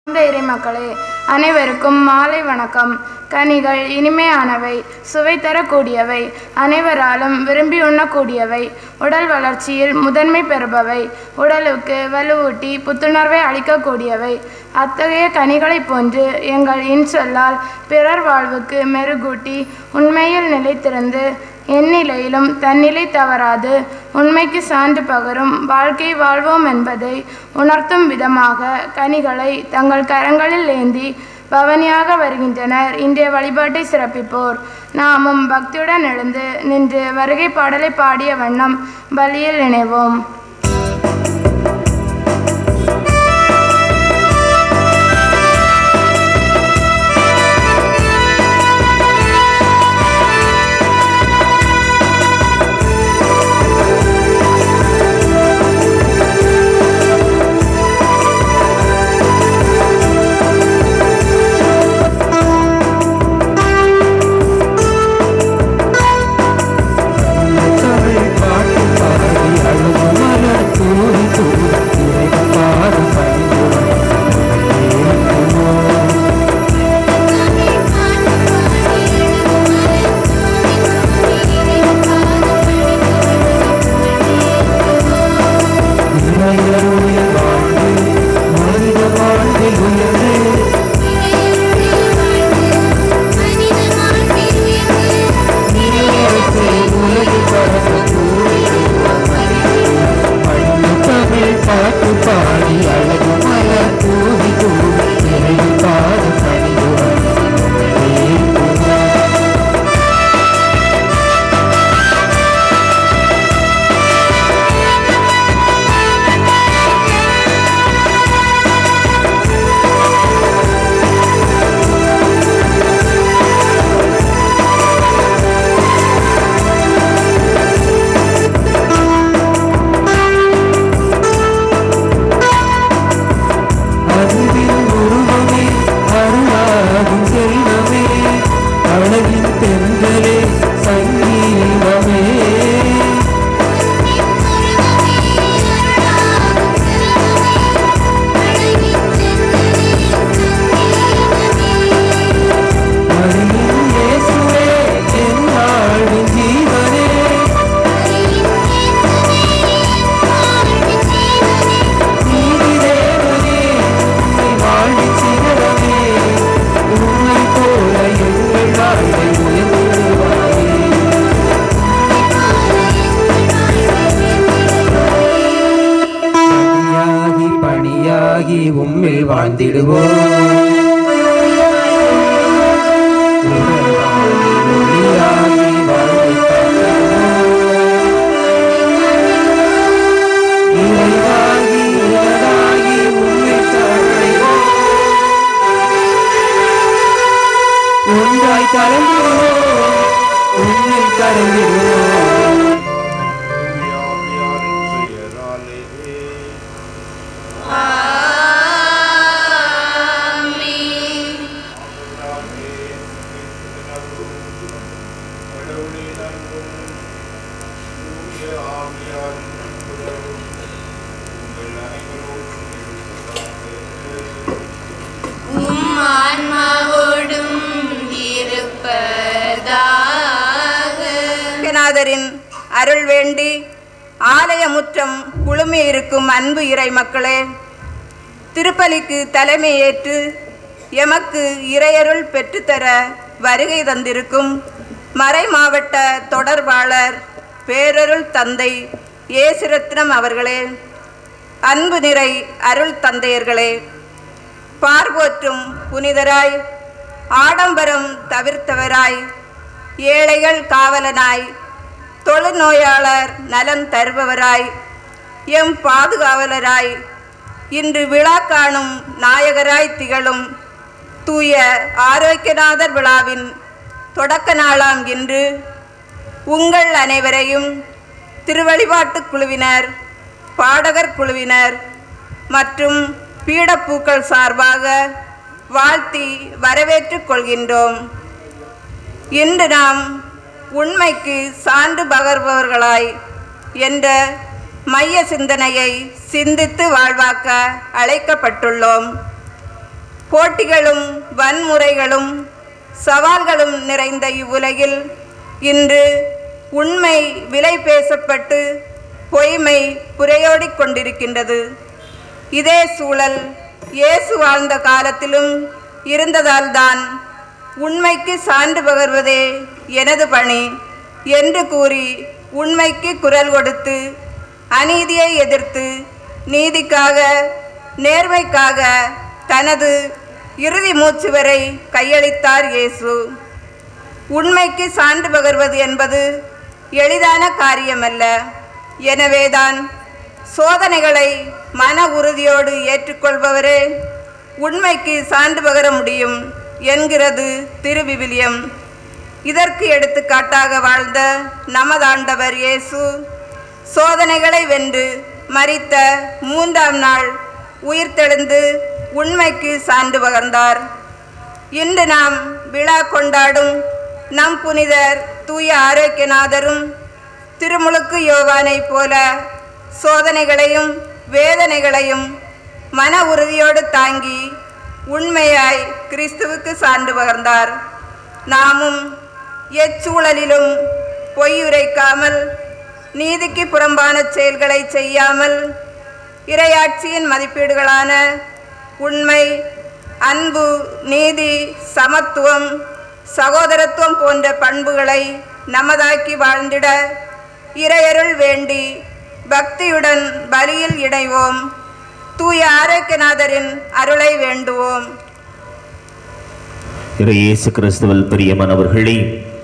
இந்த இறைமக்களே அனைவருக்கும் மாலை வணக்கம் கனிகள் இனிமையானவை சுவை தரக்கூடியவை அனைவராலும் விரும்பி உண்ணக்கூடியவை உடல் வளர்ச்சியில் முதன்மை பெறுபவை உடலுக்கு வலுவூட்டி புத்துணர்வை அளிக்கக்கூடியவை அத்தகைய கனிகளைப் போன்று எங்கள் இன்சொல்லால் பிறர் வாழ்வுக்கு மெருகூட்டி உண்மையில் நிலைத்திருந்து எந்நிலையிலும் தன்னிலை தவறாது உண்மைக்கு சான்று பகரும் வாழ்க்கை வாழ்வோம் என்பதை உணர்த்தும் விதமாக கனிகளை தங்கள் கரங்களில் ஏந்தி பவனியாக வருகின்றனர் இன்றைய வழிபாட்டை சிறப்பிப்போர் நாமும் பக்தியுடன் எழுந்து நின்று வருகை பாடலை பாடிய வண்ணம் பலியில் இணைவோம் தமிழ் பாட்டு பாடி அழுது மலர் தூவி தூவி இறைவன் பாடும் பணியுடன் இறையருளில் வாழ்ந்து மனித வாழ்வில் உயர்ந்து நிறையரசே உலகில் பரந்த தூவி மண்ணு தமிழ் பாட்டு பாடி அழகு மலர் தூவி தூவி இறைவன் பாடும் பணியுடன் அறிவின் உருவமே அருளாகும் செல்வமே அழகின் தென்றலே சங்கீதமே மரியின் இயேசுவே என் வாழ்வின் ஜீவனே நீதி தேவனே உன்னை வாழ்வின் சிகரமே உன்னை போல எங்கள் வாழ்வை உயர்த்திடுவாயே பணியாகி பணியாகி உம்மில் வாழ்ந்திடுவோம் உடலாகி ஒளியாகி வாழ்வை காத்திடுவோம். இறைவாகி இலராகி உம்மை சார்ந்திடுவோம். ஒன்றாய் கலந்திடுவோம் உன்னில் கலந்திடுவோம் உம் ஆன்மாவோடும் இருப்பதாக நாதரின் அருள் வேண்டி ஆலய முற்றம் குழுமி இருக்கும் அன்பு இறை மக்களே திருப்பலிக்கு தலைமையேற்று எமக்கு இறையருள் பெற்றுத்தர வருகை தந்திருக்கும் மறை மாவட்ட தொடர்பாளர் பேரருள் தந்தை ஏசுரத்னம் அவர்களே அன்பு நிறை அருள் தந்தையர்களே பார்வோற்றும் புனிதராய் ஆடம்பரம் தவிர்த்தவராய் ஏழைகள் காவலனாய் தொழுநோயாளர் நலம் தருபவராய் எம் பாதுகாவலராய் இன்று விழா காணும் நாயகராய் திகழும் தூய ஆரோக்கியநாதர் விழாவின் தொடக்க நாளாம் இன்று உங்கள் அனைவரையும் திருவழிபாட்டுக் குழுவினர் பாடகர் குழுவினர் மற்றும் பீடப்பூக்கள் சார்பாக வாழ்த்தி வரவேற்றுக் கொள்கின்றோம் இன்று நாம் உண்மைக்கு சான்று பகர்பவர்களாய் என்ற மைய சிந்தனையை சிந்தித்து வாழ்வாக்க அழைக்கப்பட்டுள்ளோம் போட்டிகளும் வன்முறைகளும் சவால்களும் நிறைந்த இவ்வுலகில் இன்று உண்மை விலை பேசப்பட்டு பொய்மை புரையோடிக் கொண்டிருக்கின்றது இதே சூழல் இயேசு வாழ்ந்த காலத்திலும் இருந்ததால்தான் உண்மைக்கு சான்று பகர்வதே எனது பணி என்று கூறி உண்மைக்கு குரல் கொடுத்து அநீதியை எதிர்த்து நீதிக்காக நேர்மைக்காக தனது இறுதி மூச்சு வரை கையளித்தார் இயேசு உண்மைக்கு சான்று பகர்வது என்பது எளிதான காரியமல்ல எனவேதான் சோதனைகளை மன உறுதியோடு ஏற்றுக்கொள்பவரே உண்மைக்கு சான்று பகர முடியும் என்கிறது திருவிவிலியம் இதற்கு எடுத்துக்காட்டாக வாழ்ந்த நமதாண்டவர் இயேசு சோதனைகளை வென்று மரித்த மூன்றாம் நாள் உயிர்த்தெழுந்து உண்மைக்கு சான்று பகர்ந்தார் இன்று நாம் விழா கொண்டாடும் நம் புனிதர் தூய ஆரோக்கியநாதரும் திருமுழுக்கு யோவானைப் போல சோதனைகளையும் வேதனைகளையும் மன உறுதியோடு தாங்கி உண்மையாய் கிறிஸ்துவுக்கு சான்று பகர்ந்தார் நாமும் எச்சூழலிலும் பொய் உரைக்காமல் நீதிக்கு புறம்பான செயல்களை செய்யாமல் இரையாட்சியின் மதிப்பீடுகளான உண்மை அன்பு நீதி சமத்துவம் சகோதரத்துவம் போன்ற பண்புகளை நமதாக்கி வாழ்ந்திட இறையருள் வேண்டி பக்தியுடன் பலியில் இணைவோம் தூய ஆரோக்கியநாதரின் அருளை வேண்டுவோம் இறை இயேசு கிறிஸ்துவில் பிரியமானவர்களே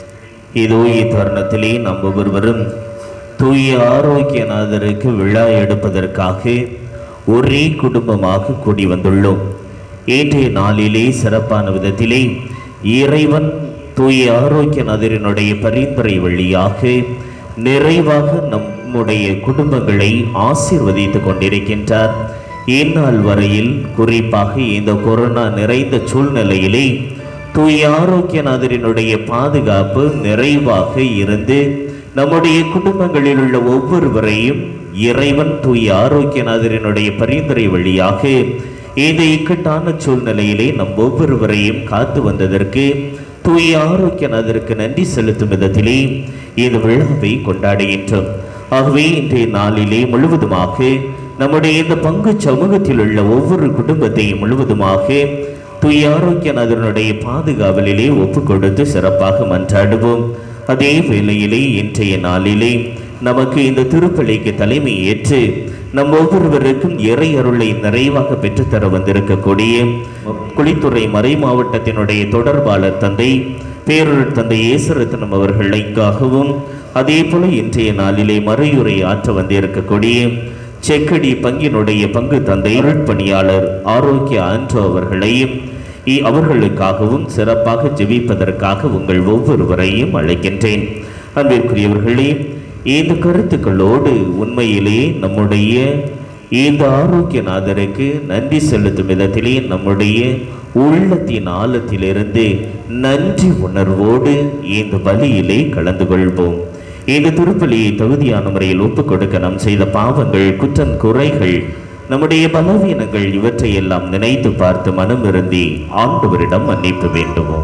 இதோ இத்தருணத்திலே நம் ஒவ்வொருவரும் தூய ஆரோக்கியநாதருக்கு விழா எடுப்பதற்காக ஒரே குடும்பமாக கூடி வந்துள்ளோம் இன்றைய நாளிலே சிறப்பான விதத்திலே இறைவன் தூய ஆரோக்கியநாதரினுடைய பரிந்துரை வழியாக நிறைவாக நம்முடைய குடும்பங்களை ஆசீர்வதித்துக் கொண்டிருக்கின்றார் இந்நாள் வரையில் குறிப்பாக இந்த கொரோனா நிறைந்த சூழ்நிலையிலே தூய ஆரோக்கியநாதரினுடைய பாதுகாப்பு நிறைவாக இருந்து நம்முடைய குடும்பங்களில் உள்ள ஒவ்வொருவரையும் இறைவன் தூய ஆரோக்கியநாதரினுடைய பரிந்துரை வழியாக இந்த இக்கட்டான சூழ்நிலையிலே நம் ஒவ்வொருவரையும் காத்து வந்ததற்கு தூய ஆரோக்கியநாதருக்கு நன்றி செலுத்தும் விதத்திலே இந்த விழாவை கொண்டாடுகின்றோம் ஆகவே இன்றைய நாளிலே முழுவதுமாக நம்முடைய இந்த பங்கு சமூகத்தில் உள்ள ஒவ்வொரு குடும்பத்தையும் முழுவதுமாக தூய ஆரோக்கியநாதனுடைய பாதுகாவலிலே ஒப்பு கொடுத்து சிறப்பாக மன்றாடுவோம் அதே வேளையிலே இன்றைய நாளிலே நமக்கு இந்த திருப்பலிக்கு தலைமை ஏற்று நம் ஒவ்வொருவருக்கும் இறை அருளை நிறைவாக பெற்றுத்தர வந்திருக்கக்கூடிய குளித்துறை மறை மாவட்டத்தினுடைய தொடர்பாளர் தந்தை பேரூர் தந்தை இயேசுரத்னம் அவர்களுக்காகவும் அதே போல இன்றைய நாளிலே மறையுரை ஆற்ற வந்திருக்கக்கூடிய செக்கடி பங்கினுடைய பங்கு தந்தை பணியாளர் ஆரோக்கிய ஆன்றோ அவர்களையும் இ- அவர்களுக்காகவும் சிறப்பாக ஜெபிப்பதற்காக உங்கள் ஒவ்வொருவரையும் அழைக்கின்றேன் அன்பிற்குரியவர்களே இந்த கருத்துக்களோடு உண்மையிலே நம்முடைய இந்த ஆரோக்கியநாதருக்கு நன்றி செலுத்தும் விதத்திலே நம்முடைய உள்ளத்தின் ஆழத்திலிருந்து நன்றி உணர்வோடு இந்த பலியிலே கலந்து கொள்வோம் இந்த திருப்பலியை தகுதியான முறையில் ஒப்புக் கொடுக்க நாம் செய்த பாவங்கள் குற்றம் குறைகள் நம்முடைய பலவீனங்கள் இவற்றையெல்லாம் நினைத்து பார்த்து மனம் இருந்தி ஆண்டவரிடம் மன்னிப்பு வேண்டுவோம்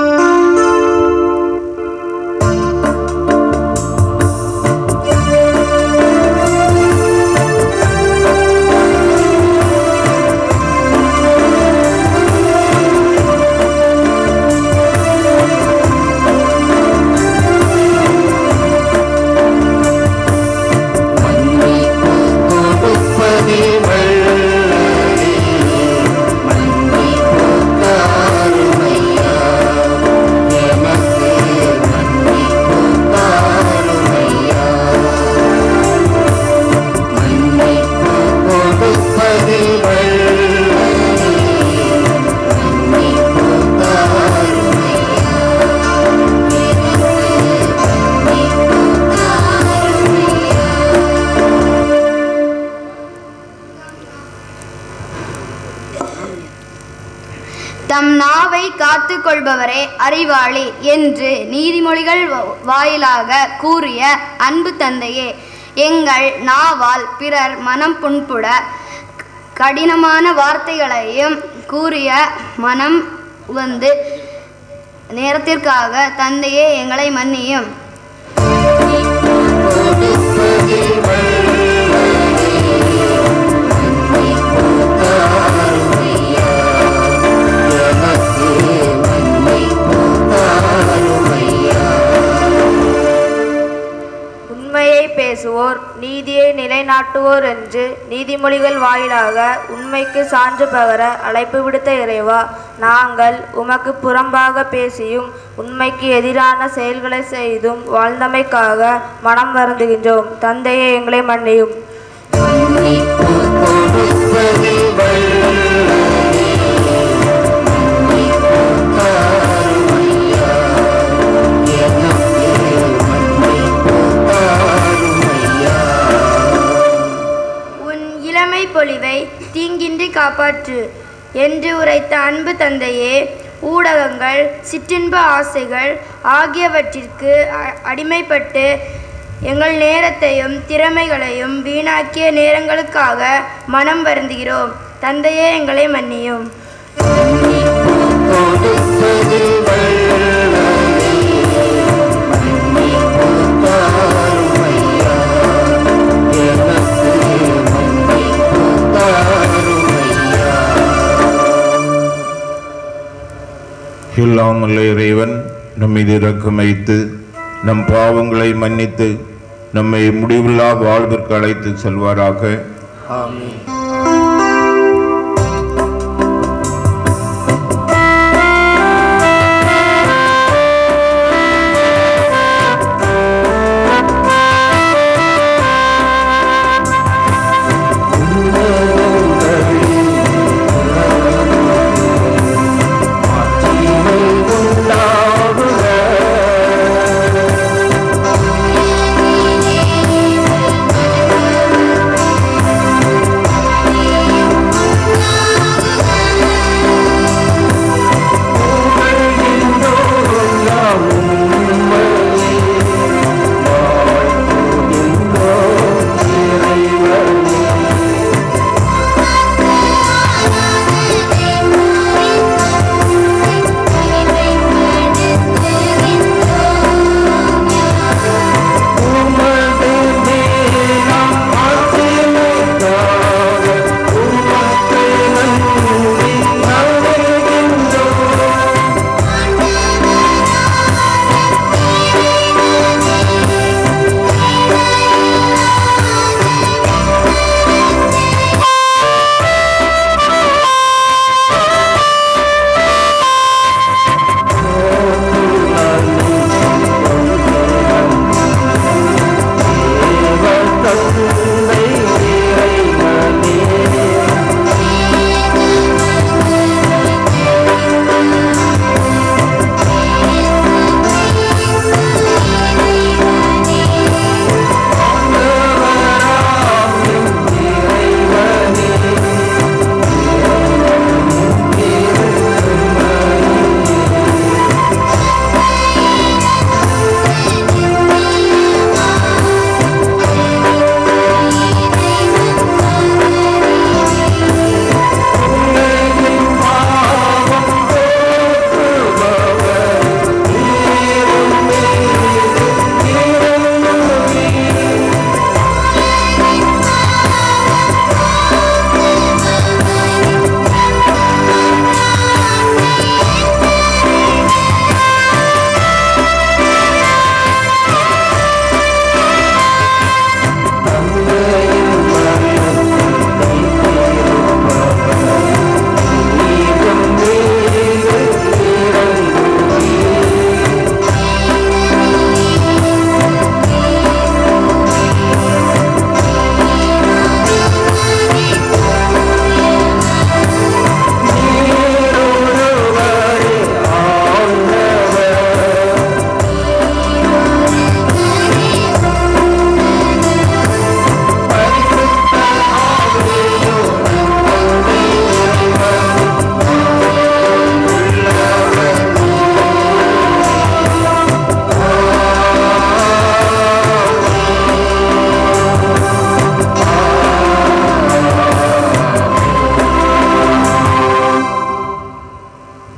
மன்னிப்பு கொடுப்பதே வல்லலே மன்னிப்பு தாருமையா எமக்கு மன்னிப்பு தாருமையா மன்னிப்பு கொடுப்பதே வல்லலே மன்னிப்பு தாருமையா தம் நாவை காத்து கொள்பவரே அறிவாளி என்று நீதிமொழிகள் வ- வாயிலாக கூறிய அன்பு தந்தையே எங்கள் நாவால் பிறர் மனம் புண்புட கடினமான வார்த்தைகளையும் கூறிய மனம் வந்து நேரத்திற்காக தந்தையே எங்களை மன்னியும் உண்மையை பேசுவோர் நீதியை நிலைநாட்டுவோர் என்று நீதிமொழிகள் வாயிலாக உண்மைக்கு சான்று பகர அழைப்பு விடுத்த இறைவா நாங்கள் உமக்கு புறம்பாக பேசியும் உண்மைக்கு எதிரான செயல்களை செய்தும் வாழ்ந்தமைக்காக மனம் வருந்துகின்றோம் தந்தையே எங்களை மன்னியும் உன் இளமை பொலிவை தீங்கின்றி காப்பாற்று என்று உரைத்த அன்பு தந்தையே ஊடகங்கள் சிற்றின்ப ஆசைகள் ஆகியவற்றிற்கு அ- அடிமைப்பட்டு எங்கள் நேரத்தையும் திறமைகளையும் வீணாக்கிய நேரங்களுக்காக மனம் வருந்துகிறோம் தந்தையே எங்களை மன்னியும் இல்லாமல் இறைவன் நம் மீது இரக்கம் வைத்து நம் பாவங்களை மன்னித்து நம்மை முடிவில்லா வாழ்விற்கு அழைத்து செல்வாராக உண்டாகுக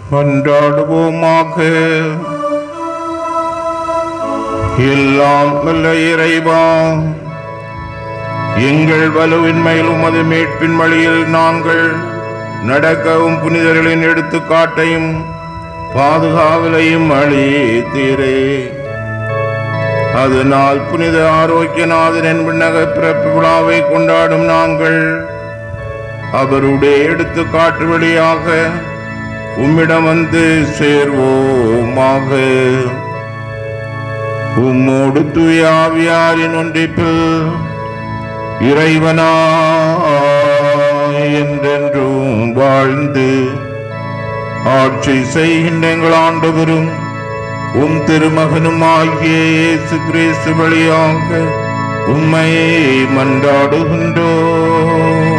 கொண்டாடுவோமாக எல்லாம் வல்ல இறைவா எங்கள் வலுவின்மையில் உமது மீட்பின் வழியில் நாங்கள் நடக்கவும் புனிதர்களின் எடுத்துக்காட்டையும் பாதுகாவலையும் அளித்தீரே அதனால் புனித ஆரோக்கியநாதனின் விண்ணக பிறப்பு விழாவை கொண்டாடும் நாங்கள் அவருடைய எடுத்துக்காட்டு வழியாக உம்மிடம் வந்து சேர்வோமாக உம்மோடு தூய ஆவியாரின் ஒன்றிப்பில் இறைவனா என்றென்றும் வாழ்ந்து ஆட்சி செய்கின்ற எங்கள் ஆண்டவரும் உம் திருமகனும் ஆகிய இயேசு கிறிஸ்து வழியாக உம்மை மன்றாடுகின்றோம்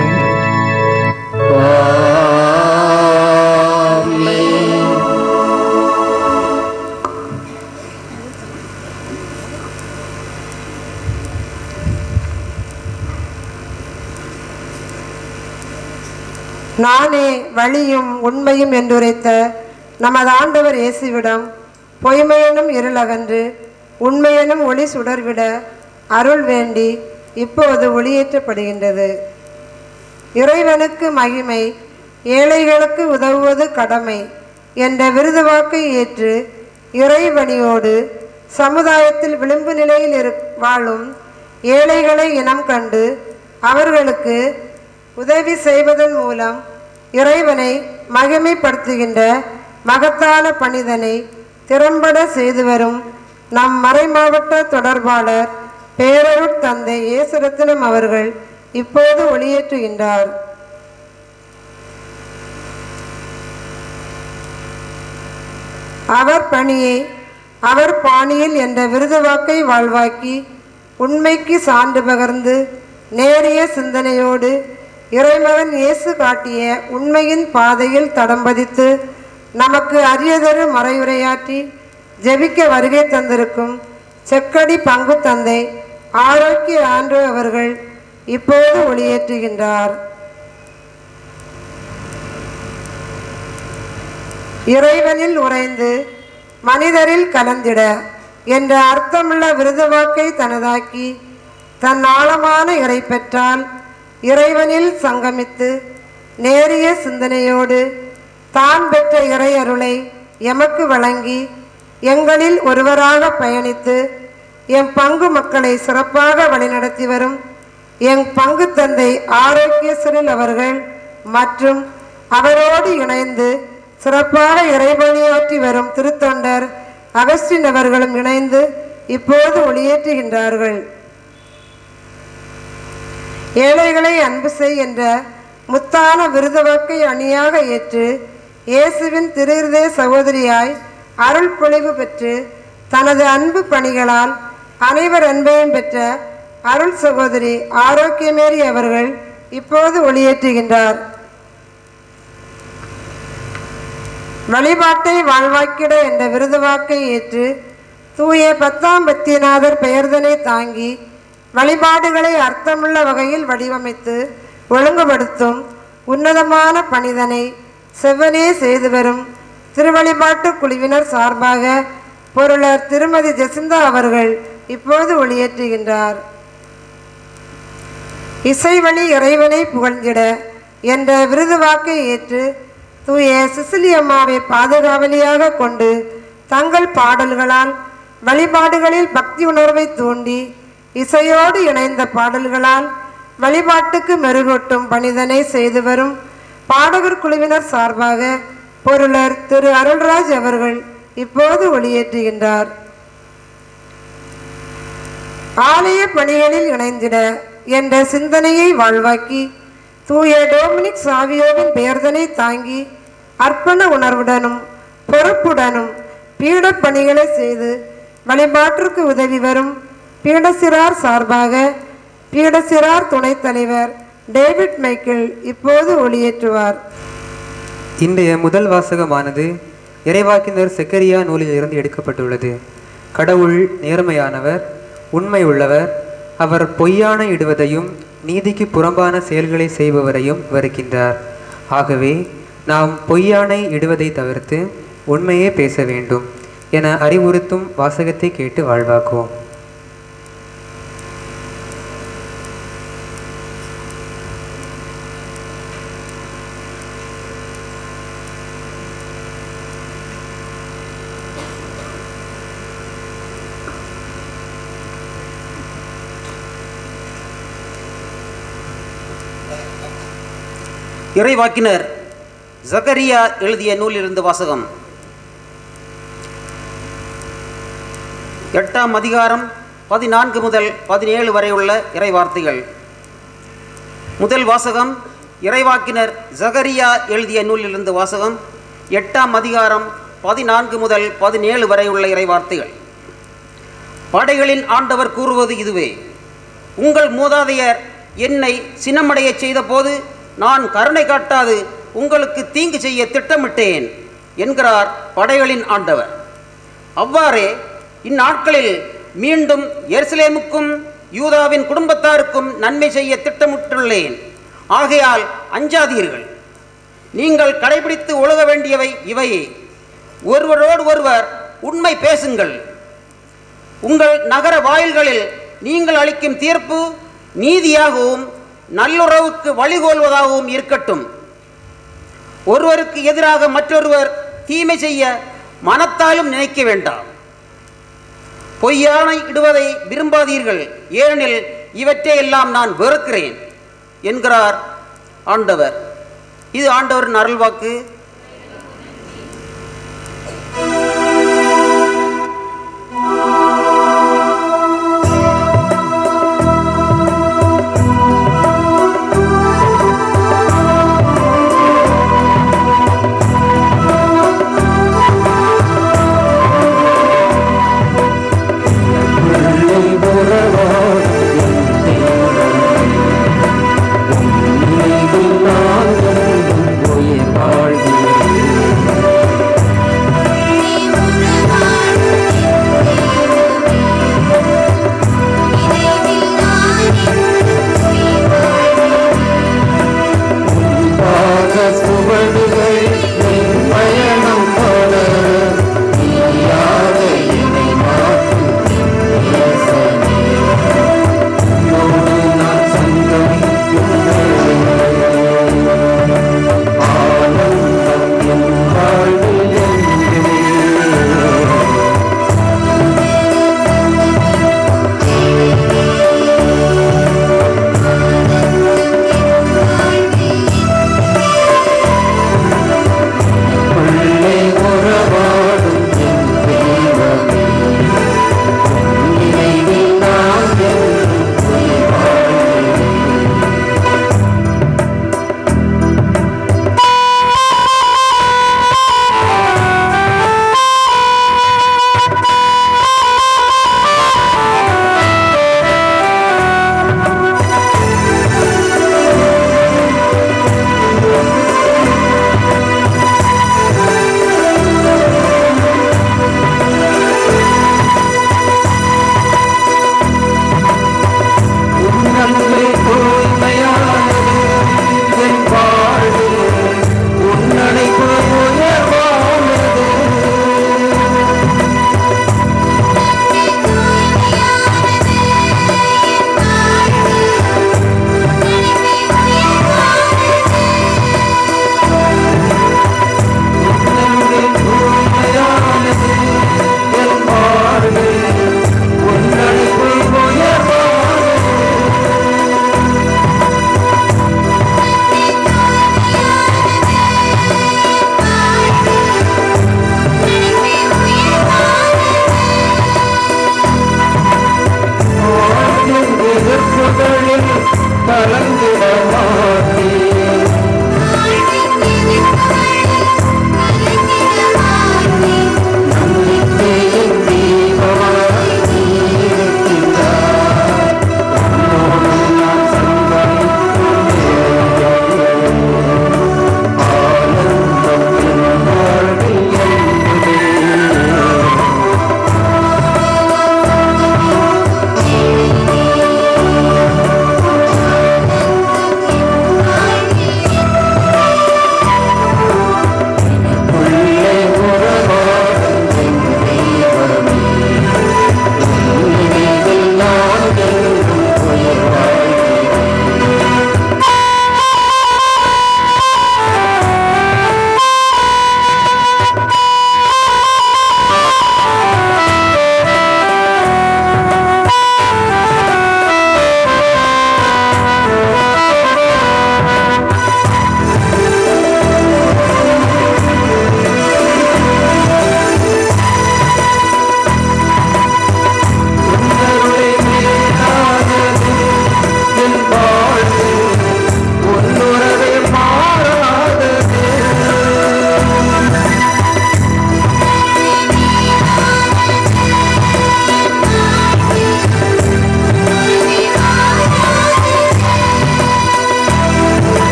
நானே வழியும் உண்மையும் என்றுரைத்த நமது ஆண்டவர் இயேசுவிடம் பொய்மையனும் இருளகன்று உண்மையனும் ஒளி சுடர்விட அருள் வேண்டி இப்போது ஒளியேற்றப்படுகின்றது இறைவனுக்கு மகிமை ஏழைகளுக்கு உதவுவது கடமை என்ற விருது வாக்கை ஏற்று இறைவனியோடு சமுதாயத்தில் விளிம்பு நிலையில் இரு வாழும் ஏழைகளை இனம் கண்டு அவர்களுக்கு உதவி செய்வதன் மூலம் இறைவனை மகிமைப்படுத்துகின்ற மகத்தான பணிதனை திறம்பட செய்து வரும் நம் மறைமாவட்ட தொடர்பாளர் பேரருட் தந்தை இயேசுரத்தினம் அவர்கள் இப்போது ஒளியேற்றுகின்றார் அவர் பணியை அவர் பாணியில் என்ற விருது வாக்கை வாழ்வாக்கி உண்மைக்கு சான்று பகர்ந்து நேரிய சிந்தனையோடு இறைமகன் இயேசு காட்டிய உண்மையின் பாதையில் தடம் பதித்து நமக்கு அரியதொரு மறையுரையாற்றி ஜெபிக்க வருகை தந்திருக்கும் செக்கடி பங்கு தந்தை ஆரோக்கிய ஆண்டு அவர்கள் இப்போது ஒளியேற்றுகின்றார் இறைவனில் உறைந்து மனிதரில் கலந்திட என்ற அர்த்தமுள்ள விருதுவாக்கை தனதாக்கி தன் ஆழமான இறை பெற்றால் இறைவனில் சங்கமித்து நேரிய சிந்தனையோடு தான் பெற்ற இறை அருளை எமக்கு வழங்கி எங்களில் ஒருவராக பயணித்து எம் பங்கு மக்களை சிறப்பாக வழிநடத்தி வரும் எங் பங்கு தந்தை ஆரோக்கியசரில் அவர்கள் மற்றும் அவரோடு இணைந்து சிறப்பாக இறைபணியாற்றி வரும் திருத்தொண்டர் அகஸ்டின் அவர்களும் இணைந்து இப்போது ஒளியேற்றுகின்றார்கள் ஏழைகளை அன்பு செய் என்ற முத்தான விருதுவாக்கை அணியாக ஏற்று இயேசுவின் திருஹிருதய சகோதரியாய் அருள் பொழிவு பெற்று தனது அன்பு பணிகளால் அனைவர் அன்பையும் பெற்ற அருள் சகோதரி ஆரோக்கியமேரி அவர்கள் இப்போது ஒளியேற்றுகின்றார் வழிபாட்டை வாழ்வாக்கிட என்ற விருதுவாக்கை ஏற்று தூய பத்தாம் பத்தியநாதர் பெயர்தனை தாங்கி வழிபாடுகளை அர்த்தமுள்ள வகையில் வடிவமைத்து ஒழுங்குபடுத்தும் உன்னதமான பணிதனை செவ்வனே செய்து வரும் திருவழிபாட்டு குழுவினர் சார்பாக பொருளர் திருமதி ஜெசிந்தா அவர்கள் இப்போது ஒளியேற்றுகின்றார் இசைவழி இறைவனை புகழ்ந்திட என்ற விருது வாக்கை ஏற்று தூய சிசிலி அம்மாவை பாதுகாவலியாக கொண்டு தங்கள் பாடல்களால் வழிபாடுகளில் பக்தி உணர்வை தூண்டி இசையோடு இணைந்த பாடல்களால் வழிபாட்டுக்கு மெருகூட்டும் பணிதனை செய்து வரும் பாடகர் குழுவினர் சார்பாக பொருளர் திரு அருள்ராஜ் அவர்கள் இப்போது ஒளியேற்றுகின்றார் ஆலய பணிகளில் இணைந்திட என்ற சிந்தனையை வாழ்வாக்கி தூய டோமினிக் சாவியோவின் பெயர்தனை தாங்கி அர்ப்பண உணர்வுடனும் பொறுப்புடனும் பீடப் பணிகளை செய்து வழிபாட்டிற்கு உதவி வரும் பீடசிறார் சார்பாக பீடசிறார் துணைத் தலைவர் டேவிட் மைக்கேல் இப்போது ஒளியேற்றுவார் இன்றைய முதல் வாசகமானது இறைவாக்கினர் செக்கரியா நூலில் இருந்து எடுக்கப்பட்டுள்ளது கடவுள் நேர்மையானவர் உண்மை உள்ளவர் அவர் பொய்யான இடுவதையும் நீதிக்கு புறம்பான செயல்களை செய்பவரையும் வெறுக்கின்றார் ஆகவே நாம் பொய்யானை இடுவதை தவிர்த்து உண்மையே பேச வேண்டும் என அறிவுறுத்தும் வாசகத்தை கேட்டு வாழ்வாக்குவோம் இறைவாக்கினர் ஜகரியா எழுதிய நூலிலிருந்து வாசகம் எட்டாம் அதிகாரம் பதினான்கு முதல் பதினேழு வரை உள்ள இறைவார்த்தைகள் முதல் வாசகம் இறைவாக்கினர் ஜகரியா எழுதிய நூலிலிருந்து வாசகம் எட்டாம் அதிகாரம் பதினான்கு முதல் பதினேழு வரை உள்ள இறைவார்த்தைகள் படைகளின் ஆண்டவர் கூறுவது இதுவே உங்கள் மூதாதையர் என்னை சினமடையச் செய்தபோது நான் கருணை காட்டாது உங்களுக்கு தீங்கு செய்ய திட்டமிட்டேன் என்கிறார் படைகளின் ஆண்டவர் அவ்வாறே இந்நாட்களில் மீண்டும் எருசலேமுக்கும் யூதாவின் குடும்பத்தாருக்கும் நன்மை செய்ய திட்டமிட்டுள்ளேன் ஆகையால் அஞ்சாதீர்கள் நீங்கள் கடைபிடித்து ஒழுக வேண்டியவை இவையே ஒருவரோடு ஒருவர் உண்மை பேசுங்கள் உங்கள் நகர வாயில்களில் நீங்கள் அளிக்கும் தீர்ப்பு நீதியாகவும் நல்லுறவுக்கு வழிகோல்வதாகவும் இருக்கட்டும் ஒருவருக்கு எதிராக மற்றொருவர் தீமை செய்ய மனத்தாலும் நினைக்க வேண்டாம் பொய்யானை இடுவதை விரும்பாதீர்கள் ஏனெனில் இவற்றையெல்லாம் நான் வெறுக்கிறேன் என்கிறார் ஆண்டவர் இது ஆண்டவரின் அருள்வாக்கு பிள்ளை உறவான என் தேவனே, உன் நினைவில் நான் என்றும் உயிர் வாழ்கிறேன்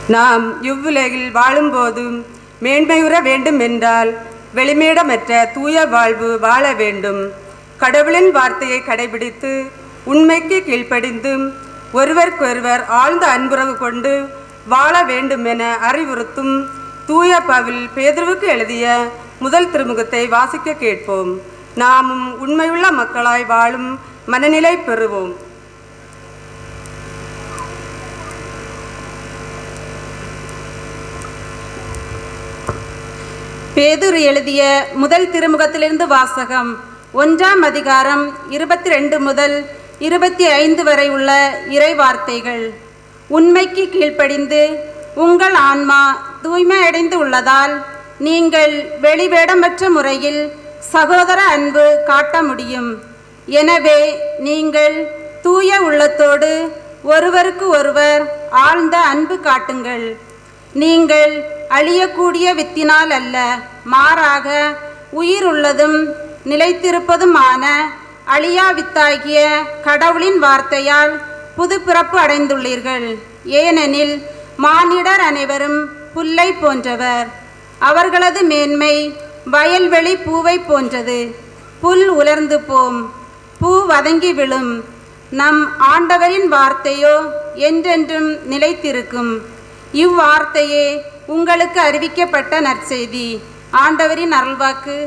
நாம் இவ்வுலகில் வாழும்போது மேன்மையுற வேண்டும் என்றால் வெளிமேடமற்ற தூய வாழ்வு வாழ வேண்டும் கடவுளின் வார்த்தையை கடைபிடித்து உண்மைக்கு கீழ்ப்படிந்து ஒருவருக்கொருவர் ஆழ்ந்த அன்புறவு கொண்டு வாழ வேண்டும் என அறிவுறுத்தும் தூய பவில் பேதுருவுக்கு எழுதிய முதல் திருமுகத்தை வாசிக்க கேட்போம் நாமும் உண்மையுள்ள மக்களாய் வாழும் மனநிலை பெறுவோம் பேதுரு எழுதிய முதல் திருமுகத்திலிருந்து வாசகம் ஒன்றாம் அதிகாரம் இருபத்தி ரெண்டு முதல் இருபத்தி ஐந்து வரை உள்ள இறை வார்த்தைகள் உண்மைக்கு கீழ்ப்படிந்து உங்கள் ஆன்மா தூய்மையடைந்து உள்ளதால் நீங்கள் வெளிவேடமற்ற முறையில் சகோதர அன்பு காட்ட முடியும் எனவே நீங்கள் தூய உள்ளத்தோடு ஒருவருக்கு ஒருவர் ஆழ்ந்த அன்பு காட்டுங்கள் நீங்கள் அழியக்கூடிய வித்தினால் அல்ல மாறாக உயிர் உள்ளதும் நிலைத்திருப்பதுமான அழியா வித்தாகிய கடவுளின் வார்த்தையால் புது பிறப்பு அடைந்துள்ளீர்கள் ஏனெனில் மானிடர் அனைவரும் புல்லை போன்றவர் அவர்களது மேன்மை வயல்வெளி பூவை போன்றது புல் உலர்ந்து போம் பூ வதங்கி விழும் நம் ஆண்டவரின் வார்த்தையோ என்றென்றும் நிலைத்திருக்கும் இவ்வார்த்தையே உங்களுக்கு அறிவிக்கப்பட்ட நற்செய்தி ஆண்டவரின் அருள்வாக்கு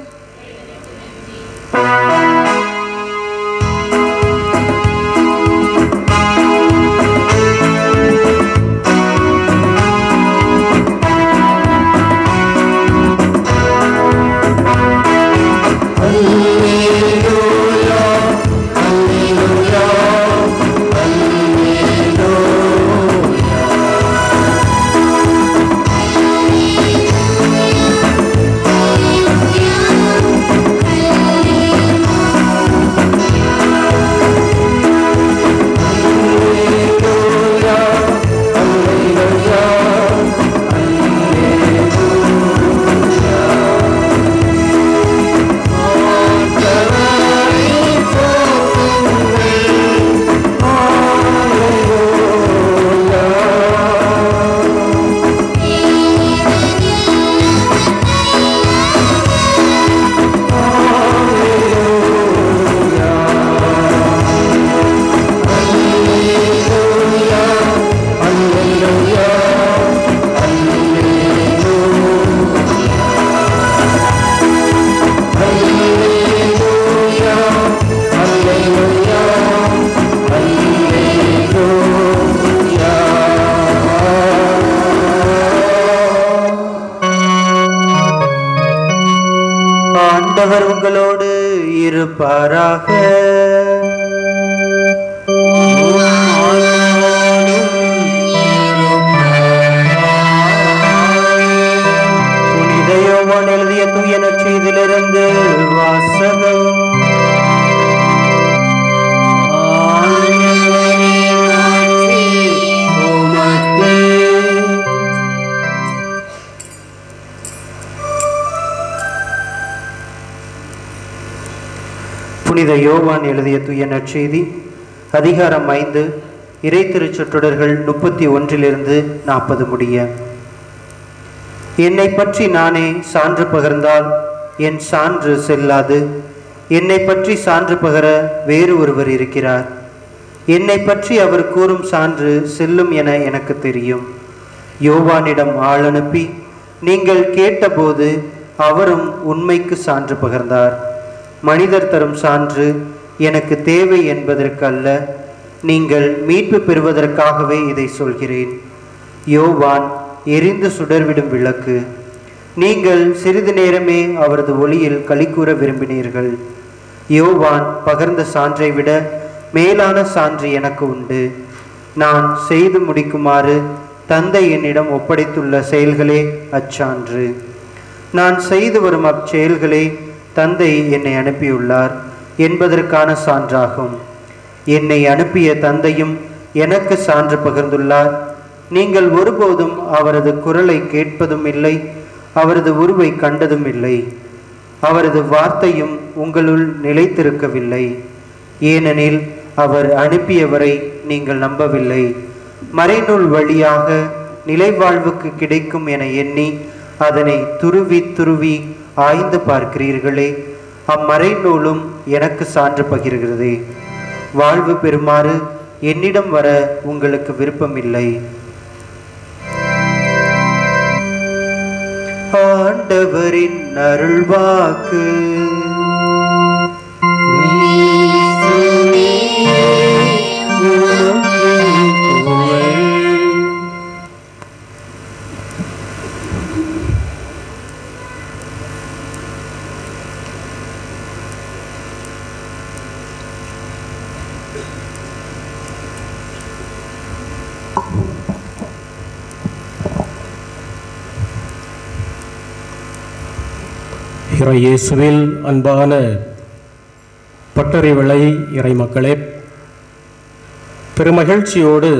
ஆண்டவர் உங்களோடு இருப்பாராக புனித யோவான் எழுதிய தூய நற்செய்தியிலிருந்து வாசகம் புனித யோவான் எழுதிய தூய நற்செய்தி அதிகாரம் ஐந்து இறை திருச்சொற்றொடர்கள் முப்பத்தி ஒன்றிலிருந்து நாற்பது முடிய என்னை பற்றி நானே சான்று பகர்ந்தால் என் சான்று செல்லாது என்னை பற்றி சான்று பகர வேறு ஒருவர் இருக்கிறார் என்னை பற்றி அவர் கூறும் சான்று செல்லும் என எனக்கு தெரியும் யோவானிடம் ஆள் அனுப்பி நீங்கள் கேட்டபோது அவரும் உண்மைக்கு சான்று பகர்ந்தார் மனிதர் தரும் சான்று எனக்கு தேவை என்பதற்கு அல்ல நீங்கள் மீட்பு பெறுவதற்காகவே இதை சொல்கிறேன் யோவான் எரிந்து சுடர்விடும் விளக்கு நீங்கள் சிறிது நேரமே அவரது ஒளியில் களிக்கூற விரும்பினீர்கள் யோவான் பகர்ந்த சான்றை விட மேலான சான்று எனக்கு உண்டு நான் செய்து முடிக்குமாறு தந்தை என்னிடம் ஒப்படைத்துள்ள செயல்களே அச்சான்று நான் செய்து வரும் அச்செயல்களே தந்தை என்னை அனுப்பியுள்ளார் என்பதற்கான சான்றாகும் என்னை அனுப்பிய தந்தையும் எனக்கு சான்று பகிர்ந்துள்ளார் நீங்கள் ஒருபோதும் அவரது குரலை கேட்பதும் இல்லை அவரது உருவை கண்டதும் இல்லை அவரது வார்த்தையும் உங்களுள் நிலைத்திருக்கவில்லை ஏனெனில் அவர் அனுப்பியவரை நீங்கள் நம்பவில்லை மறைநூல் வழியாக நிலைவாழ்வுக்கு கிடைக்கும் என எண்ணி அதனை துருவி துருவி ஆய்ந்து பார்க்கிறீர்களே அம்மறை நூலும் எனக்கு சான்று பகிர்கிறதே வாழ்வு பெறுமாறு என்னிடம் வர உங்களுக்கு விருப்பமில்லை ஆண்டவரின் அருள்வாக்கு இறை இயேசுவில் அன்பான பட்டறிவிளை இறை மக்களே பெருமகிழ்ச்சியோடு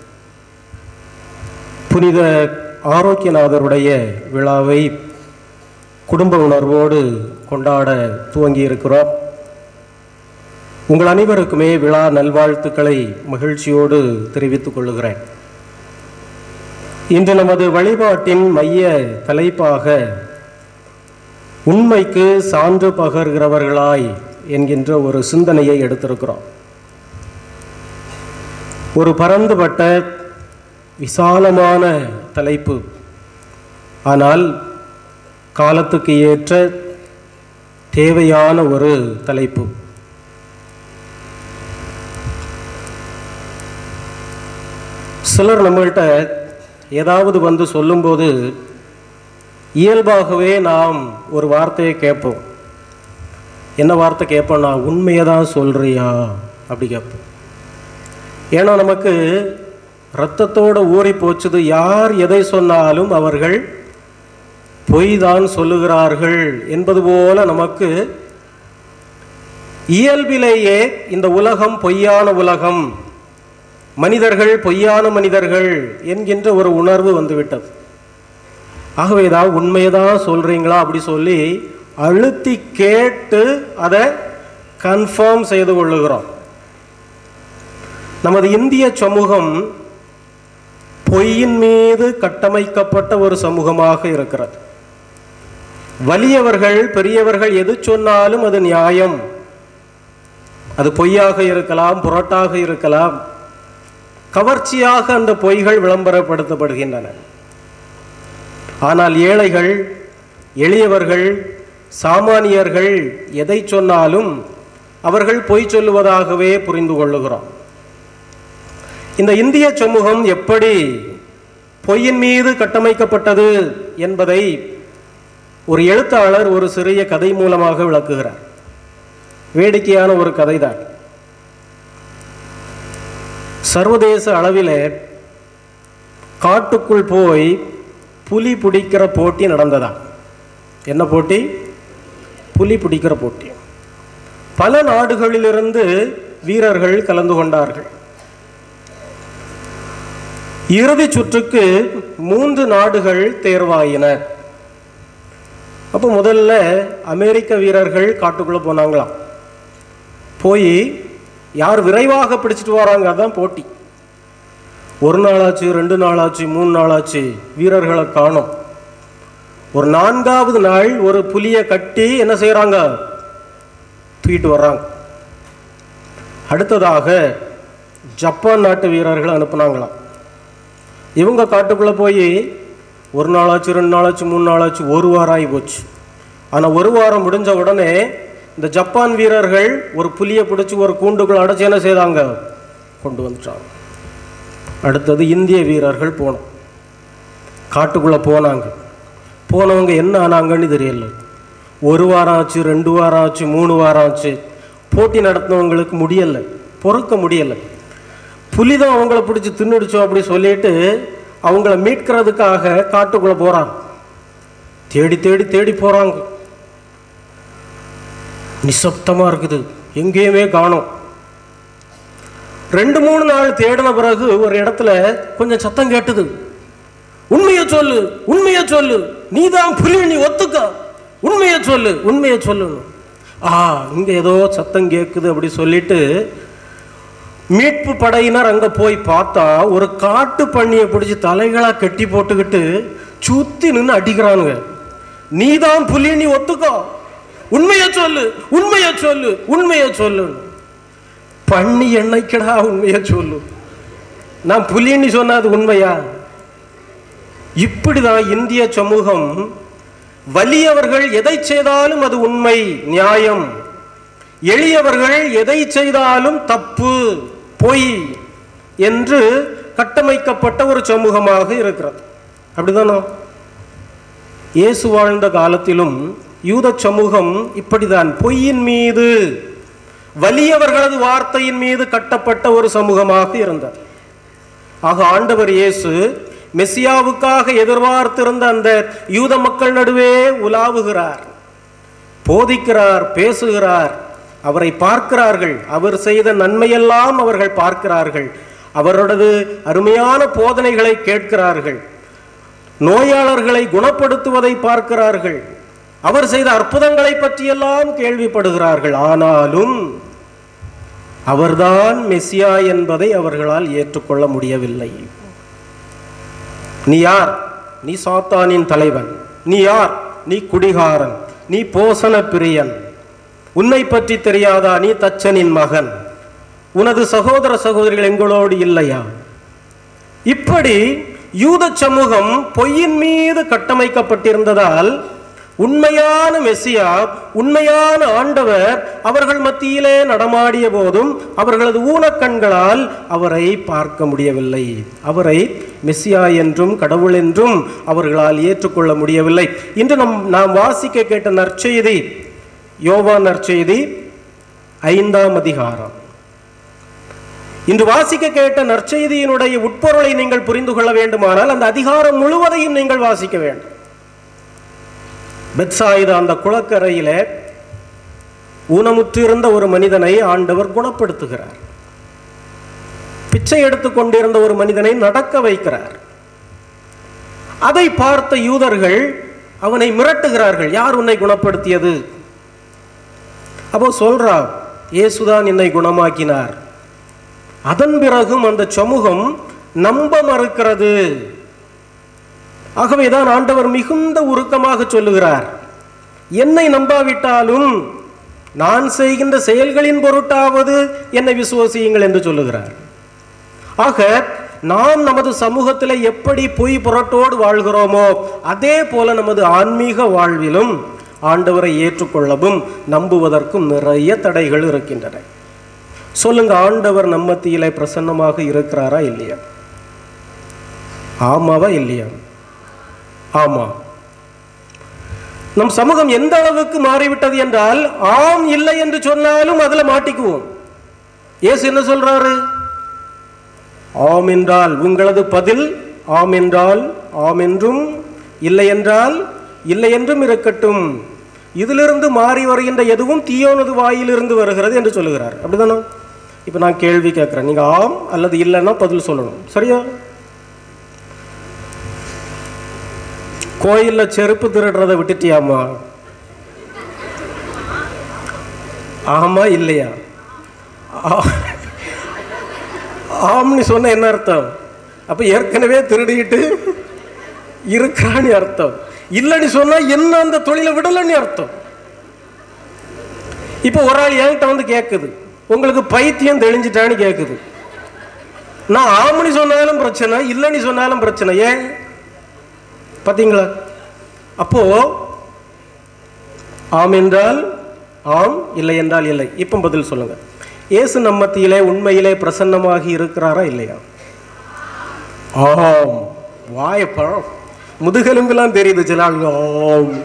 புனித ஆரோக்கியநாதருடைய விழாவை குடும்ப உணர்வோடு கொண்டாட துவங்கி இருக்கிறோம் உங்கள் அனைவருக்குமே விழா நல்வாழ்த்துக்களை மகிழ்ச்சியோடு தெரிவித்துக் கொள்கிறேன் இன்று நமது வழிபாட்டின் மைய தலைப்பாக உண்மைக்கு சான்று பகர்கிறவர்களாய் என்கின்ற ஒரு சிந்தனையை எடுத்திருக்கிறோம் ஒரு பரந்துபட்ட விசாலமான தலைப்பு ஆனால் காலத்துக்கு ஏற்ற தேவையான ஒரு தலைப்பு சிலர் நம்மள்கிட்ட ஏதாவது வந்து சொல்லும்போது இயல்பாகவே நாம் ஒரு வார்த்தையை கேட்போம் என்ன வார்த்தை கேட்போம்னா உண்மையை தான் சொல்கிறியா அப்படி கேட்போம் ஏன்னா நமக்கு இரத்தத்தோட ஊறி போச்சுது யார் எதை சொன்னாலும் அவர்கள் பொய் தான் சொல்லுகிறார்கள் என்பது போல நமக்கு இயல்பிலேயே இந்த உலகம் பொய்யான உலகம் மனிதர்கள் பொய்யான மனிதர்கள் என்கின்ற ஒரு உணர்வு வந்துவிட்டது ஆகவே தான் உண்மையை தான் சொல்கிறீங்களா அப்படி சொல்லி அழுத்தி கேட்டு அதை கன்ஃபார்ம் செய்து கொள்ளுகிறோம் நமது இந்திய சமூகம் பொய்யின் மீது கட்டமைக்கப்பட்ட ஒரு சமூகமாக இருக்கிறது வலியவர்கள் பெரியவர்கள் எது சொன்னாலும் அது நியாயம் அது பொய்யாக இருக்கலாம் புரட்டாக இருக்கலாம் கவர்ச்சியாக அந்த பொய்கள் விளம்பரப்படுத்தப்படுகின்றன ஆனால் ஏழைகள் எளியவர்கள் சாமானியர்கள் எதை சொன்னாலும் அவர்கள் பொய் சொல்லுவதாகவே புரிந்து கொள்ளுகிறோம் இந்த இந்திய சமூகம் எப்படி பொய்யின் மீது கட்டமைக்கப்பட்டது என்பதை ஒரு எழுத்தாளர் ஒரு சிறிய கதை மூலமாக விளக்குகிறார் வேடிக்கையான ஒரு கதைதான் சர்வதேச அளவில் காட்டுக்குள் போய் புலி பிடிக்கிற போட்டி நடந்ததா என்ன போட்டி புலி பிடிக்கிற போட்டி பல நாடுகளிலிருந்து வீரர்கள் கலந்து கொண்டார்கள் இறுதி சுற்றுக்கு மூன்று நாடுகள் தேர்வாயின அப்போ முதல்ல அமெரிக்க வீரர்கள் காட்டுக்குள்ளே போனாங்களாம் போய் யார் விரைவாக பிடிச்சிட்டு வராங்க அதான் போட்டி ஒரு நாளாச்சு ரெண்டு நாளாச்சு மூணு நாளாச்சு வீரர்களை காணோம் ஒரு நான்காவது நாள் ஒரு புலியை கட்டி என்ன செய்கிறாங்க தூக்கிட்டு வர்றாங்க அடுத்ததாக ஜப்பான் நாட்டு வீரர்கள் அனுப்புனாங்களாம் இவங்க காட்டுக்குள்ளே போய் ஒரு நாளாச்சு ரெண்டு நாளாச்சு மூணு நாளாச்சு ஒரு வாரம் ஆகி போச்சு ஆனால் ஒரு வாரம் முடிஞ்ச உடனே இந்த ஜப்பான் வீரர்கள் ஒரு புலியை பிடிச்சி ஒரு கூண்டுக்குள்ள அடைச்சி என்ன செய்தாங்க கொண்டு வந்துட்டாங்க அடுத்தது இந்திய வீரர்கள் போனோம் காட்டுக்குள்ளே போனாங்க போனவங்க என்ன ஆனாங்கன்னு தெரியல ஒரு வாரம் ஆச்சு ரெண்டு வாரம் ஆச்சு மூணு வாரம் ஆச்சு போட்டி நடத்தினவங்களுக்கு முடியலை பொறுக்க முடியலை புலி தான் அவங்கள பிடிச்சி தின்னுடுச்சோம் அப்படி சொல்லிட்டு அவங்கள மீட்கிறதுக்காக காட்டுக்குள்ளே போகிறாங்க தேடி தேடி தேடி போகிறாங்க நிசப்தமாக இருக்குது எங்கேயுமே காணோம் ரெண்டு மூணு நாள் தேடின பிறகு ஒரு இடத்துல கொஞ்சம் சத்தம் கேட்டுது உண்மையை சொல்லு உண்மையை சொல்லு நீ தான் புலி நீ ஒத்துக்க உண்மையை சொல்லு உண்மையை சொல்லு ஆ இங்க ஏதோ சத்தம் கேட்குது அப்படி சொல்லிட்டு மீட்பு படையினர் அங்க போய் பார்த்தா ஒரு காட்டு பண்ணியை பிடிச்சி தலைகளா கட்டி போட்டுக்கிட்டு சுத்தி நின்று அடிக்கிறானுங்க நீதான் புலி நீ ஒத்துக்கோ உண்மையை சொல்லு உண்மையை சொல்லு உண்மையை சொல்லு பண்ணி என்னைக்கடா உண்மையை சொல்லு நான் புலின்னு சொன்னா அது உண்மையா இப்படிதான் இந்திய சமூகம் வலியவர்கள் எதை செய்தாலும் அது உண்மை நியாயம் எளியவர்கள் எதை செய்தாலும் தப்பு பொய் என்று கட்டமைக்கப்பட்ட ஒரு சமூகமாக இருக்கிறது அப்படிதானோ இயேசு வாழ்ந்த காலத்திலும் யூத சமூகம் இப்படிதான் பொய்யின் மீது வலியவர்களது வார்த்தையின் மீது கட்டப்பட்ட ஒரு சமூகமாக இருந்தது ஆக ஆண்டவர் இயேசு மெசியாவுக்காக எதிர்பார்த்திருந்த அந்த யூத மக்கள் நடுவே உலாவுகிறார் போதிக்கிறார் பேசுகிறார் அவரை பார்க்கிறார்கள் அவர் செய்த நன்மையெல்லாம் அவர்கள் பார்க்கிறார்கள் அவரது அருமையான போதனைகளை கேட்கிறார்கள் நோயாளர்களை குணப்படுத்துவதை பார்க்கிறார்கள் அவர் செய்த அற்புதங்களை பற்றியெல்லாம் கேள்விப்படுகிறார்கள் ஆனாலும் அவர்தான் மெசியா என்பதை அவர்களால் ஏற்றுக்கொள்ள முடியவில்லை நீ யார் நீ சாத்தானின் தலைவன் நீ யார் நீ குடிகாரன் நீ போசன பிரியன் உன்னை பற்றி தெரியாதா நீ தச்சனின் மகன் உனது சகோதர சகோதரிகள் எங்களோடு இல்லையா இப்படி யூத சமூகம் பொய்யின் மீது கட்டமைக்கப்பட்டிருந்ததால் உண்மையான மெஸ்ஸியா உண்மையான ஆண்டவர் அவர்கள் மத்தியிலே நடமாடிய போதும் அவர்களது ஊனக்கண்களால் அவரை பார்க்க முடியவில்லை அவரை மெஸ்ஸியா என்றும் கடவுள் என்றும் அவர்களால் ஏற்றுக்கொள்ள முடியவில்லை இன்று நம் நாம் வாசிக்க கேட்ட நற்செய்தி யோவா நற்செய்தி ஐந்தாம் அதிகாரம் இன்று வாசிக்க கேட்ட நற்செய்தியினுடைய உட்பொருளை நீங்கள் புரிந்து கொள்ள வேண்டுமானால் அந்த அதிகாரம் முழுவதையும் நீங்கள் வாசிக்க வேண்டும் பெத்சாயிதா அந்த குளக்கரையிலே ஊனமுற்றிருந்த ஒரு மனிதனை ஆண்டவர் குணப்படுத்துகிறார் பிச்சை எடுத்துக் கொண்டிருந்த ஒரு மனிதனை நடக்க வைக்கிறார் அதை பார்த்த யூதர்கள் அவனை மிரட்டுகிறார்கள் யார் உன்னை குணப்படுத்தியது அப்போ சொல்றா இயேசுதான் என்னை குணமாக்கினார் அதன் பிறகும் அந்த சமூகம் நம்ப மறுக்கிறது ஆகவேதான் ஆண்டவர் மிகுந்த உருக்கமாக சொல்லுகிறார் என்னை நம்பாவிட்டாலும் நான் செய்கின்ற செயல்களின் பொருட்டாவது என்னை விசுவசியுங்கள் என்று சொல்லுகிறார் ஆக நாம் நமது சமூகத்தில் எப்படி பொய் புரட்டோடு வாழ்கிறோமோ அதே போல நமது ஆன்மீக வாழ்விலும் ஆண்டவரை ஏற்றுக்கொள்ளவும் நம்புவதற்கும் நிறைய தடைகள் இருக்கின்றன சொல்லுங்க ஆண்டவர் நம்மத்தியிலே பிரசன்னமாக இருக்கிறாரா இல்லையா ஆமாவா இல்லையா ஆமா நம் சமூகம் எந்த அளவுக்கு மாறிவிட்டது என்றால் ஆம் இல்லை என்று சொன்னாலும் அதுல மாட்டிக்குவோம் இயேசு என்ன சொல்றாரு ஆம் என்றால் உங்களது பதில் ஆம் என்றால் ஆம் என்றும் இல்லை என்றால் இல்லை என்றும் இருக்கட்டும் இதிலிருந்து மாறி வருகின்ற எதுவும் தீயோனது வாயிலிருந்து வருகிறது என்று சொல்லுகிறார் அப்படிதானே இப்போ நான் கேள்வி கேட்குறேன் நீங்கள் ஆம் அல்லது இல்லைன்னா பதில் சொல்லணும் சரியா கோயிலில் செருப்பு திருடுறதை விட்டுட்டியாமா ஆமா இல்லையா ஆ- ஆம்னு சொன்ன என்ன அர்த்தம் அப்ப ஏற்கனவே திருடிட்டு இருக்கிறான்னு அர்த்தம் இல்லைன்னு சொன்னா என்ன அந்த தொழிலை விடலன்னு அர்த்தம் இப்போ ஒரு ஆள் என்கிட்ட வந்து கேட்குது உங்களுக்கு பைத்தியம் தெளிஞ்சிட்டான்னு கேட்குது நான் ஆம்னு சொன்னாலும் பிரச்சனை இல்லைன்னு சொன்னாலும் பிரச்சனை ஏன் பார்த்தீங்களா அப்போ ஆம் என்றால் ஆம் இல்லை என்றால் இல்லை இப்போ பதில் சொல்லுங்க இயேசு நம்மத்தியிலே உண்மையிலே பிரசன்னமாகி இருக்கிறாரா இல்லையா ஆம் வாயப்பழம் முதுகெலும்பெல்லாம் தெரியுது சில ஆளுங்க ஆம்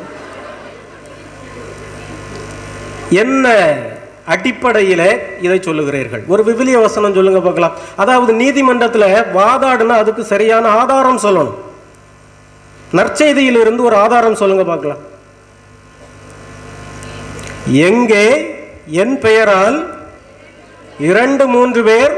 என்ன அடிப்படையிலே இதை சொல்லுகிறீர்கள் ஒரு விவிலிய வசனம் சொல்லுங்க பார்க்கலாம் அதாவது நீதிமன்றத்தில் வாதாடுனா அதுக்கு சரியான ஆதாரம் சொல்லணும் நற்செய்தியிலிருந்து ஒரு ஆதாரம் சொல்லுங்க பார்க்கலாம் எங்கே என் பெயரால் இரண்டு மூன்று பேர்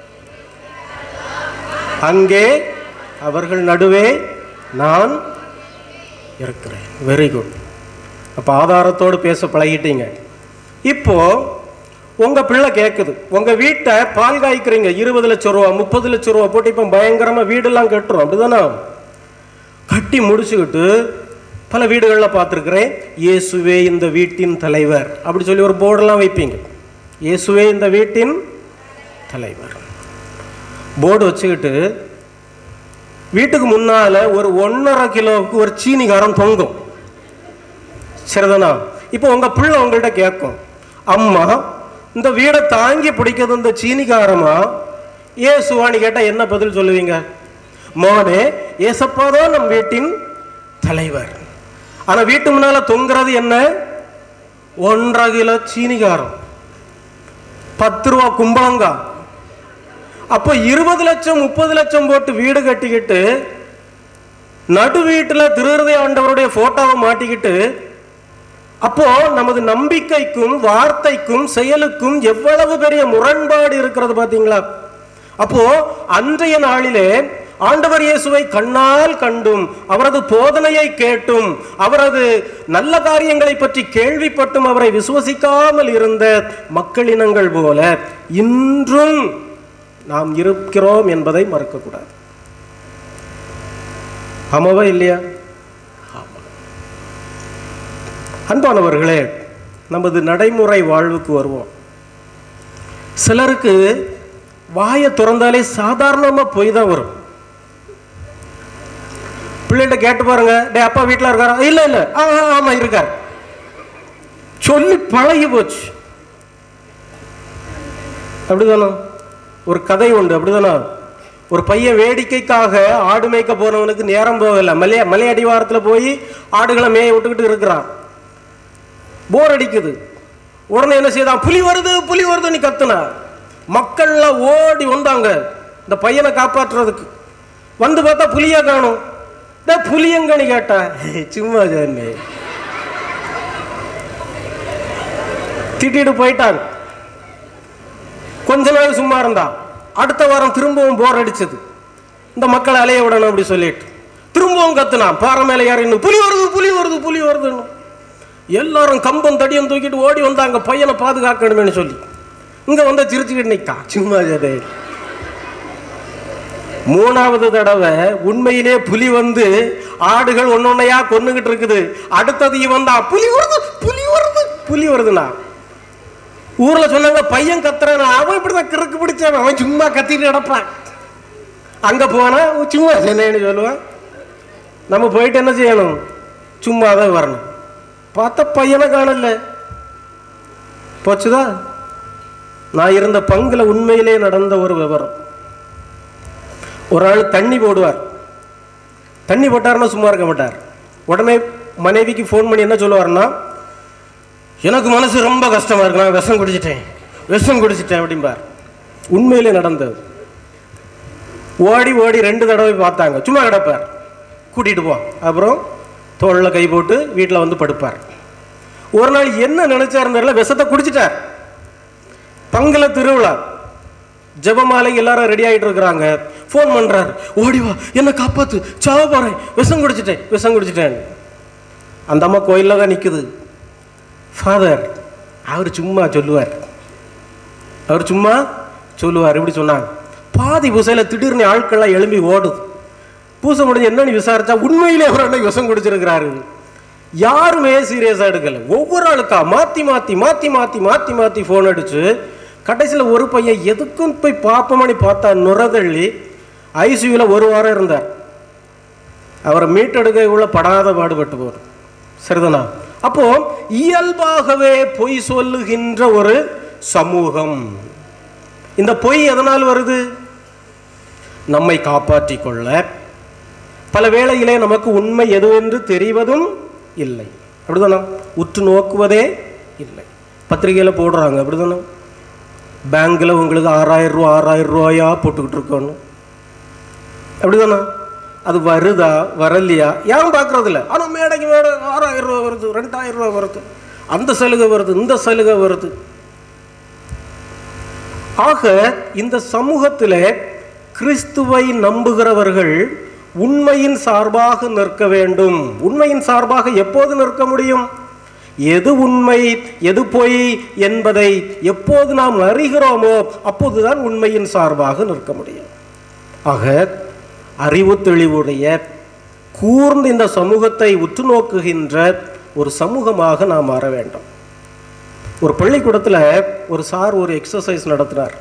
அங்கே அவர்கள் நடுவே நான் இருக்கிறேன் வெரி குட் அப்போ ஆதாரத்தோடு பேச பழகிட்டீங்க இப்போ உங்க பிள்ளை கேட்குது உங்க வீட்டை பால் காய்க்கிறீங்க இருபது லட்சம் ரூபா முப்பது லட்சம் ரூபா போட்டு இப்போ பயங்கரமா வீடெல்லாம் கட்டுறோம் அப்படிதானே கட்டி முடிச்சுக்கிட்டு பல வீடுகளில் பார்த்துருக்குறேன் இயேசுவே இந்த வீட்டின் தலைவர் அப்படி சொல்லி ஒரு போர்டெல்லாம் வைப்பீங்க இயேசுவே இந்த வீட்டின் தலைவர் போர்டு வச்சுக்கிட்டு வீட்டுக்கு முன்னால ஒரு ஒன்றரை கிலோவுக்கு ஒரு சீனிகாரம் தொங்கும் சரிதானா இப்போ உங்க பிள்ளை உங்கள்கிட்ட கேட்கும் அம்மா இந்த வீடை தாங்கி பிடிக்கிறது இந்த சீனிகாரமா ஏசுவான்னு கேட்டா என்ன பதில் சொல்லுவீங்க மோனே ஏசப்பா தான் நம் வீட்டின் தலைவர் ஆனா வீட்டு முன்னால தொங்குறது என்ன ஒன்றரை கிலோ சீனிகாரம் பத்து ரூபா கும்பளங்கா அப்போ இருபது லட்சம் முப்பது லட்சம் போட்டு வீடு கட்டிக்கிட்டு நடு வீட்டில் திருஹൃദய ஆண்டவருடைய போட்டோவை மாட்டிக்கிட்டு அப்போ நமது நம்பிக்கைக்கும் வார்த்தைக்கும் செயலுக்கும் எவ்வளவு பெரிய முரண்பாடு இருக்கிறது பாத்தீங்களா அப்போ அன்றைய நாளிலே ஆண்டவர் இயேசுவை கண்ணால் கண்டும் அவரது போதனையை கேட்டும் அவரது நல்ல காரியங்களை பற்றி கேள்விப்பட்டும் அவரை விசுவசிக்காமல் இருந்த மக்களினங்கள் போல இன்றும் நாம் இருக்கிறோம் என்பதை மறக்கக்கூடாது ஆமாவா இல்லையா அன்பானவர்களே நமது நடைமுறை வாழ்வுக்கு வருவோம் சிலருக்கு வாயை திறந்தாலே சாதாரணமா பொய் தான் வரும் பிள்ளைகிட்ட கேட்டு பாருங்க டே அப்பா வீட்டில் இருக்காரா இல்ல இல்ல ஆ ஆ, ஆமா இருக்கார் சொல்லி பழகி போச்சு அப்படிதானே ஒரு கதை உண்டு அப்படிதானே ஒரு பையன் வேடிக்கைக்காக ஆடு மேய்க்க போனவனுக்கு நேரம் போகல மலைய மலை அடிவாரத்தில் போய் ஆடுகளை மேய விட்டுக்கிட்டு இருக்கிறான் போர் அடிக்குது உடனே என்ன செய்தான் புலி வருது புலி வருது நீ கத்துனா மக்கள்லாம் ஓடி வந்தாங்க இந்த பையனை காப்பாற்றுறதுக்கு வந்து பார்த்தா புலியா காணும் டேய், புலி எங்கன்னு கேட்டா சும்மா சொன்னே திட்டிட்டு போயிட்டாங்க கொஞ்ச நாள் சும்மா இருந்தான் அடுத்த வாரம் திரும்பவும் போர் அடிச்சது இந்த மக்களை அலைய விடணும் அப்படி சொல்லிட்டு திரும்பவும் கத்துனான் பாறை மேலே யாரும் இன்னும் புலி வருது புலி வருது புலி வருதுன்னு எல்லாரும் கம்பம் தடியும் தூக்கிட்டு ஓடி வந்தாங்க பையனை பாதுகாக்கணுமேனு சொல்லி இங்க வந்து சிரிச்சுக்கிட்டு நிற்கான் சும்மா ஜெதே மூணாவது தடவை உண்மையிலே புலி வந்து ஆடுகள் ஒன்னொன்னையா கொன்னுகிட்டு இருக்குது அடுத்தது இவன் தான் புலி வருது புலி வருது புலி வருதுண்ணா ஊர்ல சொன்னாங்க பையன் கத்துறான் அவன் இப்படிதான் கிறுக்கு பிடிச்சவன் அவன் சும்மா கத்திட்டு கிடப்பான் அங்க போனா சும்மா சென்னைன்னு சொல்லுவான் நம்ம போயிட்டு என்ன செய்யணும் சும்மா தான் வரணும் பார்த்தா பையனை காணல போச்சுதா நான் இருந்த பங்குல உண்மையிலே நடந்த ஒரு விவரம் ஒரு ஆள் தண்ணி போடுவார் தண்ணி போட்டாருன்னா சும்மா இருக்க மாட்டார் உடனே மனைவிக்கு ஃபோன் பண்ணி என்ன சொல்லுவாருன்னா எனக்கு மனசு ரொம்ப கஷ்டமா இருக்கு நான் விஷம் குடிச்சிட்டேன் விஷம் குடிச்சிட்டேன் அப்படிம்பார் உண்மையிலே நடந்தது ஓடி ஓடி ரெண்டு தடவை பார்த்தாங்க சும்மா கிடப்பார் கூட்டிட்டு போ அப்புறம் தோளில் கை போட்டு வீட்டில் வந்து படுப்பார் ஒரு நாள் என்ன நினைச்சாருன்னு தெரியல விஷத்தை குடிச்சிட்டார் பங்குல திருவிழா ஜெபமாலை எல்லாரும் ரெடி ஆயிட்டு இருக்கிறாங்க ஃபோன் பண்றாரு ஓடி வா என்ன காப்பாத்து சாவ போறேன் விஷம் குடிச்சிட்டேன் விஷம் குடிச்சிட்டேன் அந்த அம்மா கோயிலில் தான் நிற்குது ஃபாதர் அவர் சும்மா சொல்லுவார் அவர் சும்மா சொல்லுவார் இப்படி சொன்னாங்க பாதி பூசையில் திடீர்னு ஆட்கள்லாம் எழும்பி ஓடுது பூசை முடிஞ்சு என்னன்னு விசாரிச்சா உண்மையிலே அவர் அன்னைக்கு விஷம் குடிச்சிருக்கிறாரு யாருமே சீரியஸாக எடுக்கல ஒவ்வொரு ஆளுக்கா மாற்றி மாற்றி மாற்றி மாற்றி மாற்றி மாற்றி ஃபோன் அடிச்சு கடைசியில் ஒரு பையன் எதுக்கும் போய் பார்ப்போமணி பார்த்தா நுரதள்ளி ஐசியூவில் ஒரு வாரம் இருந்தார் அவரை மீட்டெடுக்க உள்ள படாத பாடுபட்டு போகிறார் சரிதானா அப்போ இயல்பாகவே பொய் சொல்லுகின்ற ஒரு சமூகம் இந்த பொய் எதனால் வருது நம்மை காப்பாற்றிக் கொள்ள பல வேளையிலே நமக்கு உண்மை எதுவென்று தெரிவதும் இல்லை அப்படிதானா உற்று நோக்குவதே இல்லை பத்திரிகையில் போடுறாங்க அப்படிதானே பேங்க்கில் உங்களுக்கு ஆறாயிரம் ரூபா ஆறாயிரம் ரூபாயா போட்டுக்கிட்டு இருக்கணும் அப்படிதானே அது வருதா வரலையா யாரும் பார்க்கறதில்ல ஆனால் மேடைக்கு மேடை ஆறாயிரம் ரூபா வருது ரெண்டாயிரம் ரூபா வருது அந்த சலுகை வருது இந்த சலுகை வருது ஆக இந்த சமூகத்திலே கிறிஸ்துவை நம்புகிறவர்கள் உண்மையின் சார்பாக நிற்க வேண்டும் உண்மையின் சார்பாக எப்போது நிற்க முடியும் எது உண்மை எது பொய் என்பதை எப்போது நாம் அறிகிறோமோ அப்போதுதான் உண்மையின் சார்பாக நிற்க முடியும் ஆக அறிவு தெளிவுடைய கூர்ந்து இந்த சமூகத்தை உற்று நோக்குகின்ற ஒரு சமூகமாக நாம் மாற வேண்டும் ஒரு பள்ளிக்கூடத்தில் ஒரு சார் ஒரு எக்ஸசைஸ் நடத்தினார்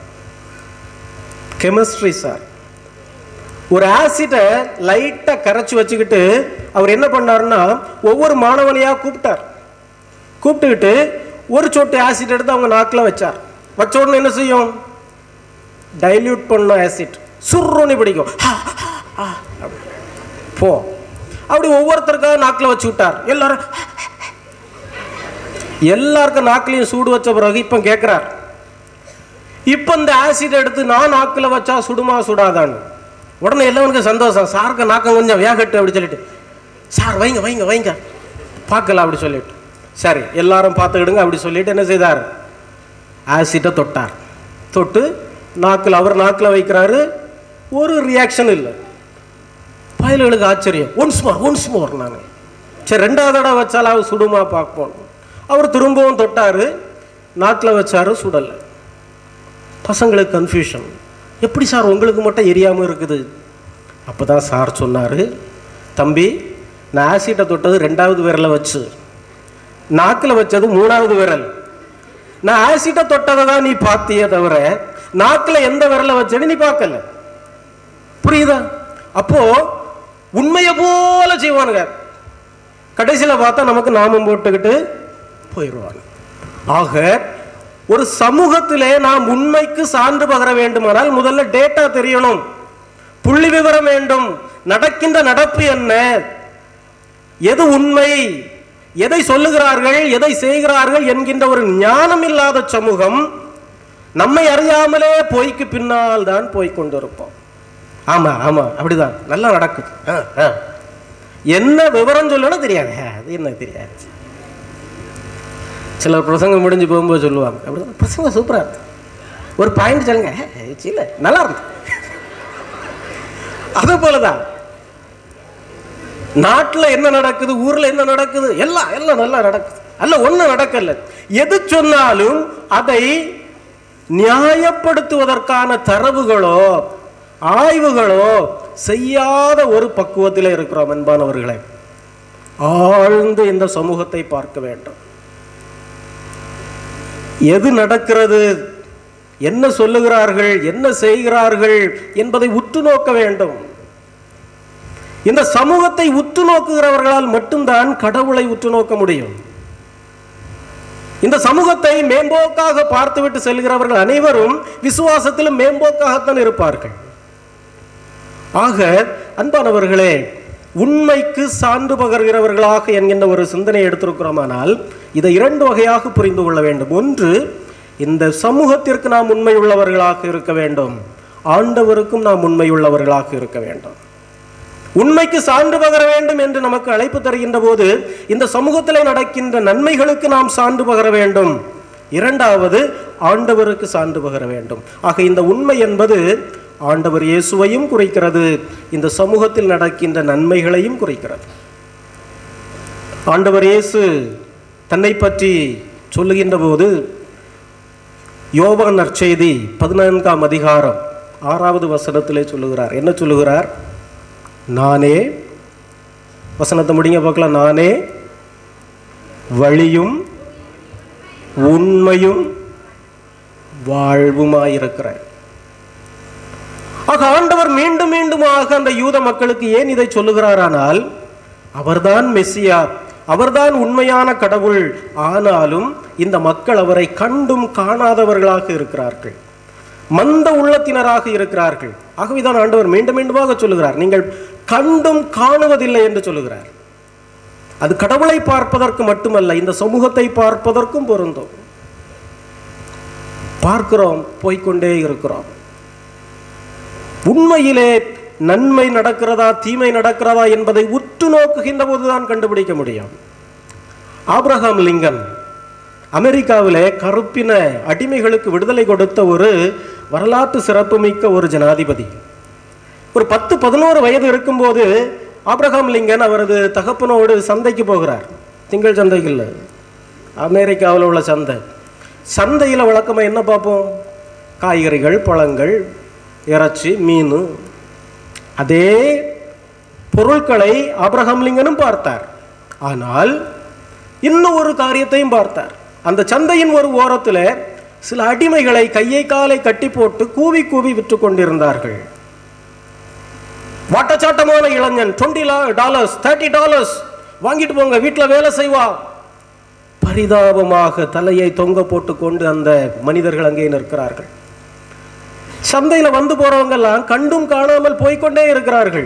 கெமிஸ்ட்ரி சார் ஒரு ஆசிட்டை லைட்டாக கரைச்சி வச்சுக்கிட்டு அவர் என்ன பண்ணாருன்னா ஒவ்வொரு மாணவனையாக கூப்பிட்டார் கூப்பிட்டுக்கிட்டு ஒரு சொட்டு ஆசிட் எடுத்து அவங்க நாக்கில் வச்சார் வச்ச உடனே என்ன செய்யும் டைல்யூட் பண்ண ஆசிட் சுருன்னு பிடிக்கும் அப்படி. போ அப்படி ஒவ்வொருத்தருக்காக நாக்கில் வச்சு விட்டார் எல்லாரும் எல்லாருக்கும் நாக்கிலையும் சூடு வச்ச பிறகு இப்போ கேட்குறார் இப்போ இந்த ஆசிட் எடுத்து நான் நாக்கில் வச்சா சுடுமா சுடாதான்னு உடனே எல்லாருக்கும் சந்தோஷம் சாருக்கு நாக்கம் கொஞ்சம் வேகட்டு அப்படி சொல்லிட்டு சார் வைங்க வைங்க வைங்க பார்க்கலாம் அப்படி சொல்லிட்டு சரி எல்லாரும் பார்த்துக்கிடுங்க அப்படி சொல்லிட்டு என்ன செய்தார் ஆசிட்டை தொட்டார் தொட்டு நாக்கில் அவர் நாக்கில் வைக்கிறாரு ஒரு ரியாக்ஷன் இல்லை பயல்களுக்கு ஆச்சரியம் ஒன்ஸ் மோர் ஒன்ஸ் மோர் நான் சரி ரெண்டாவது தடவை வச்சாலாவது சுடுமா பார்ப்போம் அவர் திரும்பவும் தொட்டார் நாக்கில் வச்சாரு சுடலை பசங்களுக்கு கன்ஃபியூஷன் எப்படி சார் உங்களுக்கு மட்டும் எரியாமல் இருக்குது அப்போ தான் சார் சொன்னார் தம்பி நான் ஆசிட்டை தொட்டது ரெண்டாவது விரலை வச்சு நாக்கில் வச்சது மூணாவது விரல் நான் ஆசிட்டை தொட்டதை தான் நீ பார்த்தியே தவிர நாக்கில் எந்த விரலை வச்சேன்னு நீ பார்க்கல புரியுதா அப்போ உண்மையை போல செய்வானுங்க கடைசியில் பார்த்தா நமக்கு நாமம் போட்டுக்கிட்டு போயிடுவாங்க ஆக ஒரு சமூகத்திலே நாம் உண்மைக்கு சான்று பகர வேண்டுமானால் முதல்ல டேட்டா தெரியணும் புள்ளி விவரம் வேண்டும் நடக்கின்ற நடப்பு என்ன எது உண்மை எதை சொல்லுகிறார்கள் எதை செய்கிறார்கள் என்கின்ற ஒரு ஞானம் இல்லாத சமூகம் நம்மை அறியாமலே பொய்க்கு பின்னால் தான் போய் கொண்டிருப்போம் ஆமா ஆமா அப்படிதான் நல்லா நடக்குது ஆ, ஆ. என்ன விவரம் சொல்லணும் தெரியாது ஆ, அது என்ன தெரியாது சில பிரசங்கம் முடிஞ்சு போகும்போது சொல்லுவாங்க அப்படிதான் பிரசங்கம் சூப்பராக இருக்கு ஒரு பாயிண்ட் சொல்லுங்க இல்லை நல்லா இருந்து அது போலதான் நாட்டில் என்ன நடக்குது ஊர்ல என்ன நடக்குது எல்லாம் எல்லாம் நல்லா நடக்குது அல்ல ஒன்றும் நடக்கல எது சொன்னாலும் அதை நியாயப்படுத்துவதற்கான தரவுகளோ ஆய்வுகளோ செய்யாத ஒரு பக்குவத்தில் இருக்கிறோம் அன்பானவர்களே ஆழ்ந்து இந்த சமூகத்தை பார்க்க வேண்டும் எது நடக்கிறது என்ன சொல்லுகிறார்கள் என்ன செய்கிறார்கள் என்பதை உற்று நோக்க வேண்டும் இந்த சமூகத்தை உற்று நோக்குகிறவர்களால் மட்டும்தான் கடவுளை உற்று நோக்க முடியும் இந்த சமூகத்தை மேம்போக்காக பார்த்துவிட்டு செல்கிறவர்கள் அனைவரும் விசுவாசத்திலும் மேம்போக்காகத்தான் இருப்பார்கள் ஆக அன்பானவர்களே உண்மைக்கு சான்று பகர்கிறவர்களாக என்கின்ற ஒரு சிந்தனை எடுத்திருக்கிறோமானால் இதை இரண்டு வகையாக புரிந்து கொள்ள வேண்டும் ஒன்று இந்த சமூகத்திற்கு நாம் உண்மை உள்ளவர்களாக இருக்க வேண்டும் ஆண்டவருக்கும் நாம் உண்மை உள்ளவர்களாக இருக்க வேண்டும் உண்மைக்கு சான்று பகர வேண்டும் என்று நமக்கு அழைப்பு தருகின்ற போது இந்த சமூகத்தில் நடக்கின்ற நன்மைகளுக்கு நாம் சான்று பகர வேண்டும் இரண்டாவது ஆண்டவருக்கு சான்று பகர வேண்டும் ஆக இந்த உண்மை என்பது ஆண்டவர் இயேசுவையும் குறிக்கிறது இந்த சமூகத்தில் நடக்கின்ற நன்மைகளையும் குறிக்கிறது ஆண்டவர் இயேசு தன்னை பற்றி சொல்லுகின்ற போது யோவான் நற்செய்தி பதினான்காம் அதிகாரம் ஆறாவது வசனத்திலே சொல்லுகிறார் என்ன சொல்லுகிறார் நானே வசனத்தை முடிங்க பார்க்கலாம் நானே வழியும் உண்மையும் வாழ்வுமாயிருக்கிறேன் ஆக ஆண்டவர் மீண்டும் மீண்டுமாக அந்த யூத மக்களுக்கு ஏன் இதை சொல்லுகிறாரானால் அவர்தான் மெஸ்ஸியா அவர்தான் உண்மையான கடவுள் ஆனாலும் இந்த மக்கள் அவரை கண்டும் காணாதவர்களாக இருக்கிறார்கள் மந்த உள்ளத்தினராக இருக்கிறார்கள் ஆகவேதான் ஆண்டவர் மீண்டும் மீண்டுமாக சொல்லுகிறார் நீங்கள் கண்டும் காணுவதில்லை என்று சொல்லுகிறார் அது கடவுளை பார்ப்பதற்கு மட்டுமல்ல இந்த சமூகத்தை பார்ப்பதற்கும் பொருந்தும் பார்க்கிறோம் போய்க்கொண்டே இருக்கிறோம் உண்மையிலே நன்மை நடக்கிறதா தீமை நடக்கிறதா என்பதை உற்று நோக்குகின்ற போதுதான் கண்டுபிடிக்க முடியும் ஆப்ரஹாம் லிங்கன் அமெரிக்காவிலே கருப்பின அடிமைகளுக்கு விடுதலை கொடுத்த ஒரு வரலாற்று சிறப்புமிக்க ஒரு ஜனாதிபதி ஒரு பத்து பதினோரு வயது இருக்கும்போது ஆப்ரஹாம் லிங்கன் அவரது தகப்பனோடு சந்தைக்கு போகிறார் திங்கள் சந்தைக்கு இல்லை அமெரிக்காவில் உள்ள சந்தை சந்தையில் வழக்கமாக என்ன பார்ப்போம் காய்கறிகள் பழங்கள் இறைச்சி மீன் அதே பொருட்களை ஆபிரகாம் லிங்கனும் பார்த்தார் ஆனால் இன்னும் ஒரு காரியத்தையும் பார்த்தார் அந்த சந்தையின் ஒரு ஓரத்தில் சில அடிமைகளை கையை காலை கட்டி போட்டு கூவி கூவி விற்று கொண்டிருந்தார்கள் வாட்டச்சாட்டமான இளைஞன் டுவெண்ட்டி டாலர்ஸ் தேர்ட்டி டாலர்ஸ் வாங்கிட்டு போங்க வீட்டில் வேலை செய்வா பரிதாபமாக தலையை தொங்க போட்டு கொண்டு அந்த மனிதர்கள் அங்கே நிற்கிறார்கள் சந்தையில் வந்து போறவங்க எல்லாம் கண்டும் காணாமல் போய்க்கொண்டே இருக்கிறார்கள்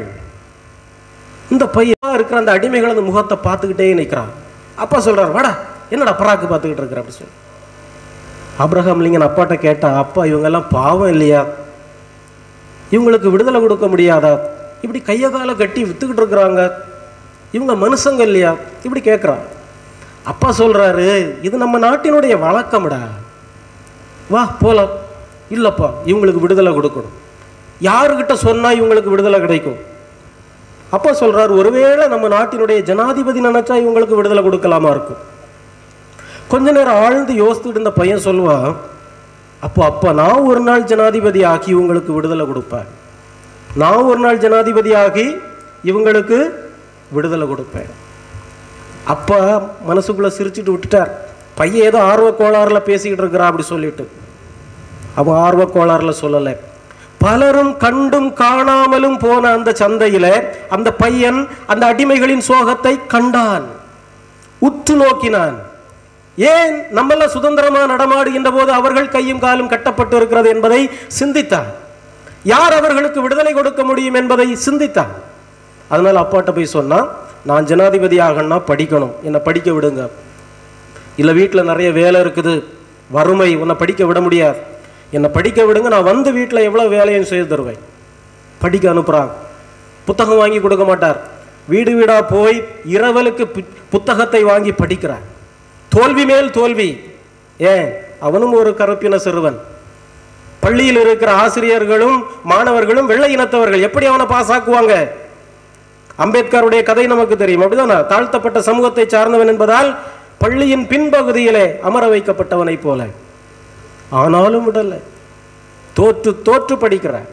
இந்த பையன் இருக்கிற அந்த அடிமைகள் அந்த முகத்தை பார்த்துக்கிட்டே நிற்கிறான் அப்பா சொல்றார் வாடா என்னடா பராக்கு பார்த்துக்கிட்டு இருக்கிற அப்படி சொல்லி அப்ரஹாம் லிங்கன் அப்பாட்ட கேட்டா அப்பா இவங்கெல்லாம் பாவம் இல்லையா இவங்களுக்கு விடுதலை கொடுக்க முடியாதா இப்படி கையை காலை கட்டி வித்துக்கிட்டு இருக்கிறாங்க இவங்க மனுஷங்க இல்லையா இப்படி கேட்குறான் அப்பா சொல்றாரு இது நம்ம நாட்டினுடைய வழக்கம்டா வா போலாம் இல்லப்பா இவங்களுக்கு விடுதலை கொடுக்கணும் யாருக்கிட்ட சொன்னா இவங்களுக்கு விடுதலை கிடைக்கும் அப்பா சொல்றாரு ஒருவேளை நம்ம நாட்டினுடைய ஜனாதிபதி நினைச்சா இவங்களுக்கு விடுதலை கொடுக்கலாமா இருக்கும் கொஞ்ச நேரம் ஆழ்ந்து யோசித்துட்டு இருந்த பையன் சொல்லுவான் அப்போ அப்பா நான் ஒரு நாள் ஜனாதிபதி ஆக்கி இவங்களுக்கு விடுதலை கொடுப்பேன் நான் ஒரு நாள் ஜனாதிபதி ஆகி இவங்களுக்கு விடுதலை கொடுப்பேன் அப்பா மனசுக்குள்ள சிரிச்சிட்டு விட்டுட்டார் பையன் ஏதோ ஆர்வ கோளாறுல பேசிக்கிட்டு இருக்கிறா அப்படி சொல்லிட்டு அவன் ஆர்வ கோளாறுல சொல்லலை பலரும் கண்டும் காணாமலும் போன அந்த சந்தையில அந்த பையன் அந்த அடிமைகளின் சோகத்தை கண்டான் உற்று நோக்கினான் ஏன் நம்மெல்லாம் சுதந்திரமா நடமாடுகின்ற போது அவர்கள் கையும் காலும் கட்டப்பட்டு இருக்கிறது என்பதை சிந்தித்தான் யார் அவர்களுக்கு விடுதலை கொடுக்க முடியும் என்பதை சிந்தித்தான் அதனால அப்பாட்ட போய் சொன்னா நான் ஜனாதிபதி ஆகணும்னா படிக்கணும் என்னை படிக்க விடுங்க இல்லை வீட்டில் நிறைய வேலை இருக்குது வறுமை உன்னை படிக்க விட முடியாது என்னை படிக்க விடுங்க நான் வந்து வீட்டில் எவ்வளோ வேலையும் செய்து தருவேன் படிக்க அனுப்புகிறாங்க புத்தகம் வாங்கி கொடுக்க மாட்டார் வீடு வீடாக போய் இரவலுக்கு பு- புத்தகத்தை வாங்கி படிக்கிறார் தோல்வி மேல் தோல்வி ஏன் அவனும் ஒரு கருப்பின சிறுவன் பள்ளியில் இருக்கிற ஆசிரியர்களும் மாணவர்களும் வெள்ளை இனத்தவர்கள் எப்படி அவனை பாஸ் ஆக்குவாங்க அம்பேத்கருடைய கதை நமக்கு தெரியும் அப்படிதானே தாழ்த்தப்பட்ட சமூகத்தை சார்ந்தவன் என்பதால் பள்ளியின் பின்பகுதியிலே அமர வைக்கப்பட்டவனைப் போல ஆனாலும் விடல தோற்று தோற்று படிக்கிறார்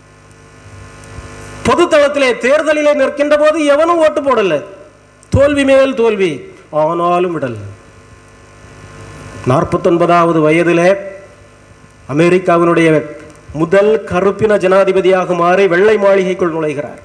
பொதுத்தளத்திலே தேர்தலிலே நிற்கின்ற போது எவனும் ஓட்டு போடல தோல்வி மேல் தோல்வி ஆனாலும் விடல நாற்பத்தொன்பதாவது வயதிலே அமெரிக்காவினுடைய முதல் கருப்பின ஜனாதிபதியாக மாறி வெள்ளை மாளிகைக்குள் நுழைகிறார்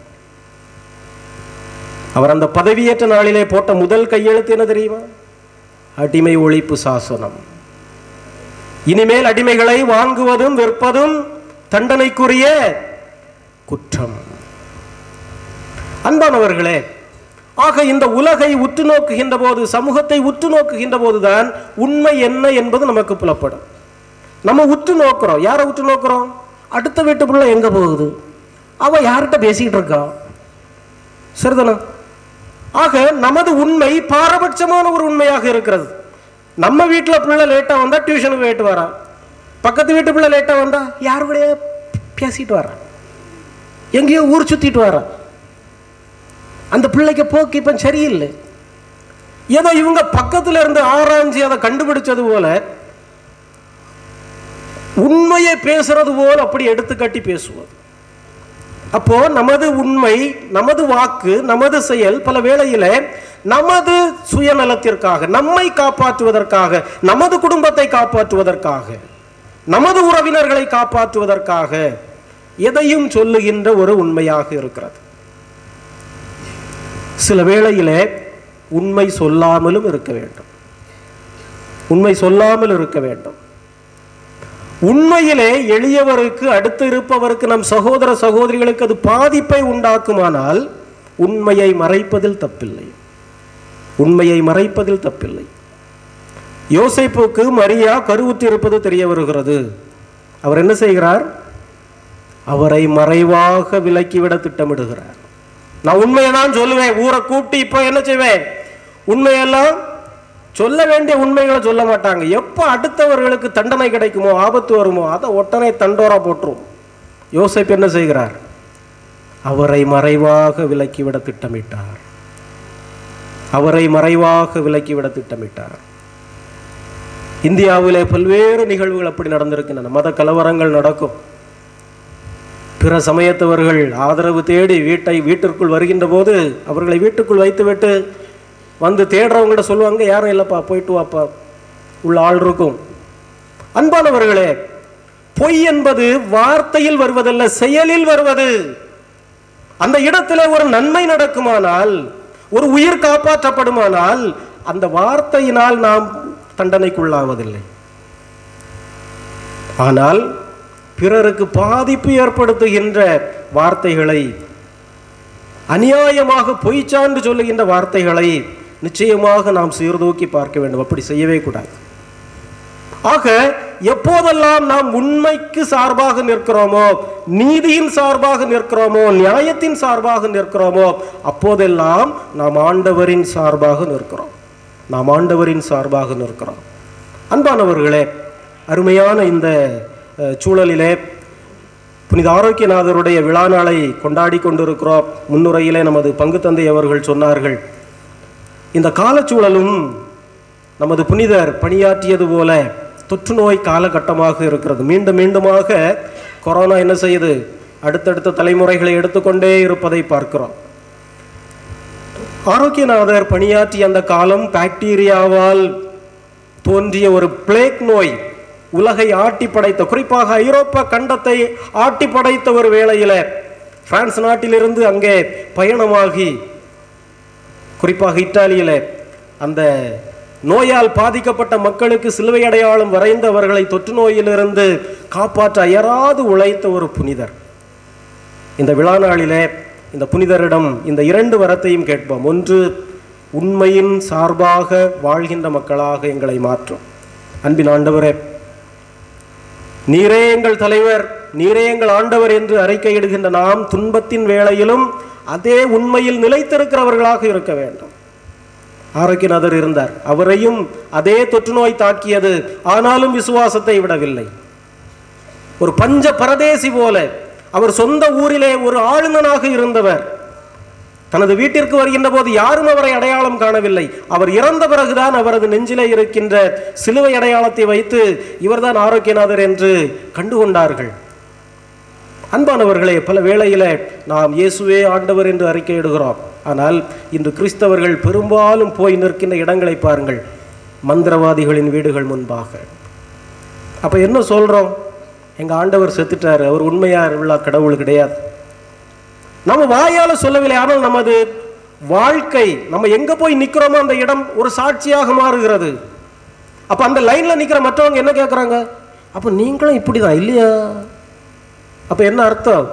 அவர் அந்த பதவியேற்ற நாளிலே போட்ட முதல் கையெழுத்து என்ன தெரியுமா அடிமை ஒழிப்பு சாசனம் இனிமேல் அடிமைகளை வாங்குவதும் விற்பதும் தண்டனைக்குரிய குற்றம் அன்பானவர்களே ஆக இந்த உலகை உற்று நோக்குகின்ற போது சமூகத்தை உற்று நோக்குகின்ற போதுதான் உண்மை என்ன என்பது நமக்கு புலப்படும் நம்ம உற்று நோக்குறோம் யாரை உற்று நோக்குறோம் அடுத்த வீட்டு பிள்ளை எங்க போகுது அவ யார்கிட்ட பேசிக்கிட்டு இருக்கா சரிதானா ஆக நமது உண்மை பாரபட்சமான ஒரு உண்மையாக இருக்கிறது நம்ம வீட்டில் பிள்ளை லேட்டாக வந்தா டியூஷனுக்கு லேட்டு வரா பக்கத்து வீட்டு பிள்ளை லேட்டாக வந்தா யார் கூடயே பேசிட்டு வரா எங்கேயோ ஊர் சுத்திட்டு வரா அந்த பிள்ளைக்கு போக்கு இப்போ சரியில்லை ஏதோ இவங்க பக்கத்துல இருந்து ஆராய்ஞ்சு அதை கண்டுபிடிச்சது போல உண்மையை பேசுறது போல் அப்படி எடுத்து கட்டி பேசுவது அப்போ நமது உண்மை நமது வாக்கு நமது செயல் பல வேளையில நமது சுயநலத்திற்காக நம்மை காப்பாற்றுவதற்காக நமது குடும்பத்தை காப்பாற்றுவதற்காக நமது உறவினர்களை காப்பாற்றுவதற்காக எதையும் சொல்லுகின்ற ஒரு உண்மையாக இருக்கிறது சில வேளையிலே உண்மை சொல்லாமலும் இருக்க வேண்டும் உண்மை சொல்லாமல் இருக்க வேண்டும் உண்மையிலே எளியவருக்கு அடுத்து இருப்பவருக்கு நம் சகோதர சகோதரிகளுக்கு அது பாதிப்பை உண்டாக்குமானால் உண்மையை மறைப்பதில் தப்பில்லை உண்மையை மறைப்பதில் தப்பில்லை யோசேப்புக்கு மரியா கருவுற்று இருப்பது தெரிய வருகிறது அவர் என்ன செய்கிறார் அவரை மறைவாக விலக்கிவிட திட்டமிடுகிறார் நான் உண்மையை தான் சொல்லுவேன் ஊரை கூட்டி இப்போ என்ன செய்வேன் உண்மையெல்லாம் சொல்ல வேண்டிய உண்மைகளை சொல்ல மாட்டாங்க எப்போ அடுத்தவர்களுக்கு தண்டனை கிடைக்குமோ ஆபத்து வருமோ அதை ஒட்டனை தண்டோரா போட்டுரும் யோசேப் என்ன செய்கிறார் அவரை மறைவாக விலக்கிவிட திட்டமிட்டார் அவரை மறைவாக விலக்கிவிட திட்டமிட்டார் இந்தியாவிலே பல்வேறு நிகழ்வுகள் அப்படி நடந்திருக்கின்றன மத கலவரங்கள் நடக்கும் பிற சமயத்தவர்கள் ஆதரவு தேடி வீட்டை வீட்டிற்குள் வருகின்ற போது அவர்களை வீட்டுக்குள் வைத்துவிட்டு வந்து தேடுறவங்ககிட்ட சொல்லுவாங்க யாரும் இல்லைப்பா போயிட்டு வாப்பா உள்ள ஆள் இருக்கும் அன்பானவர்களே பொய் என்பது வார்த்தையில் வருவதல்ல செயலில் வருவது அந்த இடத்திலே ஒரு நன்மை நடக்குமானால் ஒரு உயிர் காப்பாற்றப்படுமானால் அந்த வார்த்தையினால் நாம் தண்டனைக்குள்ளாவதில்லை ஆனால் பிறருக்கு பாதிப்பு ஏற்படுத்துகின்ற வார்த்தைகளை அநியாயமாக பொய்ச்சான்று சொல்லுகின்ற வார்த்தைகளை நிச்சயமாக நாம் சீர்தூக்கி பார்க்க வேண்டும் அப்படி செய்யவே கூடாது ஆக எப்போதெல்லாம் நாம் உண்மைக்கு சார்பாக நிற்கிறோமோ நீதியின் சார்பாக நிற்கிறோமோ நியாயத்தின் சார்பாக நிற்கிறோமோ அப்போதெல்லாம் நாம் ஆண்டவரின் சார்பாக நிற்கிறோம் நாம் ஆண்டவரின் சார்பாக நிற்கிறோம் அன்பானவர்களே அருமையான இந்த அஹ், சூழலிலே புனித ஆரோக்கியநாதருடைய விழா நாளை கொண்டாடி கொண்டிருக்கிறோம் முன்னுரையிலே நமது பங்கு தந்தை அவர்கள் சொன்னார்கள் இந்த காலச்சூழலும் நமது புனிதர் பணியாற்றியது போல தொற்று நோய் காலகட்டமாக இருக்கிறது மீண்டும் மீண்டுமாக கொரோனா என்ன செய்யுது அடுத்தடுத்த தலைமுறைகளை எடுத்துக்கொண்டே இருப்பதை பார்க்கிறோம் ஆரோக்கியநாதர் பணியாற்றிய அந்த காலம் பாக்டீரியாவால் தோன்றிய ஒரு பிளேக் நோய் உலகை ஆட்டி படைத்த குறிப்பாக ஐரோப்பா கண்டத்தை ஆட்டி படைத்த ஒரு வேளையில பிரான்ஸ் நாட்டிலிருந்து அங்கே பயணமாகி குறிப்பாக இத்தாலியில அந்த நோயால் பாதிக்கப்பட்ட மக்களுக்கு சிலுவை அடையாளம் வரைந்து அவர்களை தொற்று நோயிலிருந்து காப்பாற்ற அயராது உழைத்த ஒரு புனிதர் இந்த விழா நாளிலே இந்த புனிதரிடம் இந்த இரண்டு வரத்தையும் கேட்போம் ஒன்று உண்மையின் சார்பாக வாழ்கின்ற மக்களாக எங்களை மாற்றும் அன்பின் ஆண்டவரே நீரே எங்கள் தலைவர் நீரே எங்கள் ஆண்டவர் என்று அறிக்கையிடுகின்ற நாம் துன்பத்தின் வேளையிலும் அதே உண்மையில் நிலைத்திருக்கிறவர்களாக இருக்க வேண்டும் ஆரோக்கியநாதர் இருந்தார் அவரையும் அதே தொற்று நோய் தாக்கியது ஆனாலும் விசுவாசத்தை விடவில்லை ஒரு பஞ்ச பரதேசி போல அவர் சொந்த ஊரிலே ஒரு ஆளுநனாக இருந்தவர் தனது வீட்டிற்கு வருகின்ற போது யாரும் அவரை அடையாளம் காணவில்லை அவர் இறந்த பிறகுதான் அவரது நெஞ்சிலே இருக்கின்ற சிலுவை அடையாளத்தை வைத்து இவர்தான் ஆரோக்கியநாதர் என்று கண்டுகொண்டார்கள் அன்பானவர்களே பல வேளையில நாம் இயேசுவே ஆண்டவர் என்று அறிக்கையிடுகிறோம் ஆனால் இன்று கிறிஸ்தவர்கள் பெரும்பாலும் போய் நிற்கின்ற இடங்களை பாருங்கள் மந்திரவாதிகளின் வீடுகள் முன்பாக அப்ப என்ன சொல்றோம் எங்க ஆண்டவர் செத்துட்டாரு அவர் உண்மையா உள்ள கடவுள் கிடையாது நம்ம வாயால சொல்லவில்லை ஆனால் நமது வாழ்க்கை நம்ம எங்க போய் நிக்கிறோமோ அந்த இடம் ஒரு சாட்சியாக மாறுகிறது அப்ப அந்த லைன்ல நிக்கிற மற்றவங்க என்ன கேட்கறாங்க அப்ப நீங்களும் இப்படிதான் இல்லையா அப்ப என்ன அர்த்தம்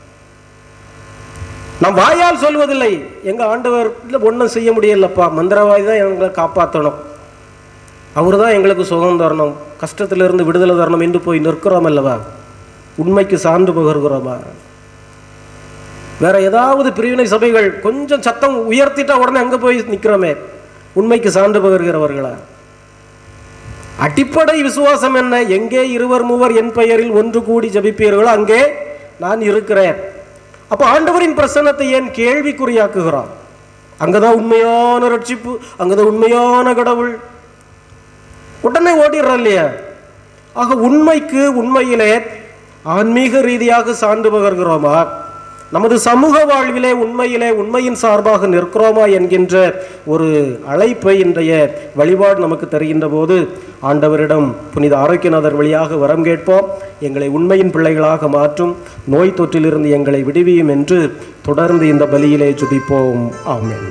நாம் வாயால் சொல்வதில்லை எங்க ஆண்டவர் இல்லை ஒன்றும் செய்ய முடியலப்பா மந்திரவாதி தான் எங்களை காப்பாற்றணும் அவர் தான் எங்களுக்கு சுகம் தரணும் கஷ்டத்திலிருந்து விடுதலை தரணும் என்று போய் நிற்கிறோம் அல்லவா உண்மைக்கு சான்று பகர்கிறோமா வேற ஏதாவது பிரிவினை சபைகள் கொஞ்சம் சத்தம் உயர்த்திட்டா உடனே அங்க போய் நிக்கிறோமே உண்மைக்கு சான்று பகர்கிறவர்களா அடிப்படை விசுவாசம் என்ன எங்கே இருவர் மூவர் என் பெயரில் ஒன்று கூடி ஜபிப்பீர்களோ அங்கே நான் இருக்கிறேன் அப்போ ஆண்டவரின் பிரசன்னத்தை ஏன் கேள்விக்குறியாக்குகிறான் அங்கதான் உண்மையான ரட்சிப்பு அங்கதான் உண்மையான கடவுள் உடனே ஓடிடுறோம் இல்லையா ஆக உண்மைக்கு உண்மையிலே ஆன்மீக ரீதியாக சான்று பகர்கிறோமா நமது சமூக வாழ்விலே உண்மையிலே உண்மையின் சார்பாக நிற்கிறோமா என்கின்ற ஒரு அழைப்பை இன்றைய வழிபாடு நமக்கு தருகின்ற போது ஆண்டவரிடம் புனித ஆரோக்கியநாதர் வழியாக வரம் கேட்போம் எங்களை உண்மையின் பிள்ளைகளாக மாற்றும் நோய் தொற்றிலிருந்து எங்களை விடுவியும் என்று தொடர்ந்து இந்த பலியிலே ஜுபிப்போம் ஆமென்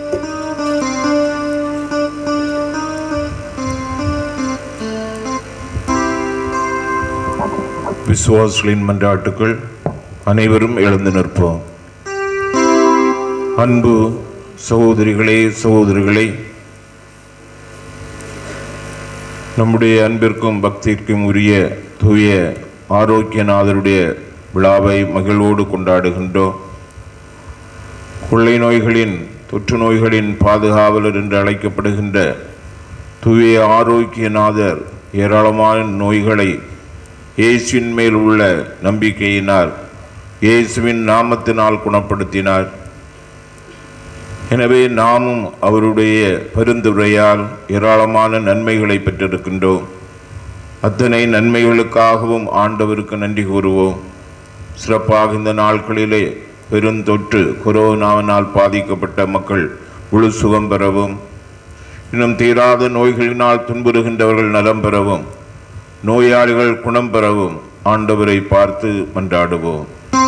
விசுவாசிகளின் மன்றாட்டுக்கள் அனைவரும் எழுந்து நிற்போம் அன்பு சகோதரிகளே சகோதரிகளே நம்முடைய அன்பிற்கும் பக்திக்கும் உரிய தூய ஆரோக்கியநாதருடைய விழாவை மகிழ்வோடு கொண்டாடுகின்றோம் கொள்ளை நோய்களின் தொற்று நோய்களின் பாதுகாவலர் என்று அழைக்கப்படுகின்ற தூய ஆரோக்கியநாதர் ஏராளமான நோய்களை இயேசுவின் மேல் உள்ள நம்பிக்கையினால் இயேசுவின் நாமத்தினால் குணப்படுத்தினார் எனவே நாமும் அவருடைய பரிந்துரையால் ஏராளமான நன்மைகளை பெற்றிருக்கின்றோம் அத்தனை நன்மைகளுக்காகவும் ஆண்டவருக்கு நன்றி கூறுவோம் சிறப்பாக இந்த நாட்களிலே பெருந்தொற்று கொரோனாவினால் பாதிக்கப்பட்ட மக்கள் முழு சுகம் பெறவும் இன்னும் தீராத நோய்களினால் துன்புறுகின்றவர்கள் நலம் பெறவும் நோயாளிகள் குணம் பெறவும் ஆண்டவரை பார்த்து மன்றாடுவோம்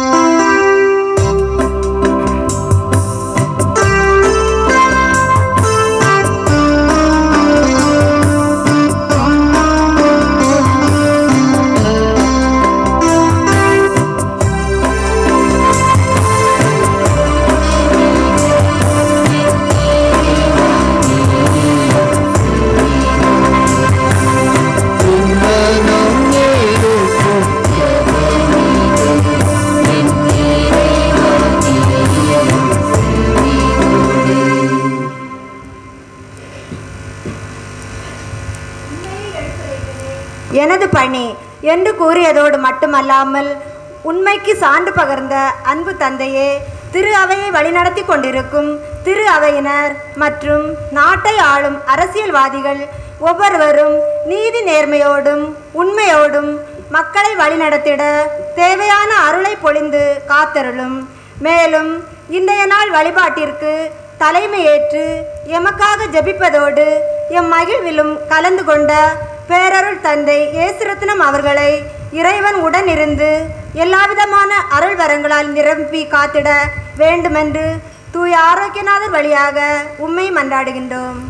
எனது பணி என்று கூறியதோடு மட்டுமல்லாமல் உண்மைக்கு சான்று பகர்ந்த அன்பு தந்தையே திரு அவையை வழிநடத்தி கொண்டிருக்கும் திரு அவையினர் மற்றும் நாட்டை ஆளும் அரசியல்வாதிகள் ஒவ்வொருவரும் நீதி நேர்மையோடும் உண்மையோடும் மக்களை வழிநடத்திட தேவையான அருளை பொழிந்து காத்தருளும் மேலும் இன்றைய நாள் வழிபாட்டிற்கு தலைமையேற்று எமக்காக ஜெபிப்பதோடு எம் மகிழ்விலும் கலந்து கொண்ட பேரருள் தந்தை இயேசுரத்னம் அவர்களை இறைவன் உடன் இருந்து எல்லாவிதமான அருள் வரங்களால் நிரம்பி காத்திட வேண்டுமென்று தூய ஆரோக்கியநாதர் வழியாக உம்மை மன்றாடுகின்றோம்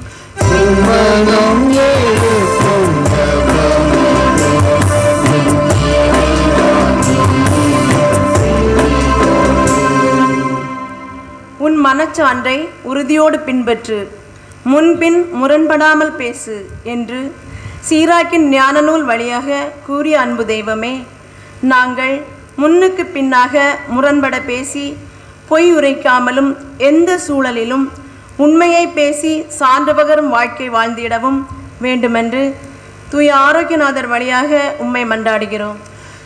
உன் மனச்சான்றை உறுதியோடு பின்பற்று முன்பின் முரண்படாமல் பேசு என்று சீராக்கின் ஞான நூல் வழியாக கூறிய அன்பு தெய்வமே நாங்கள் முன்னுக்கு பின்னாக முரண்பட பேசி பொய் உரைக்காமலும் எந்த சூழலிலும் உண்மையை பேசி சான்று பகரும் வாழ்க்கை வாழ்ந்திடவும் வேண்டுமென்று தூய ஆரோக்கியநாதர் வழியாக உம்மை மன்றாடுகிறோம்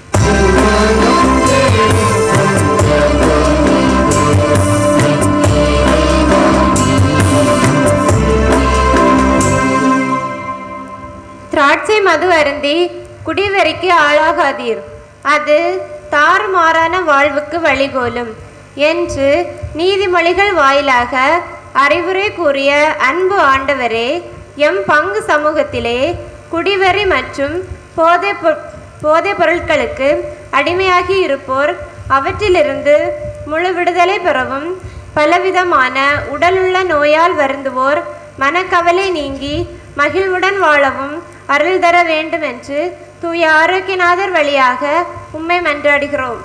திராட்சை மது அருந்தி குடிவெறிக்கு ஆளாகாதீர் அது தாறுமாறான வாழ்வுக்கு வழிகோலும் என்று நீதிமொழிகள் வாயிலாக அறிவுரை கூறிய அன்பு ஆண்டவரே எம் பங்கு சமூகத்திலே குடிவெறி மற்றும் போதை போதைப் பொருட்களுக்கு அடிமையாகி இருப்போர் அவற்றிலிருந்து முழு விடுதலை பெறவும் பலவிதமான உடலுள்ள நோயால் வருந்துவோர் மனக்கவலை நீங்கி மகிழ்வுடன் வாழவும் அருள் தர வேண்டும் என்று தூய ஆரோக்கியநாதர் வழியாக உம்மை மன்றாடுகிறோம்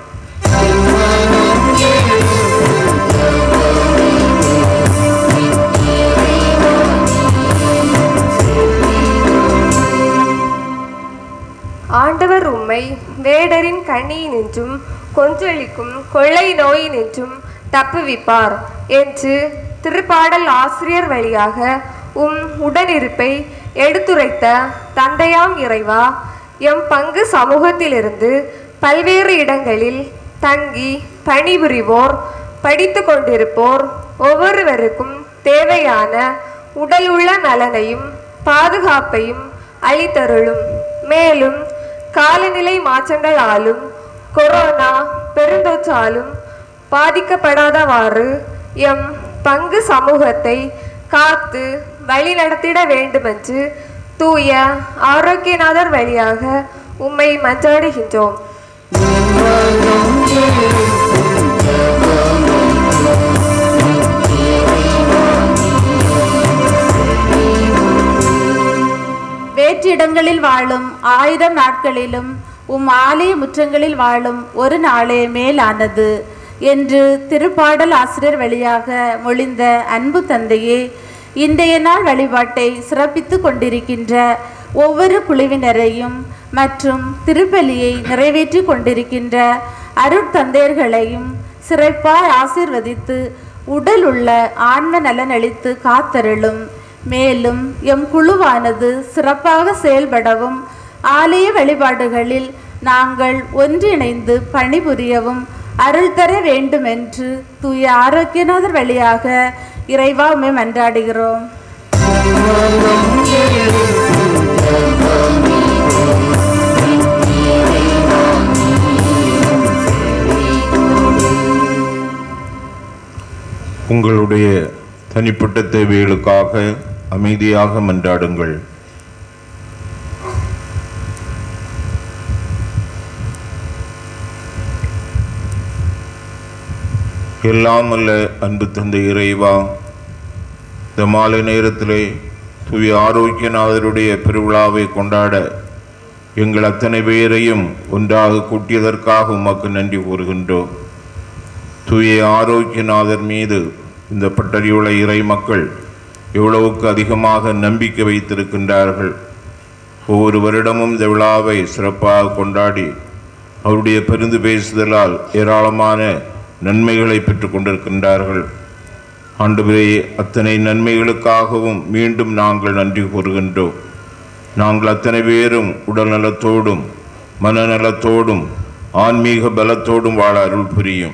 ஆண்டவர் உம்மை வேடரின் கண்ணியினின்றும் கொன்றளிக்கும் கொள்ளை நோயினின்றும் தப்புவிப்பார் என்று திருப்பாடல் ஆசிரியர் வழியாக உம் உடனிருப்பை எடுத்துரைத்த தந்தையாம் இறைவா எம் பங்கு சமூகத்திலிருந்து பல்வேறு இடங்களில் தங்கி பணிபுரிவோர் படித்து கொண்டிருப்போர் ஒவ்வொருவருக்கும் தேவையான உடல் உள்ள நலனையும் பாதுகாப்பையும் அளித்தருளும் மேலும் காலநிலை மாற்றங்களாலும் கொரோனா பெருந்தொற்றாலும் பாதிக்கப்படாதவாறு எம் பங்கு சமூகத்தை காத்து வழிநடத்திட வேண்டுமென்று தூய ஆரோக்கியநாதர் வழியாக உம்மை மன்றாடுகின்றோம் வேற்றிடங்களில் வாழும் ஆயிரம் நாட்களிலும் உம் ஆலய முற்றங்களில் வாழும் ஒரு நாளே மேலானது என்று திருப்பாடல் ஆசிரியர் வழியாக மொழிந்த அன்பு தந்தையே இன்றைய நாள் வழிபாட்டை சிறப்பித்து கொண்டிருக்கின்ற ஒவ்வொரு குழுவினரையும் மற்றும் திருப்பலியை நிறைவேற்றி கொண்டிருக்கின்ற அருட்தந்தையர்களையும் சிறப்பாய் ஆசீர்வதித்து உடல் உள்ள ஆன்ம நலனளித்து காத்தருளும் மேலும் எம் குழுவானது சிறப்பாக செயல்படவும் ஆலய வழிபாடுகளில் நாங்கள் ஒன்றிணைந்து பணிபுரியவும் அருள் தர வேண்டுமென்று தூய ஆரோக்கியநாதர் வழியாக இறைவா உம்மை மன்றாடுகிறோம் உங்களுடைய தனிப்பட்ட தேவைகளுக்காக அமைதியாக மன்றாடுங்கள் எல்லாம் அல்ல அன்பு தந்தை இறைவா இந்த மாலை நேரத்திலே தூய ஆரோக்கியநாதருடைய பெருவிழாவை கொண்டாட எங்கள் அத்தனை பேரையும் ஒன்றாக கூட்டியதற்காக உமக்கு நன்றி கூறுகின்றோம் தூய ஆரோக்கியநாதர் மீது இந்த பட்டறிவுள்ள இறை மக்கள் எவ்வளவுக்கு அதிகமாக நம்பிக்கை வைத்திருக்கின்றார்கள் ஒவ்வொரு வருடமும் இந்த விழாவை சிறப்பாக கொண்டாடி அவருடைய பெருந்து பேசுதலால் ஏராளமான நன்மைகளை பெற்றுக் கொண்டிருக்கின்றார்கள் ஆண்டவரே அத்தனை நன்மைகளுக்காகவும் மீண்டும் நாங்கள் நன்றி கூறுகின்றோம் நாங்கள் அத்தனை பேரும் உடல் நலத்தோடும் மனநலத்தோடும் ஆன்மீக பலத்தோடும் வாழ அருள் புரியும்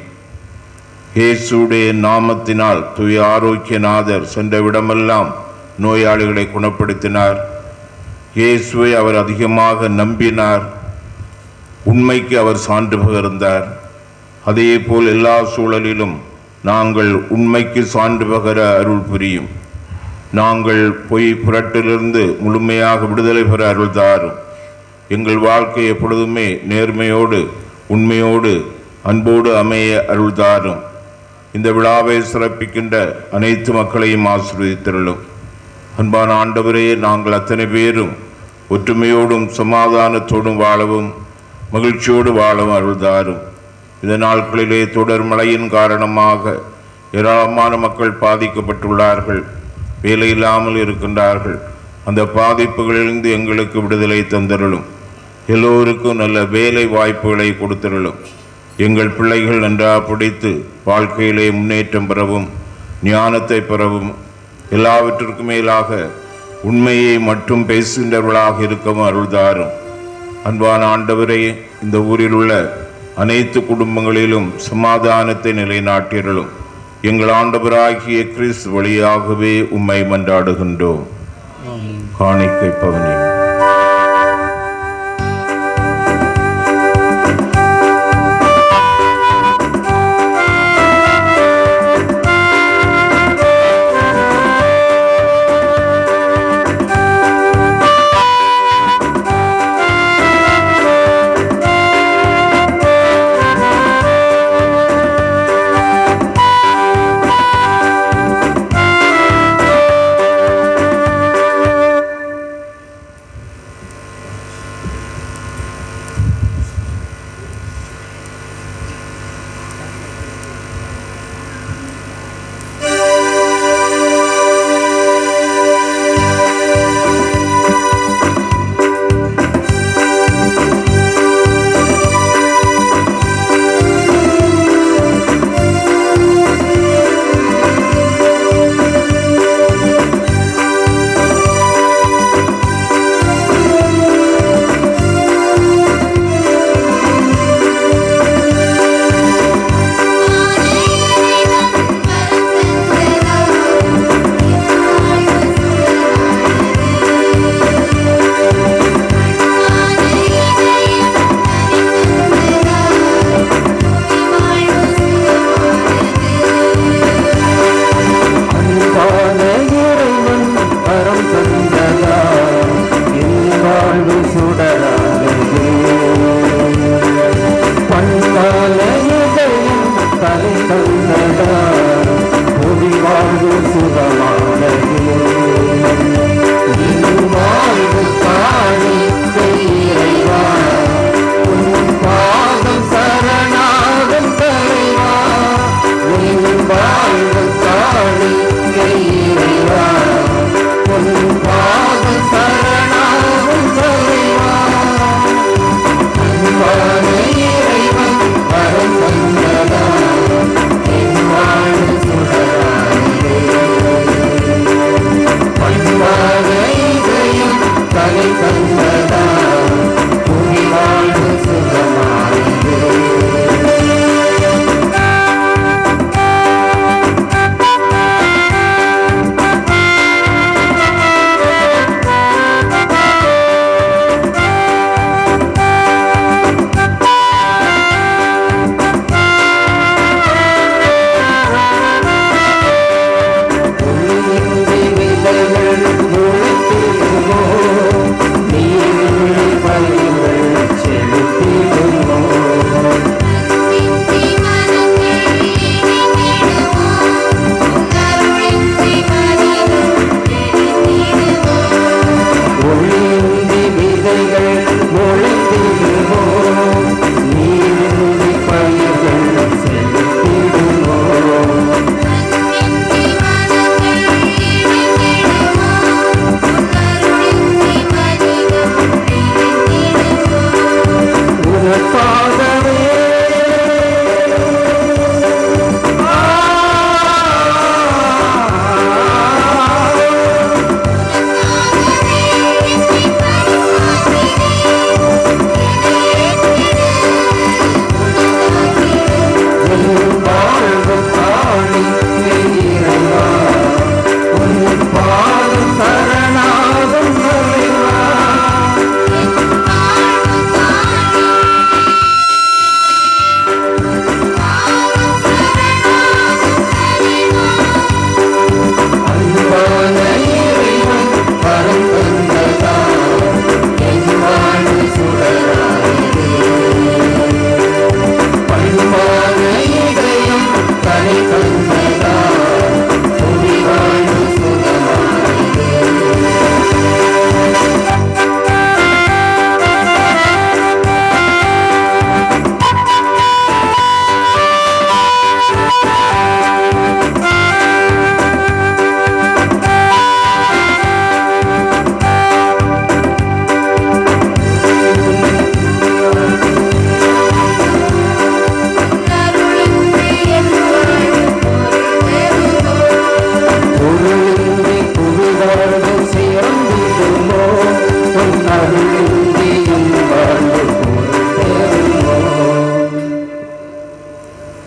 இயேசுடைய நாமத்தினால் தூய ஆரோக்கியநாதர் சென்ற விடமெல்லாம் நோயாளிகளை குணப்படுத்தினார் இயேசுவை அவர் அதிகமாக நம்பினார் உண்மைக்கு அவர் சான்று பகர்ந்தார் அதே போல் எல்லா சூழலிலும் நாங்கள் உண்மைக்கு சான்று பகர அருள் புரியும் நாங்கள் பொய் புரட்டிலிருந்து முழுமையாக விடுதலை பெற அருள் தாரும் எங்கள் வாழ்க்கை எப்பொழுதுமே நேர்மையோடு உண்மையோடு அன்போடு அமைய அருள் தாரும் இந்த விழாவை சிறப்பிக்கின்ற அனைத்து மக்களையும் ஆசீர்வதித்தருளும் அன்பான ஆண்டவரே நாங்கள் அத்தனை பேரும் ஒற்றுமையோடும் சமாதானத்தோடும் வாழவும் மகிழ்ச்சியோடு வாழவும் அருள் தாரும் இந்த நாட்களிலே தொடர் மழையின் காரணமாக ஏராளமான மக்கள் பாதிக்கப்பட்டுள்ளார்கள் வேலை இல்லாமல் இருக்கின்றார்கள் அந்த பாதிப்புகளிலிருந்து எங்களுக்கு விடுதலை தந்தருளும் எல்லோருக்கும் நல்ல வேலை வாய்ப்புகளை கொடுத்தருளும் எங்கள் பிள்ளைகள் நன்றாக படித்து வாழ்க்கையிலே முன்னேற்றம் பெறவும் ஞானத்தை பெறவும் எல்லாவற்றிற்கும் மேலாக உண்மையை மட்டும் பேசுகின்றவர்களாக இருக்கவும் அருள்தாரும் அன்பான ஆண்டவரே இந்த ஊரில் உள்ள அனைத்து குடும்பங்களிலும் சமாதானத்தை நிலைநாட்டியருளும் எங்கள் ஆண்டவராகிய கிறிஸ்து வழியாகவே உம்மை மன்றாடுகின்றோம் காணிக்கை பவனி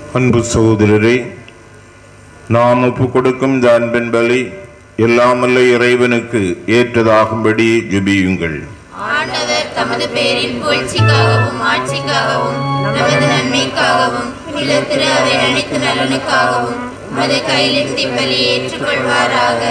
அன்பு சகோதரரே நாம் ஒப்பு கொடுக்கும் இந்த அன்பின் பலி எல்லாமல்ல இறைவனுக்கு ஏற்றதாகும்படி ஜெபியுங்கள் ஆண்டவர் தமது பேரின் புகழ்ச்சிக்காகவும் ஆட்சிக்காகவும் நமது நன்மைக்காகவும் இந்த திரு அவை அனைத்து நலனுக்காகவும் உமது கையில் திப்பலி ஏற்றுக்கொள்வாராக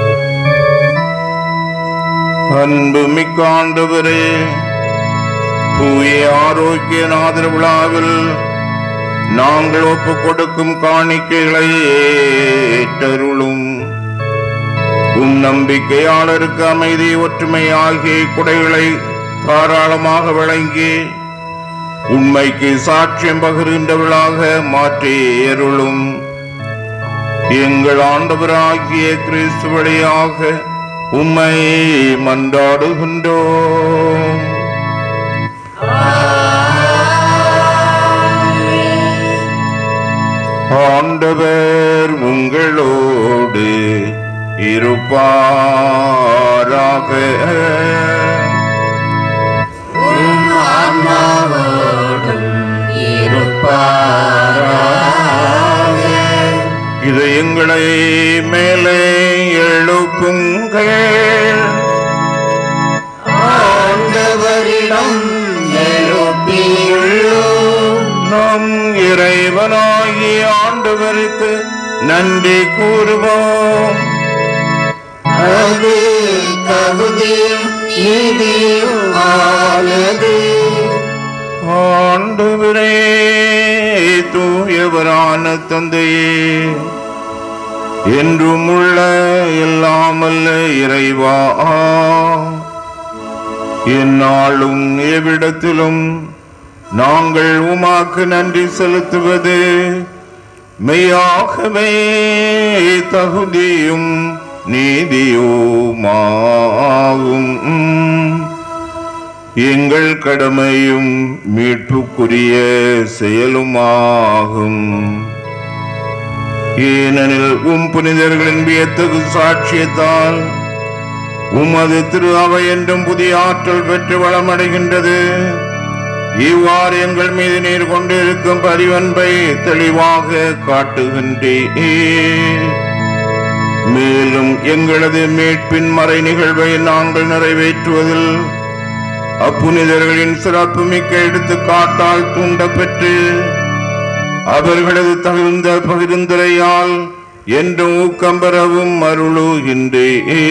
அன்பு மிக்க ஆண்டவரே தூய ஆரோக்கிய நாதர் விழாவில் நாங்கள் ஒப்பு கொடுக்கும் காணிக்கைகளை ஏற்றருளும் உம் நம்பிக்கையாளருக்கு அமைதி ஒற்றுமை ஆகிய குடைகளை தாராளமாக வழங்கி உண்மைக்கு சாட்சியம் பகிர்கின்றவர்களாக மாற்றி அருளும் எங்கள் ஆண்டவராகிய கிறிஸ்து வழியாக உம்மை மன்றாடுகின்றோம் ஆண்டவர் உங்களோடு இருப்பாராக இது எங்களை மேலே எழுப்புங்கள் ஆண்டவரிடம் நம் இறைவனாகிய ஆண்டவருக்கு நன்றி கூறுவோம் அது தகுதியும் நீதியும் ஆனது ஆண்டவரே தூயவரான தந்தையே என்றும் உள்ள எல்லாமல்ல இறைவா எந்நாளும் எவ்விடத்திலும் நாங்கள் உமாக்கு நன்றி செலுத்துவது மெய்யாகவே தகுதியும் நீதியுமாகும் எங்கள் கடமையும் மீட்புக்குரிய செயலுமாகும் ஏனெனில் உம் புனிதர்களின் வியத்தகு சாட்சியத்தால் உமது திரு அவை என்றும் புதிய ஆற்றல் பெற்று வளமடைகின்றது இவ்வாறு எங்கள் மீது நீர் கொண்டிருக்கும் பரிவன்பை தெளிவாக காட்டுகின்றே மேலும் எங்களது மீட்பின் மறை நிகழ்வை நாங்கள் நிறைவேற்றுவதில் அப்புனிதர்களின் சிறப்பு மிக்க எடுத்துக்காட்டால் தூண்டப்பெற்று அவர்களது தகுந்த பகிர்ந்துரையால் என்று ஊக்கம் பெறவும் அருளுகின்றே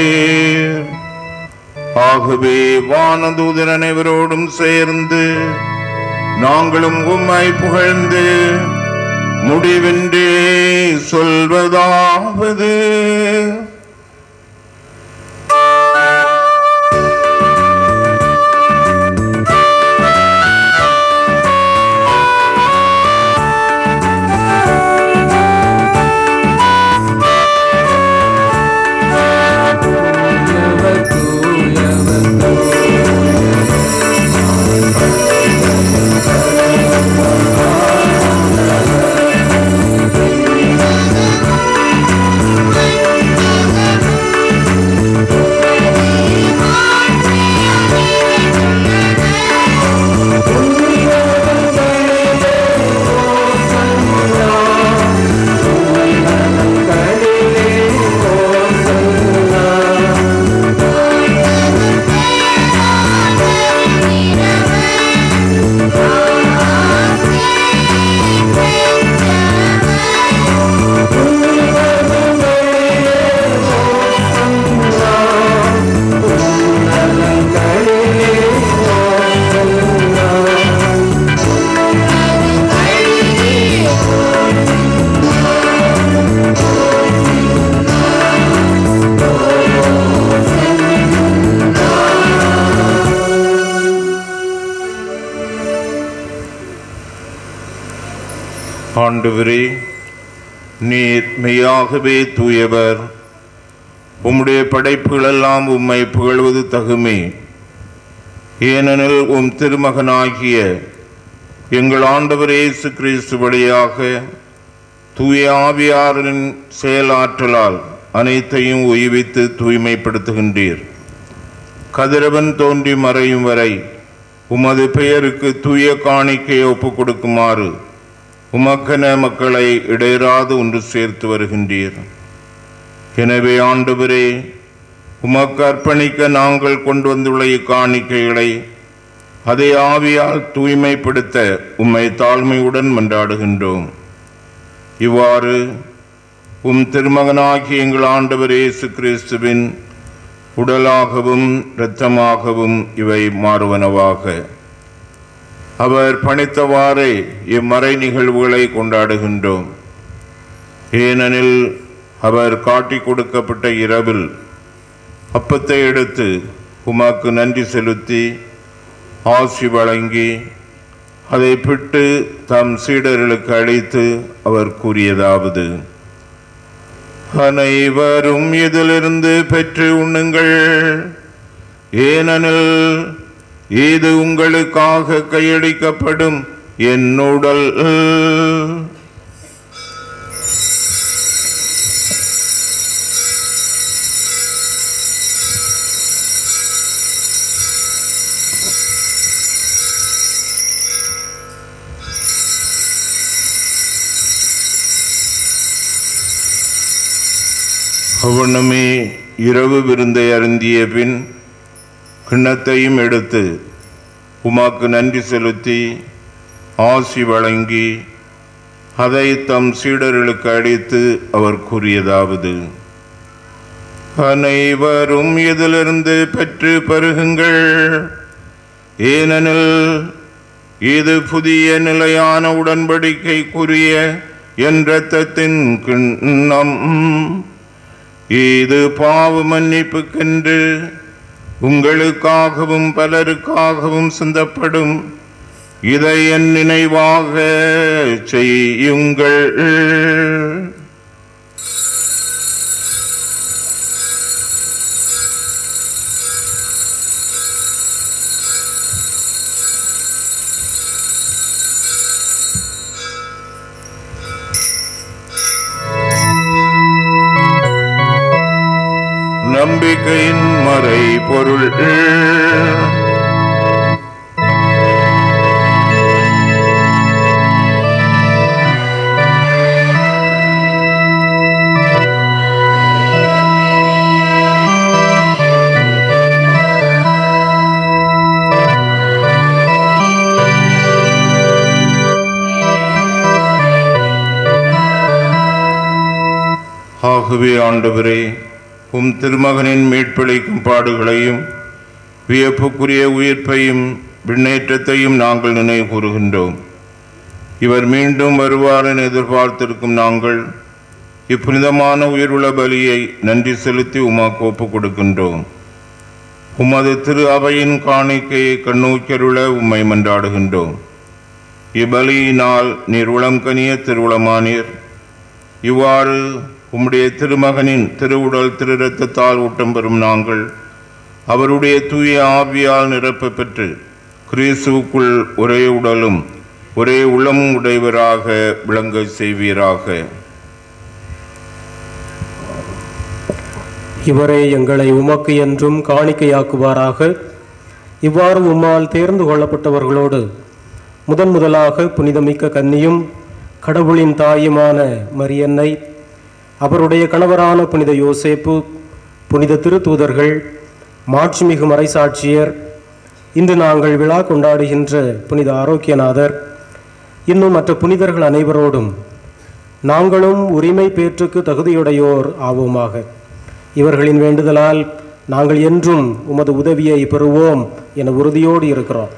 ஆகவே வானதூதர் அனைவரோடும் சேர்ந்து நாங்களும் உம்மை புகழ்ந்து முடிவின்றி சொல்வதாவது ஆண்டவரே நீர் மெய்யாகவே தூயவர் உம்முடைய படைப்புகள் எல்லாம் உம்மை புகழ்வது தகுமே ஏனெனில் உம் திருமகனாகிய எங்கள் ஆண்டவர் இயேசு கிறிஸ்து வழியாக தூய ஆவியாரின் செயலாற்றலால் அனைத்தையும் உய்வித்து தூய்மைப்படுத்துகின்றீர் கதிரவன் தோன்றி மறையும் வரை உமது பெயருக்கு தூய காணிக்கையை ஒப்புக் கொடுக்குமாறு உமக்கென மக்களை இடையராது ஒன்று சேர்த்து வருகின்றீர் எனவே ஆண்டவரே உமக்கு அர்ப்பணிக்க நாங்கள் கொண்டு வந்துள்ள இக்காணிக்கைகளை அதை ஆவியால் தூய்மைப்படுத்த உம்மை தாழ்மையுடன் மன்றாடுகின்றோம் இவ்வாறு உம் திருமகனாகிய எங்கள் ஆண்டவர் இயேசு கிறிஸ்துவின் உடலாகவும் இரத்தமாகவும் இவை மாறுவனவாக அவர் பணித்தவாறே இம்மறை நிகழ்வுகளை கொண்டாடுகின்றோம் ஏனெனில் அவர் காட்டிக் கொடுக்கப்பட்ட இரவில் அப்பத்தை எடுத்து உமக்கு நன்றி செலுத்தி ஆசி வழங்கி அதை பிட்டு தம் சீடர்களுக்கு அளித்து அவர் கூறியதாவது அனைவரும் இதிலிருந்து பெற்று உண்ணுங்கள் ஏனெனில் இது உங்களுக்காக கையளிக்கப்படும் என் உடல் அவனமே இரவு விருந்தை அருந்திய பின் கிண்ணத்தையும் எடுத்து உமாக்கு நன்றி செலுத்தி ஆசி வழங்கி அதை தம் சீடர்களுக்கு அடித்து அவர் கூறியதாவது அனைவரும் இதிலிருந்து பெற்று பருகுங்கள் ஏனெனில் இது புதிய நிலையான உடன்படிக்கைக்குரிய என் இரத்தத்தின் கிண்ணம் இது பாவ மன்னிப்புக்கென்று உங்களுக்காகவும் பலருக்காகவும் சிந்தப்படும் இதை என் நினைவாக செய்யுங்கள் நம்பிக்கையின் மறை பொருள் ஆகவே ஆண்டவரே உம் திருமகனின் மீட்பளிக்கும் பாடுகளையும் வியப்புக்குரிய உயிர்ப்பையும் விண்ணேற்றத்தையும் நாங்கள் நினைவு கூறுகின்றோம் இவர் மீண்டும் வருவார் என எதிர்பார்த்திருக்கும் நாங்கள் இப்புனிதமான உயிருள்ள பலியை நன்றி செலுத்தி உமாக்கு ஒப்புக் கொடுக்கின்றோம் உமது திரு அவையின் காணிக்கையை கண்ணூக்கருள உம்மை மன்றாடுகின்றோம் இப்பலியினால் நீர் உளம் கனிய திருவுளமானீர் இவ்வாறு உம்முடைய திருமகனின் திருவுடல் திரு இரத்தத்தால் ஊட்டம் பெறும் நாங்கள் அவருடைய தூய ஆவியால் நிரப்ப பெற்று கிறிஸ்துவுக்குள் ஒரே உடலும் ஒரே உள்ளமும் உடையவராக விளங்க செய்வீராக இவரே எங்களை உமக்கு என்றும் காணிக்கையாக்குவாராக இவ்வாறு உம்மால் தேர்ந்து கொள்ளப்பட்டவர்களோடு முதன் முதலாக புனிதமிக்க கன்னியும் கடவுளின் தாயுமான மரியன்னை அவருடைய கணவரான புனித யோசேப்பு புனித திருத்தூதர்கள் மாட்சிமிகு மறைசாட்சியர் இன்று நாங்கள் விழா கொண்டாடுகின்ற புனித ஆரோக்கியநாதர் இன்னும் மற்ற புனிதர்கள் அனைவரோடும் நாங்களும் உரிமை பேற்றுக்கு தகுதியுடையோர் ஆவோமாக இவர்களின் வேண்டுதலால் நாங்கள் என்றும் உமது உதவியை பெறுவோம் என உறுதியோடு இருக்கிறோம்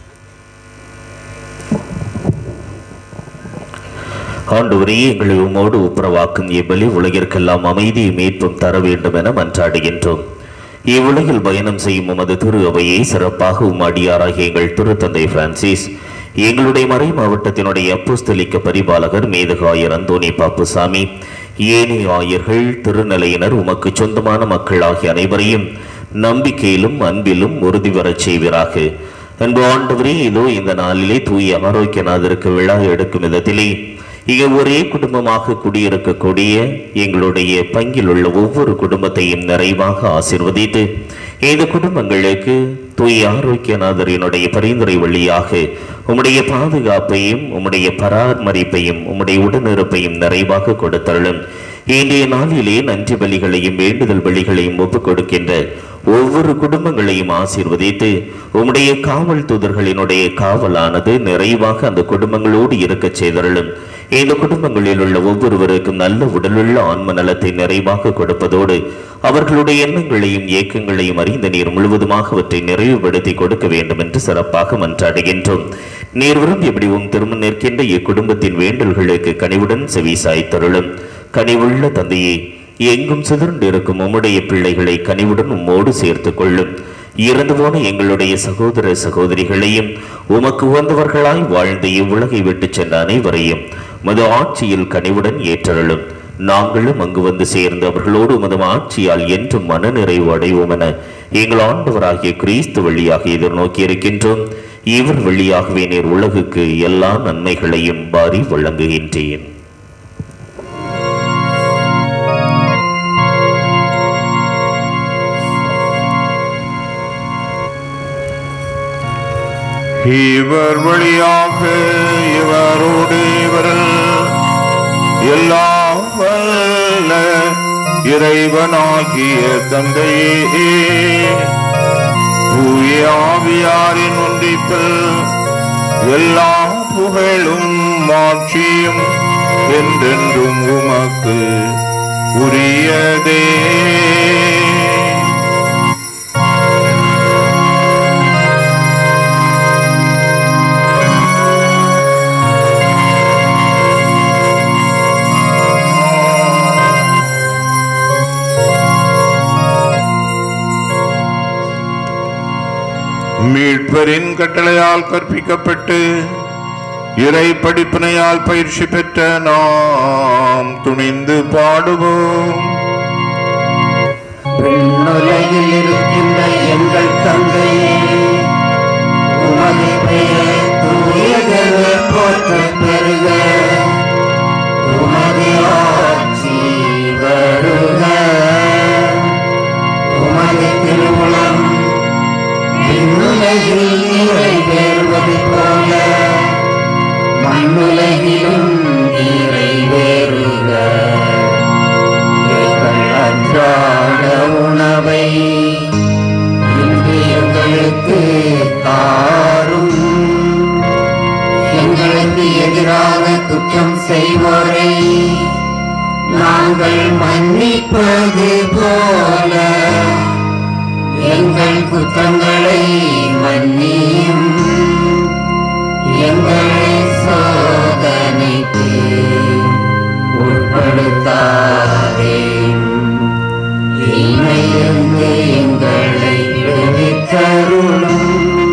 ஆண்டவரே எங்களை உமோடு உப்புரவாக்கும் இவ்வழி உலகிற்கெல்லாம் அமைதியை மீட்பும் தர வேண்டும் என மன்றாடுகின்றோம் இவ்வுலகில் பயணம் செய்யும் உமது திரு அவையை சிறப்பாக உம்மாடியாராகிய எங்கள் திருத்தந்தை பிரான்சிஸ் எங்களுடைய மறை மாவட்டத்தினுடைய அப்போஸ்தலிக்க பரிபாலகர் மேதகாயர் அந்தோனி பாப்புசாமி ஏனைய ஆயர்கள் திருநிலையினர் உமக்கு சொந்தமான மக்கள் ஆகிய அனைவரையும் நம்பிக்கையிலும் அன்பிலும் உறுதி வரச் செய்வீராக அன்பு ஆண்டவரே இதோ இந்த நாளிலே தூய ஆரோக்கியநாதருக்கு விழா எடுக்கும் விதத்திலே இங்கே ஒரே குடும்பமாக குடியிருக்கக்கூடிய எங்களுடைய பங்கில் உள்ள ஒவ்வொரு குடும்பத்தையும் நிறைவாக ஆசிர்வதித்து இந்த குடும்பங்களுக்கு தூய ஆரோக்கியநாதரினுடைய பரிந்துரை வழியாக உம்முடைய பாதுகாப்பையும் உம்முடைய பராமரிப்பையும் உம்முடைய உடனிருப்பையும் நிறைவாக கொடுத்தருளும் இன்றைய நாளிலே நன்றி பலிகளையும் வேண்டுதல் பலிகளையும் ஒப்புக் கொடுக்கின்ற ஒவ்வொரு குடும்பங்களையும் ஆசீர்வதித்து உம்முடைய காவல் தூதர்களினுடைய காவலானது நிறைவாக அந்த குடும்பங்களோடு இருக்கச் செய்தருளும் இந்த குடும்பங்களில் உள்ள ஒவ்வொருவருக்கும் நல்ல உடலுள்ள ஆன்ம நலத்தை நிறைவாக கொடுப்பதோடு அவர்களுடைய எண்ணங்களையும் ஏக்கங்களையும் அறிந்த நீர் முழுவதுமாக அவற்றை நிறைவுபடுத்தி கொடுக்க வேண்டும் என்று சிறப்பாக மன்றாடுகின்றோம் நீர் விரும்பியபடி உன் திருமணம் நிற்கின்ற இக்குடும்பத்தின் வேண்டல்களுக்கு கனிவுடன் செவி சாய்த்தருளும் கனிவுள்ள தந்தையே எங்கும் சிதறண்டு இருக்கும் உம்முடைய பிள்ளைகளை கனிவுடன் உம்மோடு சேர்த்துக் கொள்ளும் இறந்து போன எங்களுடைய சகோதர சகோதரிகளையும் உமக்கு உகந்தவர்களாய் வாழ்ந்த இவ்வுலகை விட்டுச் சென்ற அனைவரையும் மது ஆட்சியில் கனிவுடன் ஏற்றருளும் நாங்களும் அங்கு வந்து சேர்ந்து அவர்களோடு உமது ஆட்சியால் என்றும் மனநிறைவு அடைவோம் என எங்கள் ஆண்டவராகிய கிறிஸ்து வழியாக எதிர்நோக்கி இருக்கின்றோம் இவர் வழியாகவே நீர் உலகுக்கு எல்லா நன்மைகளையும் வாரி வழங்குகின்றேன் இவர் வழியாக இவரோடு இவரில் எல்லாம் வல்ல இறைவனாகிய தந்தையே தூய ஆவியாரின் ஒன்றிப்பில் எல்லா புகழும் மாட்சியும் என்றென்றும் உமக்கு உரியதே மீட்பரின் கட்டளையால் கற்பிக்கப்பட்டு இறை படிப்பினையால் பயிற்சி பெற்ற நாம் துணிந்து பாடுவோம் விண்ணுலகில் இருக்கின்ற எங்கள் தந்தையே உமது பெயர் தூயதென போற்ற பெறுக உமது ஆட்சி வருக உமது திருவுளம் விண்ணுலகில் நிறைவேறுவது போல மண்ணுலகிலும் நிறைவேறுக எங்கள் அன்றாட உணவை இன்று எங்களுக்கு தாரும் எங்களுக்கு எதிராக குற்றம் செய்வோரை நாங்கள் மன்னிப்பது போல எங்கள் குற்றங்களை மன்னியும் எங்களை சோதனைக்கு உட்படுத்தாதேயும் தீமையிலிருந்து எங்களை விடுவித்தருளும்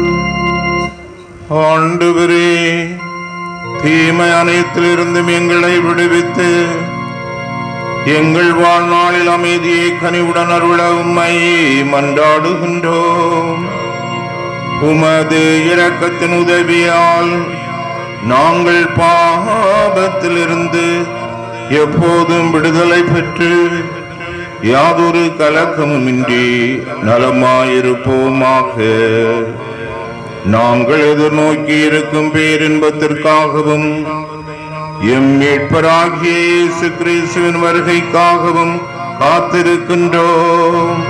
ஆண்டவரே தீமை அனைத்திலிருந்தும் எங்களை விடுவித்து எங்கள் வாழ்நாளில் அமைதியை கனிவுடன் அருள உம்மை மன்றாடுகின்றோம் உமது இரக்கத்தின் உதவியால் நாங்கள் பாபத்திலிருந்து எப்போதும் விடுதலை பெற்று யாதொரு கலக்கமுமின்றி நலமாயிருப்போமாக நாங்கள் எதிர்நோக்கி இருக்கும் பேரின்பத்திற்காகவும் எம் மீட்பராகிய இயேசு கிறிஸ்துவின் வருகைக்காகவும் காத்திருக்கின்றோம்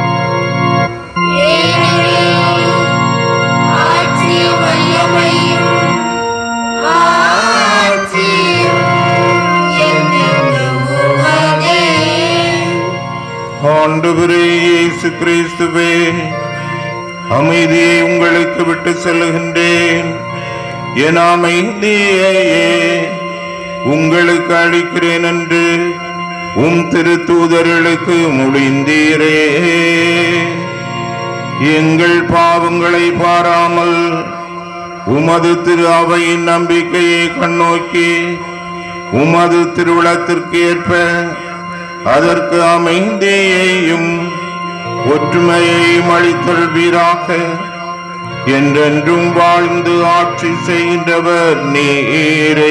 ஆண்டவரே இயேசு கிறிஸ்துவே அமைதியை உங்களுக்கு விட்டு செல்லுகின்றேன் என் அமைதியையே உங்களுக்கு அளிக்கிறேன் என்று உம் திருத்தூதர்களுக்கு முடிந்தீரே எங்கள் பாவங்களை பாராமல் உமது திரு அவையின் நம்பிக்கையை கண்ணோக்கி உமது திருவிழத்திற்கு ஏற்ப அதற்கு அமைதியையும் ஒற்றுமையையும் அளித்தொள்வீராக என்றென்றும் வாழ்ந்து ஆட்சி செய்கின்றவர் நீரே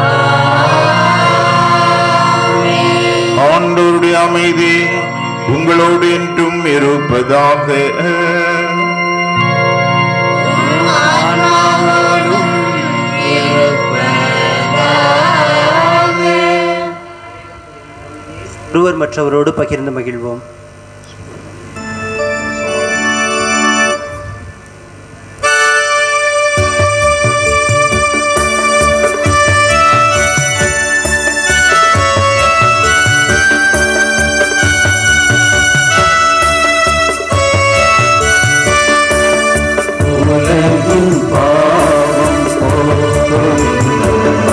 ஆண்டோருடைய அமைதி உங்கள் என்றென்றும் இருப்பதாக ஒருவர் மற்றவரோடு பகிர்ந்து மகிழ்வோம் உலகின் பாவம் போக்கும்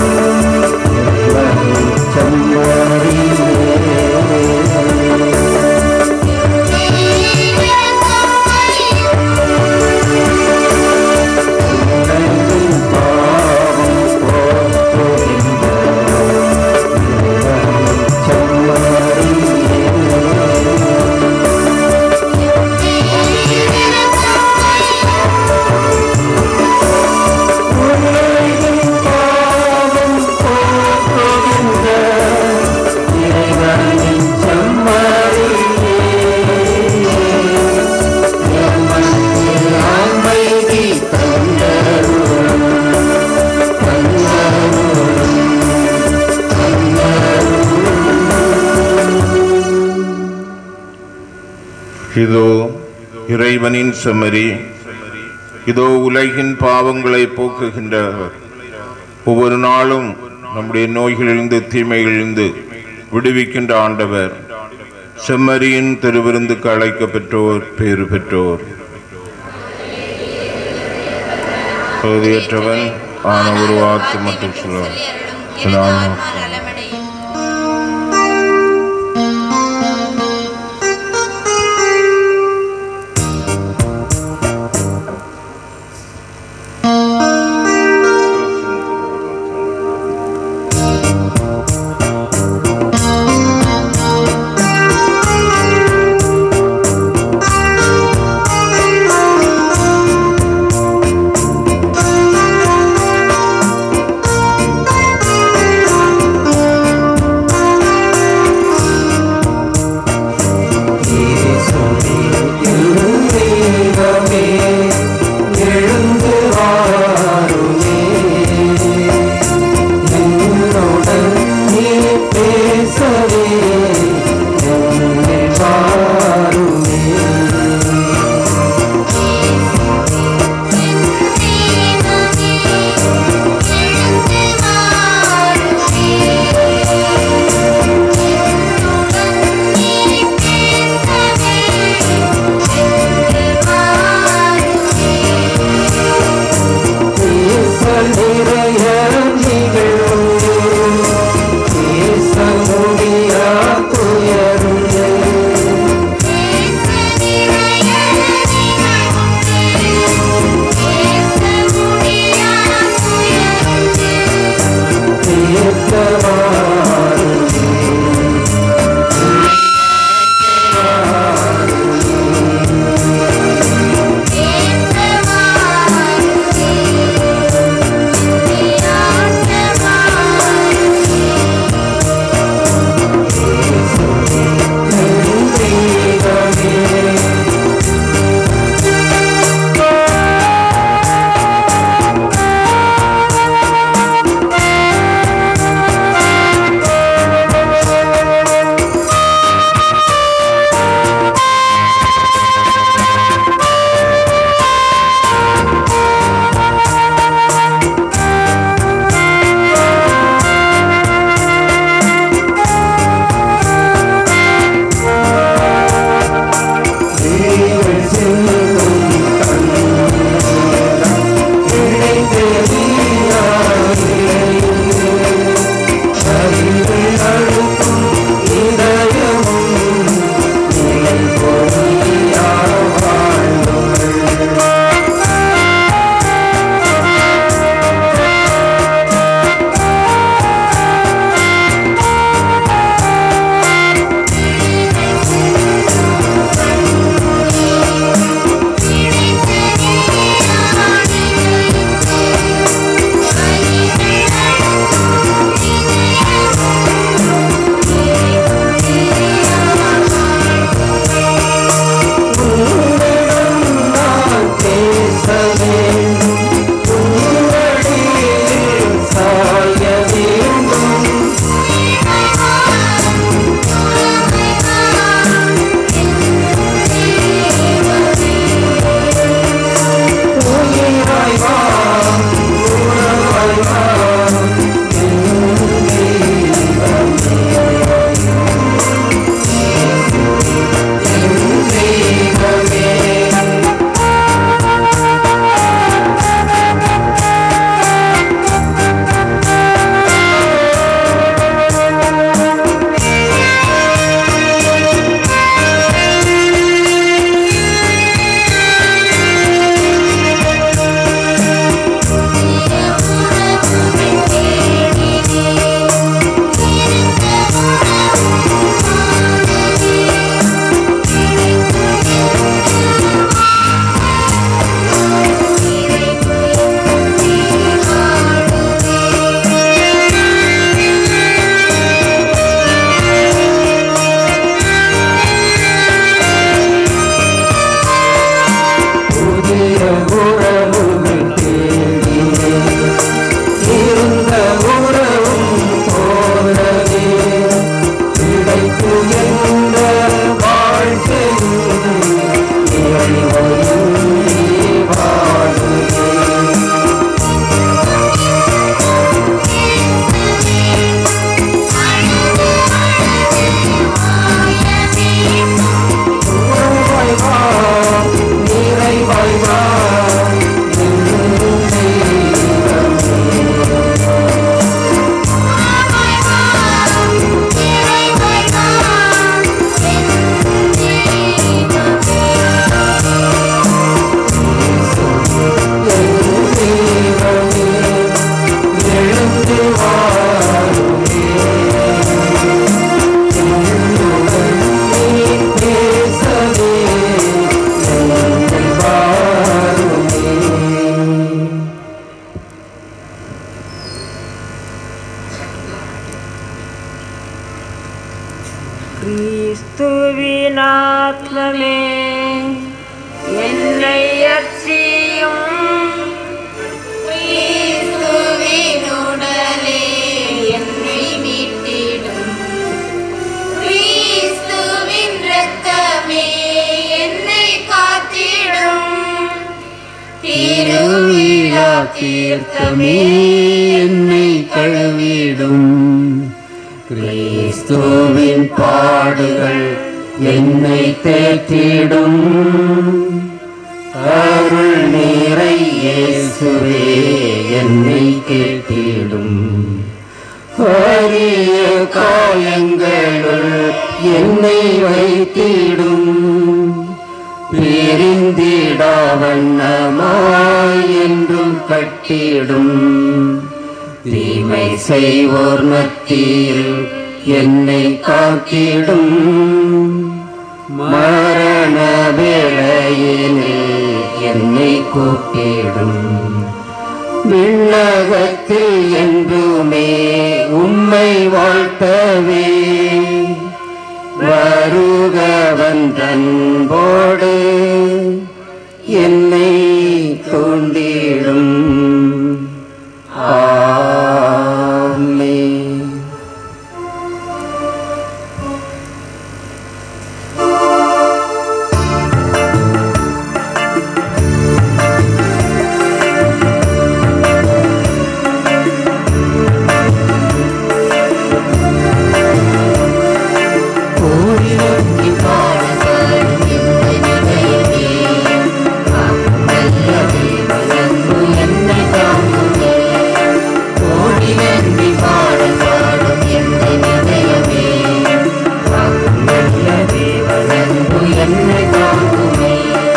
இதோ இறைவனின் செம்மறி இதோ உலகின் பாவங்களை போக்குகின்றவர் ஒவ்வொரு நாளும் நம்முடைய நோய்களிலிருந்து தீமைகளிலிருந்து விடுவிக்கின்ற ஆண்டவர் செம்மறியின் திருவிருந்துக்கு அழைக்க பெற்றோர் பேறு பெற்றோர் தகுதியற்றவன் ஆன ஒரு வாக்கு மட்டும் சொல்லுவார் நான் எழுந்து வாருமே என்னுடன் நீ பேசவே என்னில் வாருமே பேச நிறைய நிகழ்வுண்டு பேச முடியா துயருண்டு Thank you. கிறிஸ்துவின் ஆத்மமே என்னை அச்சியும் கிறிஸ்துவின் உடலே என்னை மீட்டிடும் கிறிஸ்துவின் இரத்தமே என்னை காத்திடும் திருவிழா தீர்த்தமே என்னை கழுவிடும் கிறிஸ்துவின் பாடுகள் என்னை தேற்றிடும் அருள் நீரை இயேசுவே என்னை கேட்டிடும் அரிய காயங்களுள் என்னை வைத்திடும் பிரிந்திடா வண்ணமாய் என்றும் கட்டிடும் தீமை செய்வோர் மத்தியில் என்னை காத்திடும் மரண வேளையினில் என்னை கூட்டிடும் விண்ணகத்தில் என்றுமே உம்மை வாழ்த்தவே வருகவன் தன்போடு என்னை தூண்டிடும் ஆமென் கோயிலுக்கு பாடுகள் என்னை தாங்குமே கோடி நன்றி பாடசாடும் என்னை நிலையமே நல்ல தேவனன்பு என்னை தாங்குமே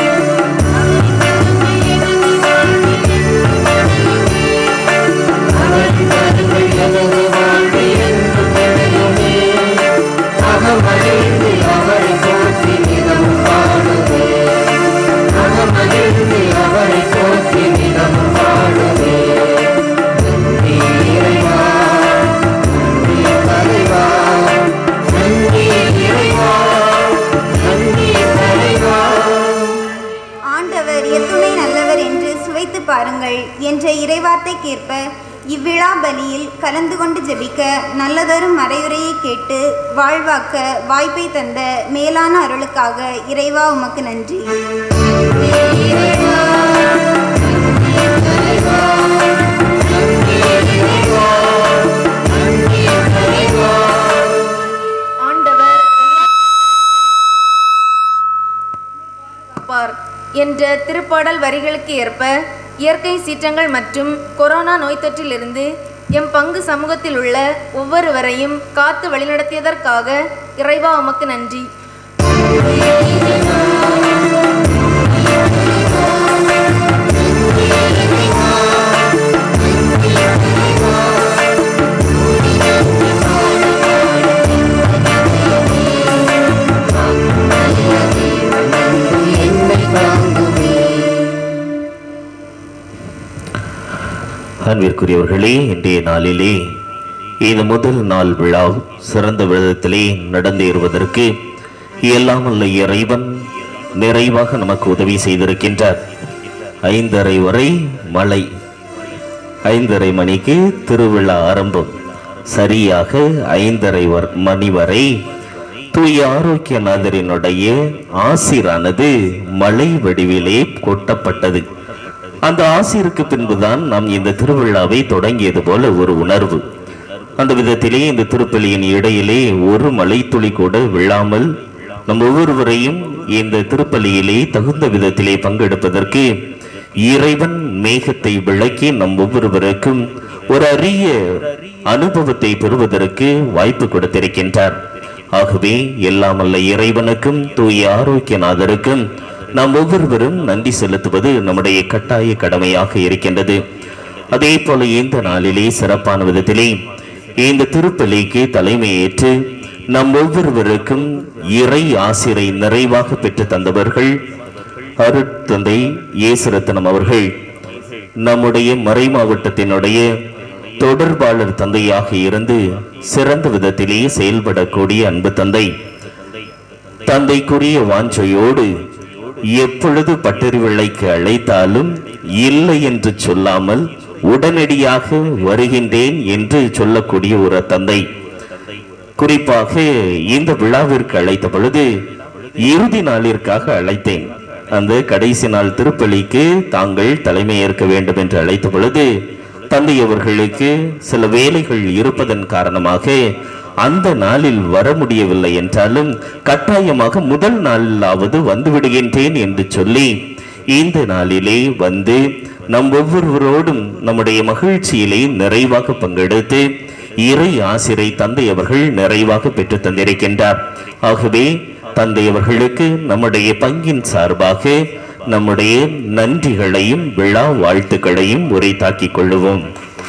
அவரின் கருங்கள் எனது வாழ்வை என்று நிலையுமே அகமகிழ்ந்து அவரை போற்றி நிதமும் பாடுவே அகமகிழ்ந்து அவரை போற்றி நிதமும் பாடுவே நன்றி இறைவா நன்றி தலைவா நன்றி இறைவா நன்றி தலைவா ஆண்டவர் எத்துணை நல்லவர் என்று சுவைத்து பாருங்கள் என்ற இறைவார்த்தைக்கேற்ப இவ்விழா பலியில் கலந்து கொண்டு ஜெபிக்க நல்லதொரு மறையுரையை கேட்டு வாழ்வாக்க வாய்ப்பை தந்த மேலான அருளுக்காக இறைவா உமக்கு நன்றி ஆண்டவர் காப்பார் என்ற திருப்பாடல் வரிகளுக்கு ஏற்ப இயற்கை சீற்றங்கள் மற்றும் கொரோனா நோய் தொற்றிலிருந்து எம் பங்கு சமூகத்தில் உள்ள ஒவ்வொருவரையும் காத்து வழிநடத்தியதற்காக இறைவா உமக்கு நன்றி அன்பிற்குரியவர்களே இன்றைய நாளிலே இது முதல் நாள் விழா சிறந்த விதத்திலே நடந்தேறுவதற்கு எல்லாம் அல்ல இறைவன் நிறைவாக நமக்கு உதவி செய்திருக்கின்றார் ஐந்தரை வரை மழை ஐந்தரை மணிக்கு திருவிழா ஆரம்பம் சரியாக ஐந்தரை வர்- மணி வரை தூய ஆரோக்கியநாதரினுடைய ஆசிரானது மழை வடிவிலே கொட்டப்பட்டது அந்த ஆசிருக்கு பின்புதான் நாம் இந்த திருவிழாவை தொடங்கியது போல ஒரு உணர்வு அந்த விதத்திலே இந்த திருப்பலியின் இடையிலே ஒரு மழைத்துளி கூட விழாமல் நம் ஒவ்வொருவரையும் இந்த திருப்பலியிலே தகுந்த விதத்திலே பங்கெடுப்பதற்கு இறைவன் மேகத்தை விளக்கி நம் ஒவ்வொருவருக்கும் ஒரு அரிய அனுபவத்தை பெறுவதற்கு வாய்ப்பு கொடுத்திருக்கின்றார் ஆகவே எல்லாம் அல்ல இறைவனுக்கும் தூய ஆரோக்கியநாதருக்கும் நாம் ஒவ்வொருவரும் நன்றி செலுத்துவது நம்முடைய கட்டாய கடமையாக இருக்கின்றது அதே போல இந்த நாளிலே சிறப்பான விதத்திலே இந்த திருப்பலிக்கு தலைமையேற்று நம் ஒவ்வொருவருக்கும் இறை ஆசிரை நிறைவாக பெற்று தந்தவர்கள் அருட்தந்தை இயேசுரத்தனம் அவர்கள் நம்முடைய மறை மாவட்டத்தினுடைய தொடர்பாளர் தந்தையாக இருந்து சிறந்த விதத்திலே செயல்படக்கூடிய அன்பு தந்தை தந்தைக்குரிய வாஞ்சையோடு எப்பொழுது பட்டறிவிழைக்கு அழைத்தாலும் இல்லை என்று சொல்லாமல் உடனடியாக வருகின்றேன் என்று சொல்லக்கூடிய ஒரு தந்தை குறிப்பாக இந்த விழாவிற்கு அழைத்த பொழுது இறுதி நாளிற்காக அழைத்தேன் அந்த கடைசி நாள் திருப்பலிக்கு தாங்கள் தலைமையேற்க வேண்டும் என்று அழைத்த பொழுது தந்தை அவர்களுக்கு சில வேலைகள் இருப்பதன் காரணமாக அந்த நாளில் வர முடியவில்லை என்றாலும் கட்டாயமாக முதல் நாளிலாவது வந்து விடுகின்றேன் என்று சொல்லி இந்த நாளிலே வந்து நம் ஒவ்வொருவரோடும் நம்முடைய மகிழ்ச்சியிலே நிறைவாக பங்கெடுத்து இறை ஆசிரை தந்தை அவர்கள் நிறைவாக பெற்று தந்திருக்கின்றார் ஆகவே தந்தை அவர்களுக்கு நம்முடைய பங்கின் சார்பாக நம்முடைய நன்றிகளையும் விழா வாழ்த்துக்களையும் உரைத்தாக்கிக் கொள்ளுவோம்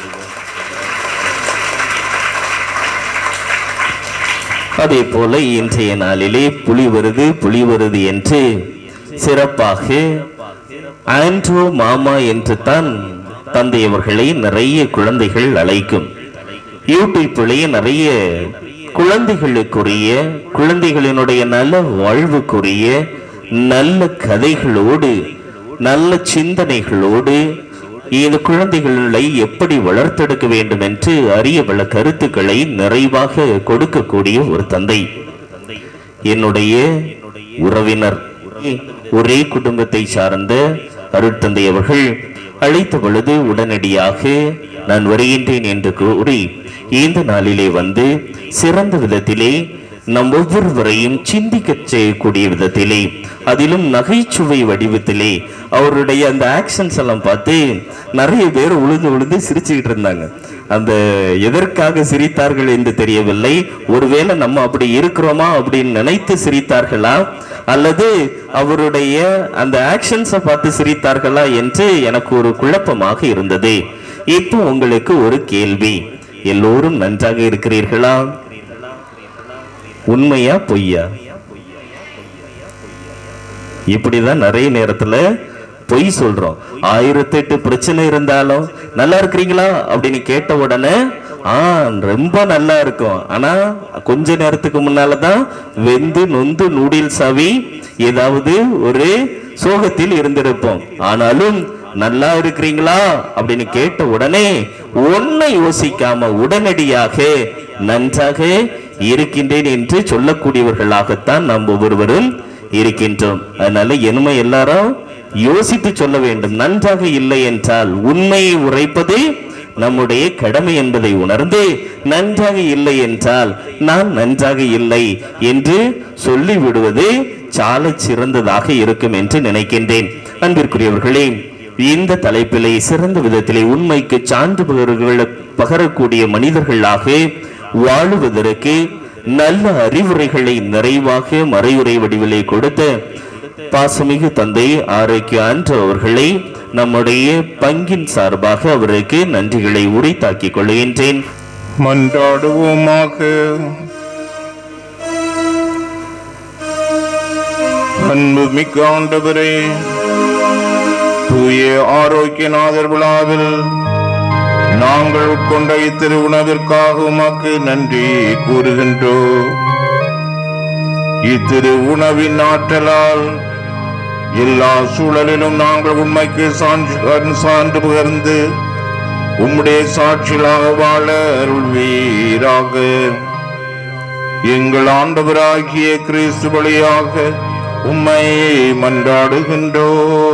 அதே போல இன்றைய நாளிலே புலி வருது புலி வருது என்று சிறப்பாக ஆண்ட்ரோ மாமா என்று தான் தந்தை அவர்களை நிறைய குழந்தைகள் அழைக்கும் யூடியூப்பிலேயே நிறைய குழந்தைகளுக்குரிய குழந்தைகளினுடைய நல்ல வாழ்வுக்குரிய நல்ல கதைகளோடு நல்ல சிந்தனைகளோடு இந்த குழந்தைகளை எப்படி வளர்த்தெடுக்க வேண்டும் என்று அரிய பல கருத்துக்களை நிறைவாக கொடுக்கக்கூடிய ஒரு தந்தை என்னுடைய உறவினர் ஒரே குடும்பத்தை சார்ந்த அருட்தந்தை அவர்கள் அழைத்த பொழுது உடனடியாக நான் வருகின்றேன் என்று கூறி இந்த நாளிலே வந்து சிறந்த விதத்திலே நம் ஒவ்வொருவரையும் சிந்திக்கச் செய்யக்கூடிய விதத்திலே அதிலும் நகைச்சுவை வடிவத்திலே அவருடைய அந்த ஆக்ஷன்ஸ் எல்லாம் பார்த்து நிறைய பேர் உழுந்து உழுந்து சிரிச்சுக்கிட்டு இருந்தாங்க அந்த எதற்காக சிரித்தார்கள் என்று தெரியவில்லை ஒருவேளை நம்ம அப்படி இருக்கிறோமா அப்படின்னு நினைத்து சிரித்தார்களா அல்லது அவருடைய அந்த ஆக்ஷன்ஸை பார்த்து சிரித்தார்களா என்று எனக்கு ஒரு குழப்பமாக இருந்தது இப்போ உங்களுக்கு ஒரு கேள்வி எல்லோரும் நன்றாக இருக்கிறீர்களா உண்மையா பொய்யா இப்படிதான் நிறைய நேரத்துல பொய் சொல்றோம் ஆயிரத்தெட்டு பிரச்சனை இருந்தாலும் நல்லா இருக்கிறீங்களா அப்படின்னு கேட்ட உடனே ஆ ரொம்ப நல்லா இருக்கும் ஆனா கொஞ்ச நேரத்துக்கு முன்னாலதான் வெந்து நொந்து நூடில்ஸ் ஆவி ஏதாவது ஒரு சோகத்தில் இருந்திருப்போம் ஆனாலும் நல்லா இருக்கிறீங்களா அப்படின்னு கேட்ட உடனே ஒன்னை யோசிக்காம உடனடியாக நன்றாக இருக்கின்றேன் என்று சொல்லக்கூடியவர்களாகத்தான் நாம் ஒவ்வொருவரும் இருக்கின்றோம் அதனால என்னமே எல்லாரும் யோசித்து சொல்ல வேண்டும் நன்றாக இல்லை என்றால் உண்மையை உரைப்பது நம்முடைய கடமை என்பதை உணர்ந்து நன்றாக இல்லை என்றால் நான் நன்றாக இல்லை என்று சொல்லி விடுவது சால சிறந்ததாக இருக்கும் என்று நினைக்கின்றேன் அன்பிற்குரியவர்களே இந்த தலைப்பிலே சிறந்த விதத்திலே உண்மைக்கு சான்று பகர்கள் பகரக்கூடிய மனிதர்களாக வாழுவதற்கு நல்ல அறிவுரைகளை நிறைவாக மறைவுரை வடிவிலே கொடுத்த பாசமிகு தந்தை ஆரோக்கிய அன்று அவர்களை நம்முடைய பங்கின் சார்பாக அவருக்கு நன்றிகளை உரித்தாக்கிக் கொள்கின்றேன் மன்றாடுவோமாக அன்பு மிக்க ஆண்டவரே தூய ஆரோக்கியநாதர் விழாவில் நாங்கள் உட்கொண்ட இத்திரு உணவிற்காக உமக்கு நன்றி கூறுகின்றோம் இத்திரு உணவின் ஆற்றலால் எல்லா சூழலிலும் நாங்கள் உண்மைக்கு சான்று சான்று பகர்ந்து உம்முடைய சாட்சிகளாக வாழ அருள்வீராக எங்கள் ஆண்டவராகிய கிறிஸ்து வழியாக உம்மை மன்றாடுகின்றோ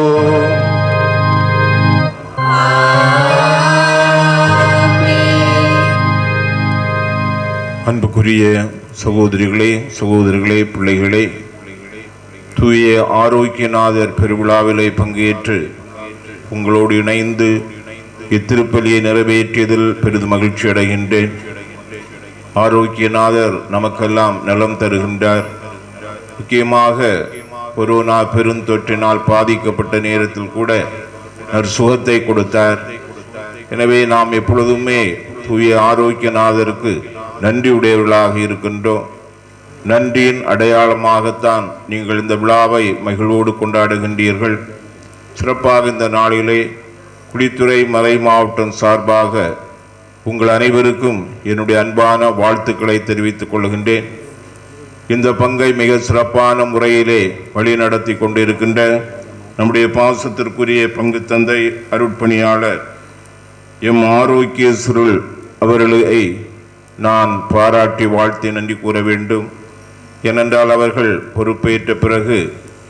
அன்புக்குரிய சகோதரிகளே சகோதரிகளே பிள்ளைகளே தூய ஆரோக்கியநாதர் பெருவிழாவிலே பங்கேற்று உங்களோடு இணைந்து இத்திருப்பலியை நிறைவேற்றியதில் பெரிதும் மகிழ்ச்சி அடைகின்றேன் ஆரோக்கியநாதர் நமக்கெல்லாம் நலம் தருகின்றார் முக்கியமாக கொரோனா பெருந்தொற்றினால் பாதிக்கப்பட்ட நேரத்தில் கூட நற்சுகத்தை கொடுத்தார் எனவே நாம் எப்பொழுதுமே தூய ஆரோக்கியநாதருக்கு நன்றியுடையவர்களாக இருக்கின்றோம் நன்றியின் அடையாளமாகத்தான் நீங்கள் இந்த விழாவை மகிழ்வோடு கொண்டாடுகின்றீர்கள் சிறப்பாக இந்த நாளிலே குடித்துறை மறை மாவட்டம் சார்பாக உங்கள் அனைவருக்கும் என்னுடைய அன்பான வாழ்த்துக்களை தெரிவித்துக் கொள்கின்றேன் இந்த பங்கை மிக சிறப்பான முறையிலே வழிநடத்தி கொண்டிருக்கின்ற நம்முடைய பாசத்திற்குரிய பங்கு தந்தை அருட்பணியாளர் எம் ஆரோக்கிய சுருள் அவர்களை நான் பாராட்டி வாழ்த்தி நன்றி கூற வேண்டும் ஏனென்றால் அவர்கள் பொறுப்பேற்ற பிறகு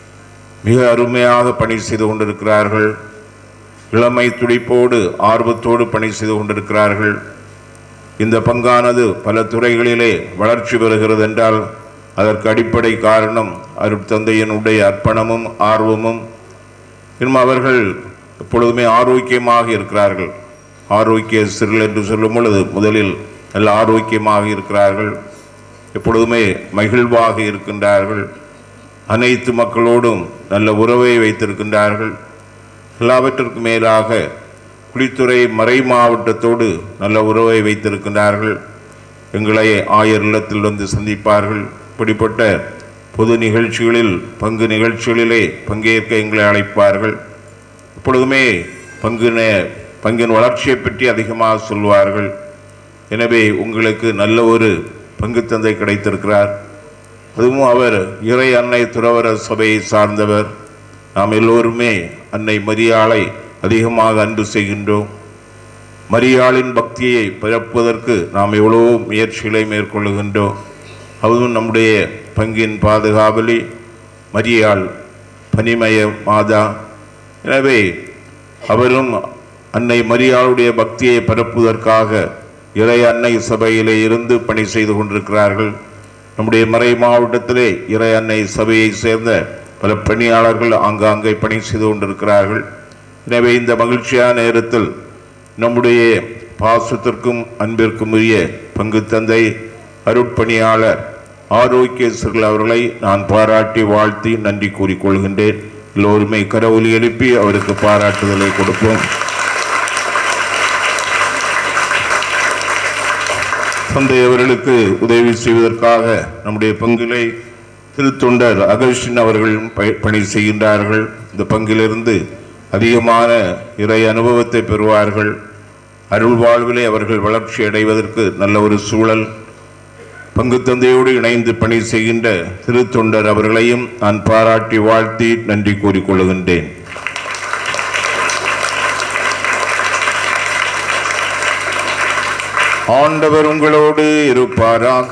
மிக அருமையாக பணி செய்து கொண்டிருக்கிறார்கள் இளமை துடிப்போடு ஆர்வத்தோடு பணி செய்து கொண்டிருக்கிறார்கள் இந்த பங்கானது பல துறைகளிலே வளர்ச்சி பெறுகிறது என்றால் அதற்கு அடிப்படை காரணம் அருட்தந்தையினுடைய அர்ப்பணமும் ஆர்வமும் இன்னும் அவர்கள் எப்பொழுதுமே ஆரோக்கியமாக இருக்கிறார்கள் ஆரோக்கிய சிறுல் என்று சொல்லும் பொழுது முதலில் நல்ல ஆரோக்கியமாக இருக்கிறார்கள் எப்பொழுதுமே மகிழ்வாக இருக்கின்றார்கள் அனைத்து மக்களோடும் நல்ல உறவை வைத்திருக்கின்றார்கள் எல்லாவற்றிற்கும் மேலாக குளித்துறை மறை மாவட்டத்தோடு நல்ல உறவை வைத்திருக்கின்றார்கள் எங்களை ஆயர் இல்லத்தில் வந்து சந்திப்பார்கள் இப்படிப்பட்ட பொது நிகழ்ச்சிகளில் பங்கு நிகழ்ச்சிகளிலே பங்கேற்க எங்களை அழைப்பார்கள் எப்பொழுதுமே பங்கு நே- பங்கின் வளர்ச்சியை பற்றி அதிகமாக சொல்வார்கள் எனவே உங்களுக்கு நல்ல ஒரு பங்கு தந்தை கிடைத்திருக்கிறார் அதுவும் அவர் இறை அன்னை துறவர சபையை சார்ந்தவர் நாம் எல்லோருமே அன்னை மரியாளை அதிகமாக அன்பு செய்கின்றோம் மரியாளின் பக்தியை பிறப்பதற்கு நாம் எவ்வளவோ முயற்சிகளை மேற்கொள்ளுகின்றோம் அதுவும் நம்முடைய பங்கின் பாதுகாவலி மரியாள் பனிமய மாதா எனவே அவரும் அன்னை மரியாளுடைய பக்தியை பரப்புவதற்காக இறை அன்னை சபையிலே இருந்து பணி செய்து கொண்டிருக்கிறார்கள் நம்முடைய மறை மாவட்டத்திலே இறை அன்னை சபையை சேர்ந்த பல பணியாளர்கள் ஆங்காங்கே பணி செய்து கொண்டிருக்கிறார்கள் எனவே இந்த மகிழ்ச்சியான நேரத்தில் நம்முடைய பாசத்திற்கும் அன்பிற்கும் உரிய பங்கு தந்தை அருட்பணியாளர் ஆரோக்கிய சிறுல் அவர்களை நான் பாராட்டி வாழ்த்தி நன்றி கூறிக்கொள்கின்றேன் எல்லோருமே கரவொலி எழுப்பி அவருக்கு பாராட்டுதலை கொடுப்போம் தந்தை அவர்களுக்கு உதவி செய்வதற்காக நம்முடைய பங்கிலை திருத்தொண்டர் அகர்ஷின் அவர்களும் ப- பணி செய்கின்றார்கள் இந்த பங்கிலிருந்து அதிகமான இறை அனுபவத்தை பெறுவார்கள் அருள் வாழ்விலே அவர்கள் வளர்ச்சி அடைவதற்கு நல்ல ஒரு சூழல் பங்கு தந்தையோடு இணைந்து பணி செய்கின்ற திருத்தொண்டர் அவர்களையும் நான் பாராட்டி வாழ்த்தி நன்றி கூறிக்கொள்கின்றேன் ஆண்டவர் உங்களோடு இருப்பாராக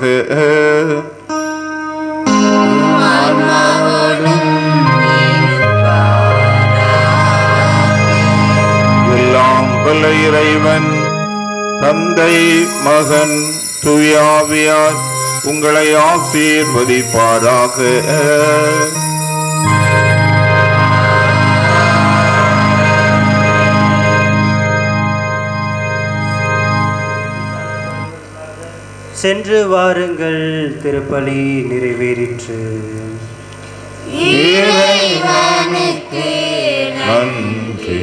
எல்லாம் வல்ல இறைவன் தந்தை மகன் துயாவியார் உங்களை ஆசீர்வதிப்பாராக சென்று வாருங்கள் திருப்பலி நிறைவேறிற்று இறைவனுக்கு நன்றி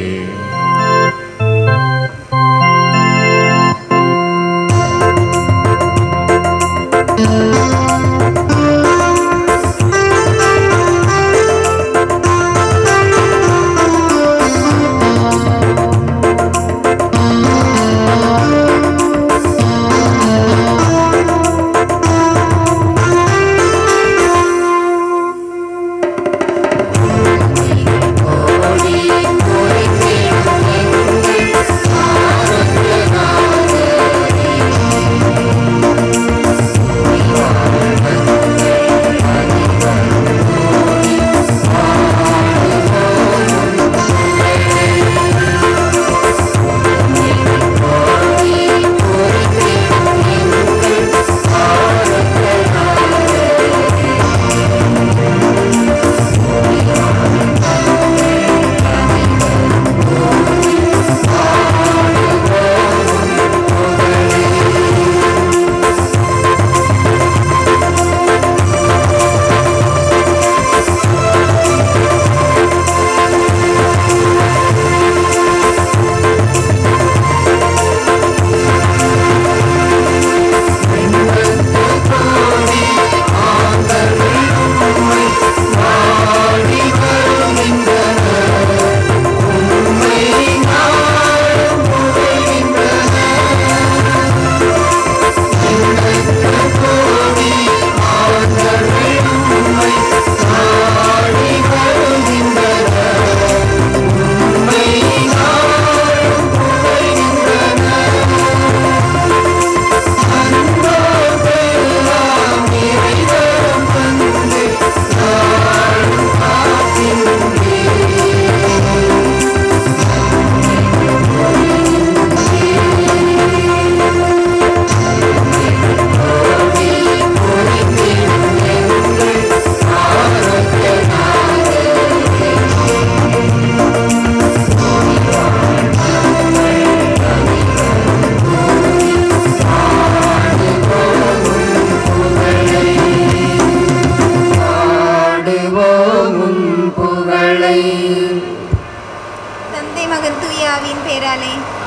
கோடி கோடி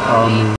ஆமென்